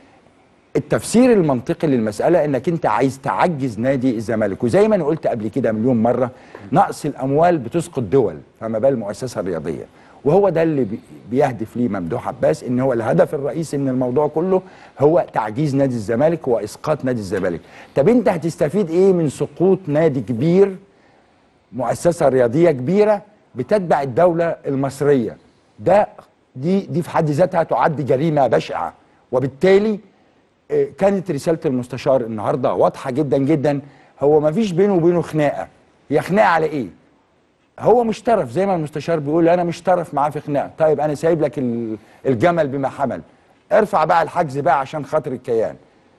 التفسير المنطقي للمسألة انك انت عايز تعجز نادي الزمالك وزي ما انا قلت قبل كده مليون مرة نقص الاموال بتسقط دول فما بال المؤسسة الرياضية وهو ده اللي بي- بيهدف ليه ممدوح عباس ان هو الهدف الرئيسي من الموضوع كله هو تعجيز نادي الزمالك واسقاط نادي الزمالك طب انت هتستفيد ايه من سقوط نادي كبير مؤسسة رياضية كبيرة بتتبع الدولة المصرية ده دي دي في حد ذاتها تعد جريمة بشعة وبالتالي آه، كانت رسالة المستشار النهاردة واضحة جدا جدا هو ما فيش بينه وبينه خناقة هي خناقة على ايه هو مش طرف زي ما المستشار بيقول انا مش طرف معاه في خناقة طيب انا سايب لك ال- الجمل بما حمل ارفع بقى الحجز بقى عشان خاطر الكيان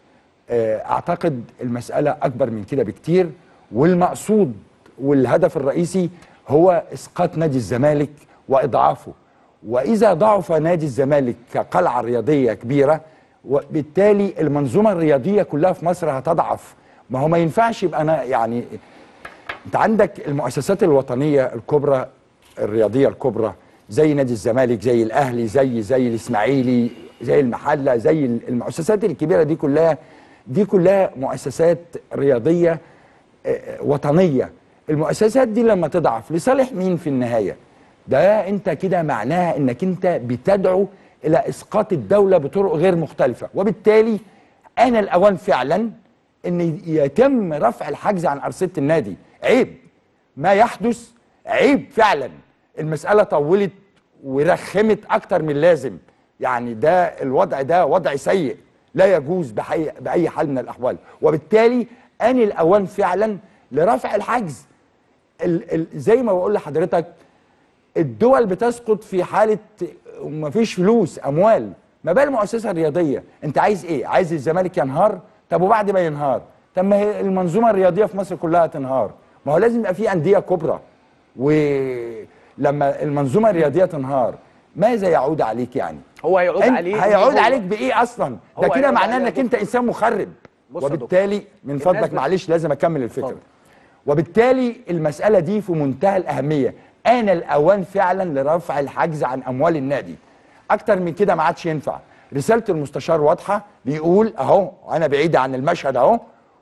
آه، اعتقد المساله اكبر من كده بكتير والمقصود والهدف الرئيسي هو اسقاط نادي الزمالك واضعافه واذا ضعف نادي الزمالك كقلعه رياضيه كبيره وبالتالي المنظومه الرياضيه كلها في مصر هتضعف ما هو ما ينفعش يبقى انا يعني انت عندك المؤسسات الوطنيه الكبرى الرياضيه الكبرى زي نادي الزمالك زي الاهلي زي زي الاسماعيلي زي المحله زي المؤسسات الكبيره دي كلها دي كلها مؤسسات رياضيه آه، وطنيه المؤسسات دي لما تضعف لصالح مين في النهايه ده انت كده معناها انك انت بتدعو الى اسقاط الدوله بطرق غير مختلفه وبالتالي انا الاوان فعلا ان يتم رفع الحجز عن ارصده النادي عيب ما يحدث عيب فعلا المساله طولت ورخمت اكتر من اللازم يعني ده الوضع ده وضع سيء لا يجوز بحي باي حال من الاحوال وبالتالي ان الاوان فعلا لرفع الحجز ال ال زي ما بقول لحضرتك الدول بتسقط في حاله مفيش فلوس اموال ما بال المؤسسه الرياضيه انت عايز ايه عايز الزمالك ينهار طب وبعد ما ينهار طب ما هي المنظومه الرياضيه في مصر كلها تنهار ما هو لازم يبقى في انديه كبرى ولما المنظومه الرياضيه تنهار ماذا يعود عليك يعني هو هيعود أنت- عليه إن هيعود هو- عليك بايه اصلا ده هو كده هيعود معناه عليه انك يا انت انسان مخرب بص يا وبالتالي من الناس فضلك بت- معلش لازم اكمل الفكره اتفضل. وبالتالي المساله دي في منتهى الاهميه آن الاوان فعلا لرفع الحجز عن اموال النادي اكتر من كده ما عادش ينفع رساله المستشار واضحه بيقول اهو انا بعيد عن المشهد اهو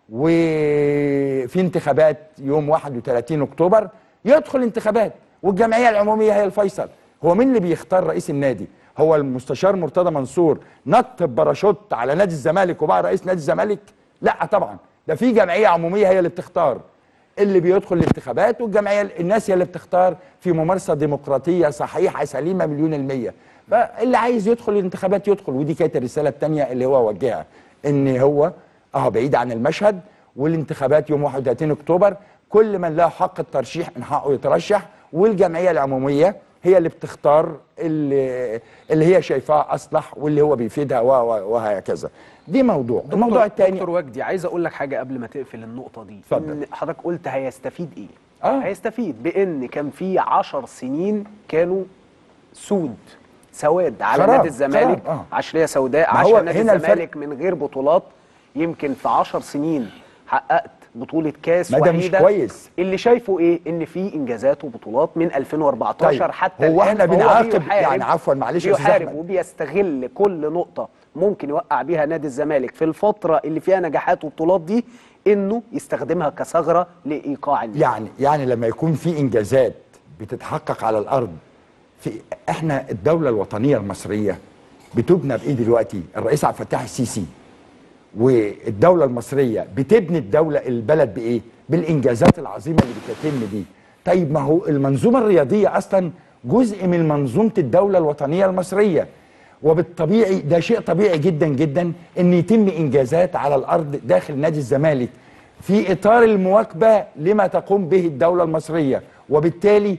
وفي انتخابات يوم 31 اكتوبر يدخل انتخابات والجمعيه العموميه هي الفيصل هو مين اللي بيختار رئيس النادي هو المستشار مرتضى منصور نط بباراشوت على نادي الزمالك وبقى رئيس نادي الزمالك لا طبعا ده في جمعيه عموميه هي اللي بتختار اللي بيدخل الانتخابات والجمعيه الناس هي اللي بتختار في ممارسه ديمقراطيه صحيحه سليمه مليون الميه فاللي عايز يدخل الانتخابات يدخل ودي كانت الرساله الثانيه اللي هو وجهها ان هو اه بعيد عن المشهد والانتخابات يوم 31 اكتوبر كل من له حق الترشيح من حقه يترشح والجمعيه العموميه هي اللي بتختار اللي, اللي هي شايفاه اصلح واللي هو بيفيدها و- و- وهكذا دي موضوع الموضوع الثاني دكتور وجدي عايز اقول لك حاجه قبل ما تقفل النقطه دي اتفضل. إن حضرتك قلت هيستفيد ايه آه. هيستفيد بان كان في عشر سنين كانوا سود سواد على خراب، نادي الزمالك خراب، آه. عشريه سوداء ما هو عشان نادي هنا الفرق- الزمالك من غير بطولات يمكن في عشر سنين حققت بطولة كاس ما ده مش وحيدة كويس. اللي شايفه ايه ان في انجازات وبطولات من 2014 طيب، حتى هو الآن احنا فهو بنعاقب بيحارب- يعني عفوا معلش يا أستاذ بيحارب أحمد. وبيستغل كل نقطة ممكن يوقع بيها نادي الزمالك في الفترة اللي فيها نجاحات وبطولات دي انه يستخدمها كثغرة لايقاع النادي يعني يعني لما يكون في انجازات بتتحقق على الارض في احنا الدوله الوطنيه المصريه بتبنى بايه دلوقتي الرئيس عبد الفتاح السيسي والدوله المصريه بتبني الدوله البلد بايه بالانجازات العظيمه اللي بتتم دي طيب ما هو المنظومه الرياضيه اصلا جزء من منظومه الدوله الوطنيه المصريه وبالطبيعي ده شيء طبيعي جدا جدا ان يتم انجازات على الارض داخل نادي الزمالك في اطار المواكبه لما تقوم به الدوله المصريه وبالتالي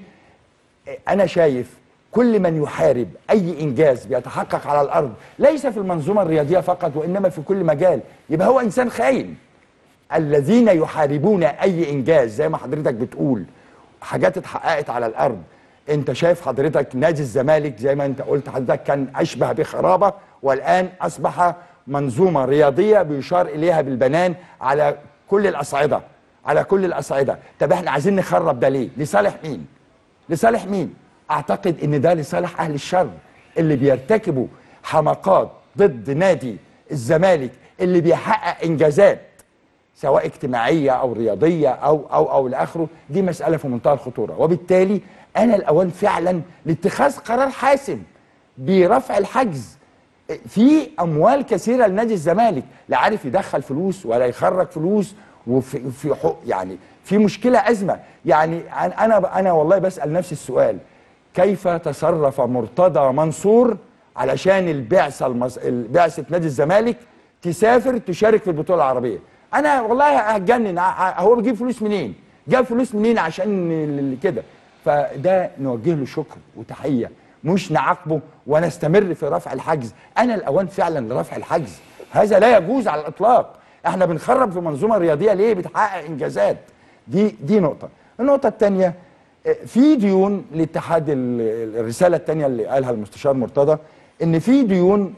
انا شايف كل من يحارب اي انجاز بيتحقق على الارض ليس في المنظومه الرياضيه فقط وانما في كل مجال يبقى هو انسان خاين الذين يحاربون اي انجاز زي ما حضرتك بتقول حاجات اتحققت على الارض انت شايف حضرتك نادي الزمالك زي ما انت قلت حضرتك كان اشبه بخرابه والان اصبح منظومه رياضيه بيشار اليها بالبنان على كل الاصعده على كل الاصعده طب احنا عايزين نخرب ده ليه لصالح مين لصالح مين اعتقد ان ده لصالح اهل الشر اللي بيرتكبوا حماقات ضد نادي الزمالك اللي بيحقق انجازات سواء اجتماعيه او رياضيه او او او لاخره دي مساله في منتهى الخطوره وبالتالي انا الاوان فعلا لاتخاذ قرار حاسم برفع الحجز في اموال كثيره لنادي الزمالك لا عارف يدخل فلوس ولا يخرج فلوس وفي في حق يعني في مشكله ازمه يعني انا انا والله بسال نفسي السؤال كيف تصرف مرتضى منصور علشان البعثه المص... بعثه نادي الزمالك تسافر تشارك في البطوله العربيه انا والله هتجنن ع- هو بيجيب فلوس منين جاب فلوس منين عشان ال- كده فده نوجه له شكر وتحيه مش نعاقبه ونستمر في رفع الحجز انا الاوان فعلا لرفع الحجز هذا لا يجوز على الاطلاق احنا بنخرب في منظومه رياضيه ليه بتحقق انجازات دي دي نقطه النقطه الثانيه في ديون لاتحاد ال- الرساله الثانيه اللي قالها المستشار مرتضى ان في ديون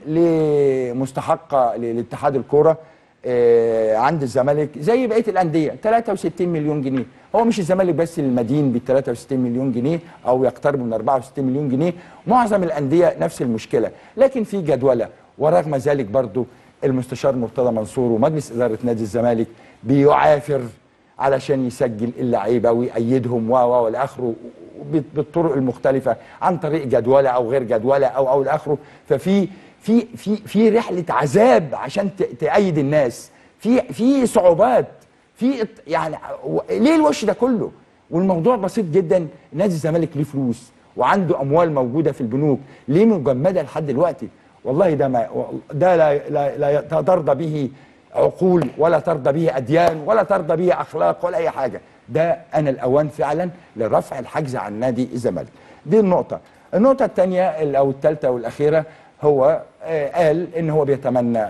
لمستحقه ل- لاتحاد الكوره آه، عند الزمالك زي بقيه الانديه 63 مليون جنيه هو مش الزمالك بس المدين ب 63 مليون جنيه او يقترب من 64 مليون جنيه معظم الانديه نفس المشكله لكن في جدوله ورغم ذلك برضو المستشار مرتضى منصور ومجلس اداره نادي الزمالك بيعافر علشان يسجل اللعيبه ويأيدهم و و والى اخره بت- بالطرق المختلفه عن طريق جدوله او غير جدوله او او الى اخره ففي في في في رحله عذاب عشان ت- تأيد الناس في في صعوبات في ات- يعني و- ليه الوش ده كله والموضوع بسيط جدا نادي الزمالك ليه فلوس وعنده اموال موجوده في البنوك ليه مجمده لحد دلوقتي والله ده ما ده لا لا, لا ترضى به عقول ولا ترضى به اديان ولا ترضى به اخلاق ولا اي حاجه ده انا الاوان فعلا لرفع الحجز عن نادي الزمالك دي النقطه النقطه الثانيه او الثالثه والاخيره هو آه، قال ان هو بيتمنى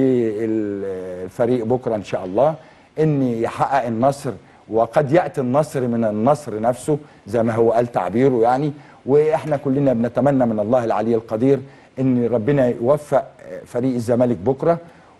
للفريق بكره ان شاء الله ان يحقق النصر وقد ياتي النصر من النصر نفسه زي ما هو قال تعبيره يعني واحنا كلنا بنتمنى من الله العلي القدير ان ربنا يوفق فريق الزمالك بكره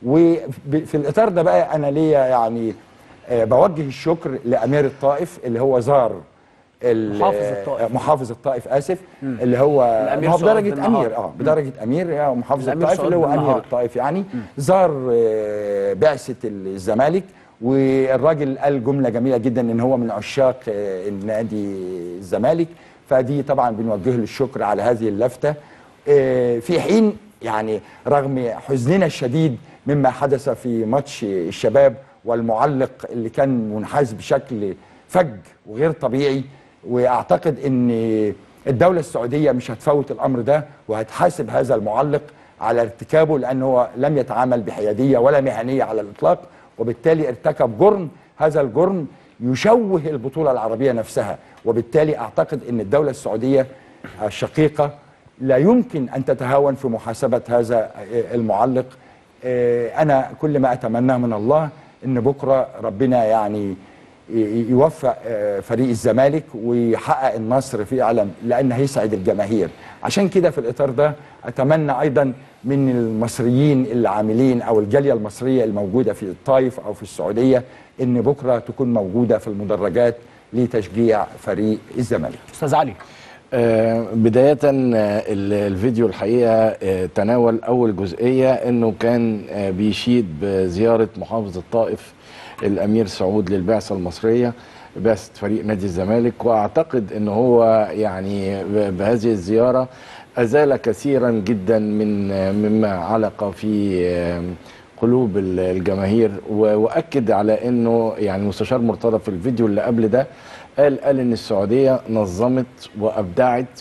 وفي الاطار ده بقى انا ليا يعني آه، بوجه الشكر لامير الطائف اللي هو زار ال- محافظ الطائف. آه، محافظ الطائف اسف اللي هو الأمير هو سعود بدرجه بالنهار. امير اه بدرجه امير يعني محافظ الأمير الطائف سعود اللي هو امير بالنهار. الطائف يعني زار آه، بعثه الزمالك والراجل قال جمله جميله جدا ان هو من عشاق آه، النادي الزمالك فدي طبعا بنوجه له الشكر على هذه اللفته آه، في حين يعني رغم حزننا الشديد مما حدث في ماتش الشباب والمعلق اللي كان منحاز بشكل فج وغير طبيعي واعتقد ان الدوله السعوديه مش هتفوت الامر ده وهتحاسب هذا المعلق على ارتكابه لانه هو لم يتعامل بحياديه ولا مهنيه على الاطلاق وبالتالي ارتكب جرم هذا الجرم يشوه البطوله العربيه نفسها وبالتالي اعتقد ان الدوله السعوديه الشقيقه لا يمكن ان تتهاون في محاسبه هذا المعلق آه، انا كل ما اتمناه من الله ان بكره ربنا يعني ي- يوفق آه، فريق الزمالك ويحقق النصر فعلا لان هيسعد الجماهير عشان كده في الاطار ده اتمنى ايضا من المصريين اللي عاملين او الجاليه المصريه الموجوده في الطائف او في السعوديه ان بكره تكون موجوده في المدرجات لتشجيع فريق الزمالك استاذ علي آه، بداية آه، ال- الفيديو الحقيقة آه، تناول أول جزئية أنه كان آه، بيشيد بزيارة محافظ الطائف الأمير سعود للبعثة المصرية بعثة فريق نادي الزمالك وأعتقد أنه هو يعني ب- بهذه الزيارة أزال كثيرا جدا من آه، مما علق في آه، قلوب ال- الجماهير و- واكد على انه يعني المستشار مرتضى في الفيديو اللي قبل ده قال قال ان السعوديه نظمت وابدعت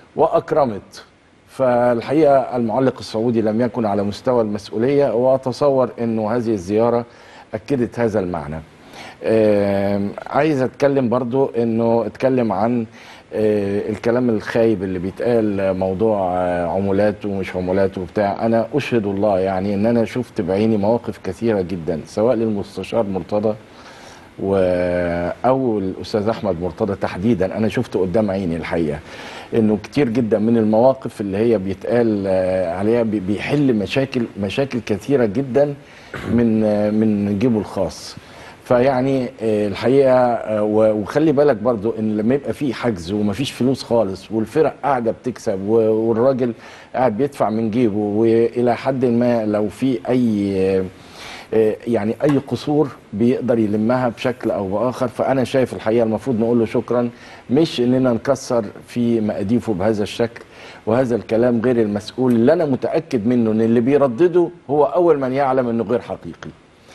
واكرمت فالحقيقه المعلق السعودي لم يكن على مستوى المسؤوليه واتصور انه هذه الزياره اكدت هذا المعنى آم، عايز اتكلم برضو انه اتكلم عن آه، الكلام الخايب اللي بيتقال موضوع آه، عمولات ومش عمولات وبتاع انا اشهد الله يعني ان انا شفت بعيني مواقف كثيره جدا سواء للمستشار مرتضى و او الاستاذ احمد مرتضى تحديدا انا شفته قدام عيني الحقيقه انه كتير جدا من المواقف اللي هي بيتقال آه، عليها بي- بيحل مشاكل مشاكل كثيره جدا من آه، من جيبه الخاص فيعني آه، الحقيقه آه، و- وخلي بالك برضو ان لما يبقى في حجز ومفيش فلوس خالص والفرق قاعده بتكسب و- والراجل قاعد بيدفع من جيبه والى حد ما لو في اي آه، آه، يعني اي قصور بيقدر يلمها بشكل او باخر فانا شايف الحقيقه المفروض نقول له شكرا مش اننا نكسر في مقاديفه بهذا الشكل وهذا الكلام غير المسؤول اللي انا متاكد منه ان اللي بيردده هو اول من يعلم انه غير حقيقي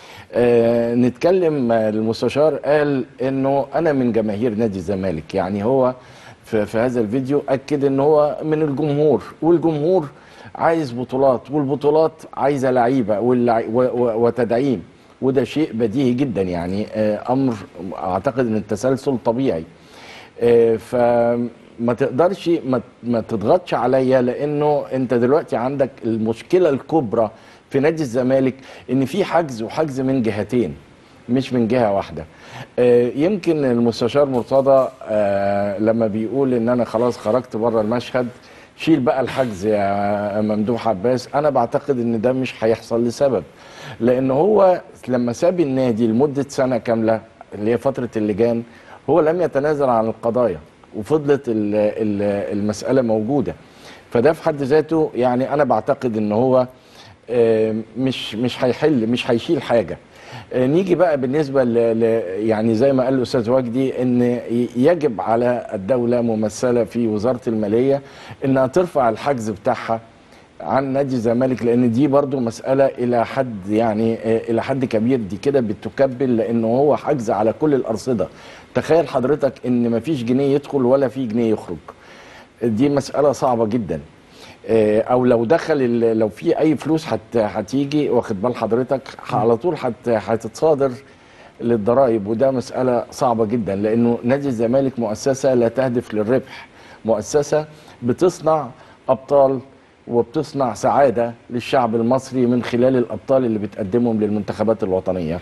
آه نتكلم آه، المستشار قال انه انا من جماهير نادي الزمالك يعني هو في, في هذا الفيديو اكد ان هو من الجمهور والجمهور عايز بطولات والبطولات عايزه لعيبه واللع- و- و- وتدعيم وده شيء بديهي جدا يعني آه، امر اعتقد ان التسلسل طبيعي آه، فما تقدرش ما, ما تضغطش عليا لانه انت دلوقتي عندك المشكله الكبرى في نادي الزمالك ان في حجز وحجز من جهتين مش من جهه واحده آه، يمكن المستشار مرتضى آه، لما بيقول ان انا خلاص خرجت بره المشهد شيل بقى الحجز يا ممدوح عباس انا بعتقد ان ده مش هيحصل لسبب لان هو لما ساب النادي لمده سنه كامله اللي هي فتره اللجان هو لم يتنازل عن القضايا وفضلت ال- ال- المساله موجوده فده في حد ذاته يعني انا بعتقد ان هو آه، مش مش هيحل مش هيشيل حاجه آه، نيجي بقى بالنسبه ل ل- يعني زي ما قال الاستاذ وجدي ان ي- يجب على الدوله ممثله في وزاره الماليه انها ترفع الحجز بتاعها عن نادي الزمالك لان دي برضو مساله الى حد يعني آه، الى حد كبير دي كده بتكبل لانه هو حجز على كل الارصده تخيل حضرتك ان مفيش جنيه يدخل ولا في جنيه يخرج دي مساله صعبه جدا آه، او لو دخل ال- لو في اي فلوس هت هتيجي واخد بال حضرتك على طول هت هتتصادر للضرائب وده مساله صعبه جدا لانه نادي الزمالك مؤسسه لا تهدف للربح مؤسسه بتصنع ابطال وبتصنع سعاده للشعب المصري من خلال الابطال اللي بتقدمهم للمنتخبات الوطنيه.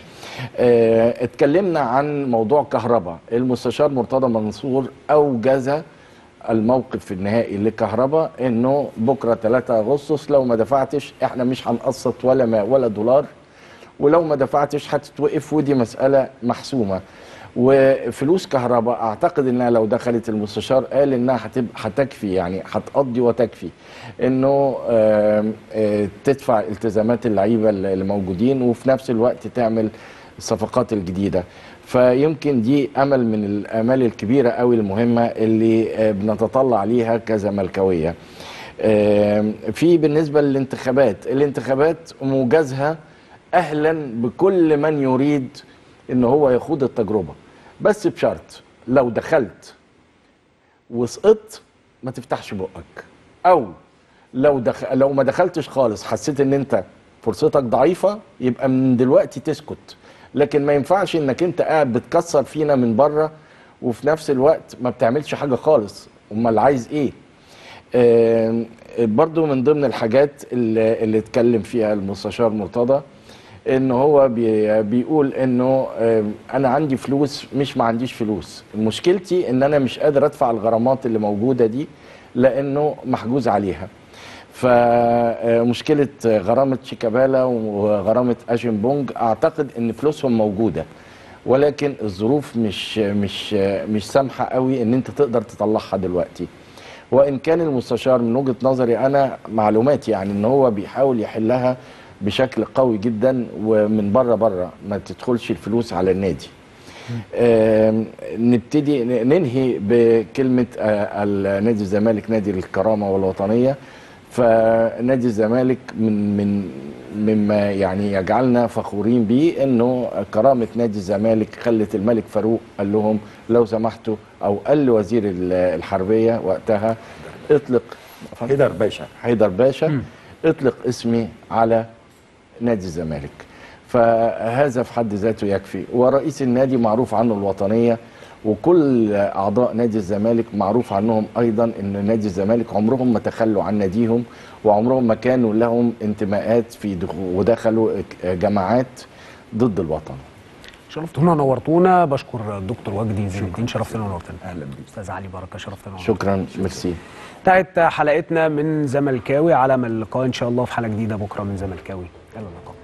آه، اتكلمنا عن موضوع كهرباء المستشار مرتضى منصور اوجز الموقف النهائي لكهرباء انه بكره 3 اغسطس لو ما دفعتش احنا مش هنقسط ولا ما ولا دولار ولو ما دفعتش هتتوقف ودي مساله محسومه وفلوس كهرباء اعتقد انها لو دخلت المستشار قال انها هتبقى هتكفي يعني هتقضي وتكفي انه آم، آه، تدفع التزامات اللعيبه اللي موجودين وفي نفس الوقت تعمل الصفقات الجديده فيمكن دي امل من الامال الكبيره قوي المهمه اللي آه، بنتطلع ليها كزملكاويه آم، في بالنسبه للانتخابات الانتخابات موجزها اهلا بكل من يريد ان هو يخوض التجربه بس بشرط لو دخلت وسقطت ما تفتحش بقك او لو دخ... لو ما دخلتش خالص حسيت ان انت فرصتك ضعيفه يبقى من دلوقتي تسكت لكن ما ينفعش انك انت قاعد بتكسر فينا من بره وفي نفس الوقت ما بتعملش حاجه خالص امال عايز ايه آم، برضو من ضمن الحاجات اللي, اللي اتكلم فيها المستشار مرتضى ان هو بي بيقول انه آم، انا عندي فلوس مش ما عنديش فلوس مشكلتي ان انا مش قادر ادفع الغرامات اللي موجوده دي لانه محجوز عليها فمشكله غرامه شيكابالا وغرامه اشن بونج اعتقد ان فلوسهم موجوده ولكن الظروف مش مش مش سامحه قوي ان انت تقدر تطلعها دلوقتي وان كان المستشار من وجهه نظري انا معلوماتي يعني ان هو بيحاول يحلها بشكل قوي جدا ومن بره بره ما تدخلش الفلوس على النادي آم، نبتدي ن- ننهي بكلمه آه، نادي الزمالك نادي الكرامه والوطنيه فنادي الزمالك من من مما يعني يجعلنا فخورين بيه انه كرامه نادي الزمالك خلت الملك فاروق قال لهم لو سمحتوا او قال لوزير ال- الحربيه وقتها اطلق حيدر باشا حيدر باشا اطلق اسمي على نادي الزمالك فهذا في حد ذاته يكفي ورئيس النادي معروف عنه الوطنية وكل أعضاء نادي الزمالك معروف عنهم أيضا أن نادي الزمالك عمرهم ما تخلوا عن ناديهم وعمرهم ما كانوا لهم انتماءات في دخ- ودخلوا جماعات ضد الوطن شرفتونا ونورتونا بشكر الدكتور وجدي زين الدين شرفتنا ونورتنا اهلا بيك استاذ علي بركه شرفتنا ونورتنا شكرا ميرسي انتهت حلقتنا من زملكاوي على ما اللقاء ان شاء الله في حلقه جديده بكره من زملكاوي الى اللقاء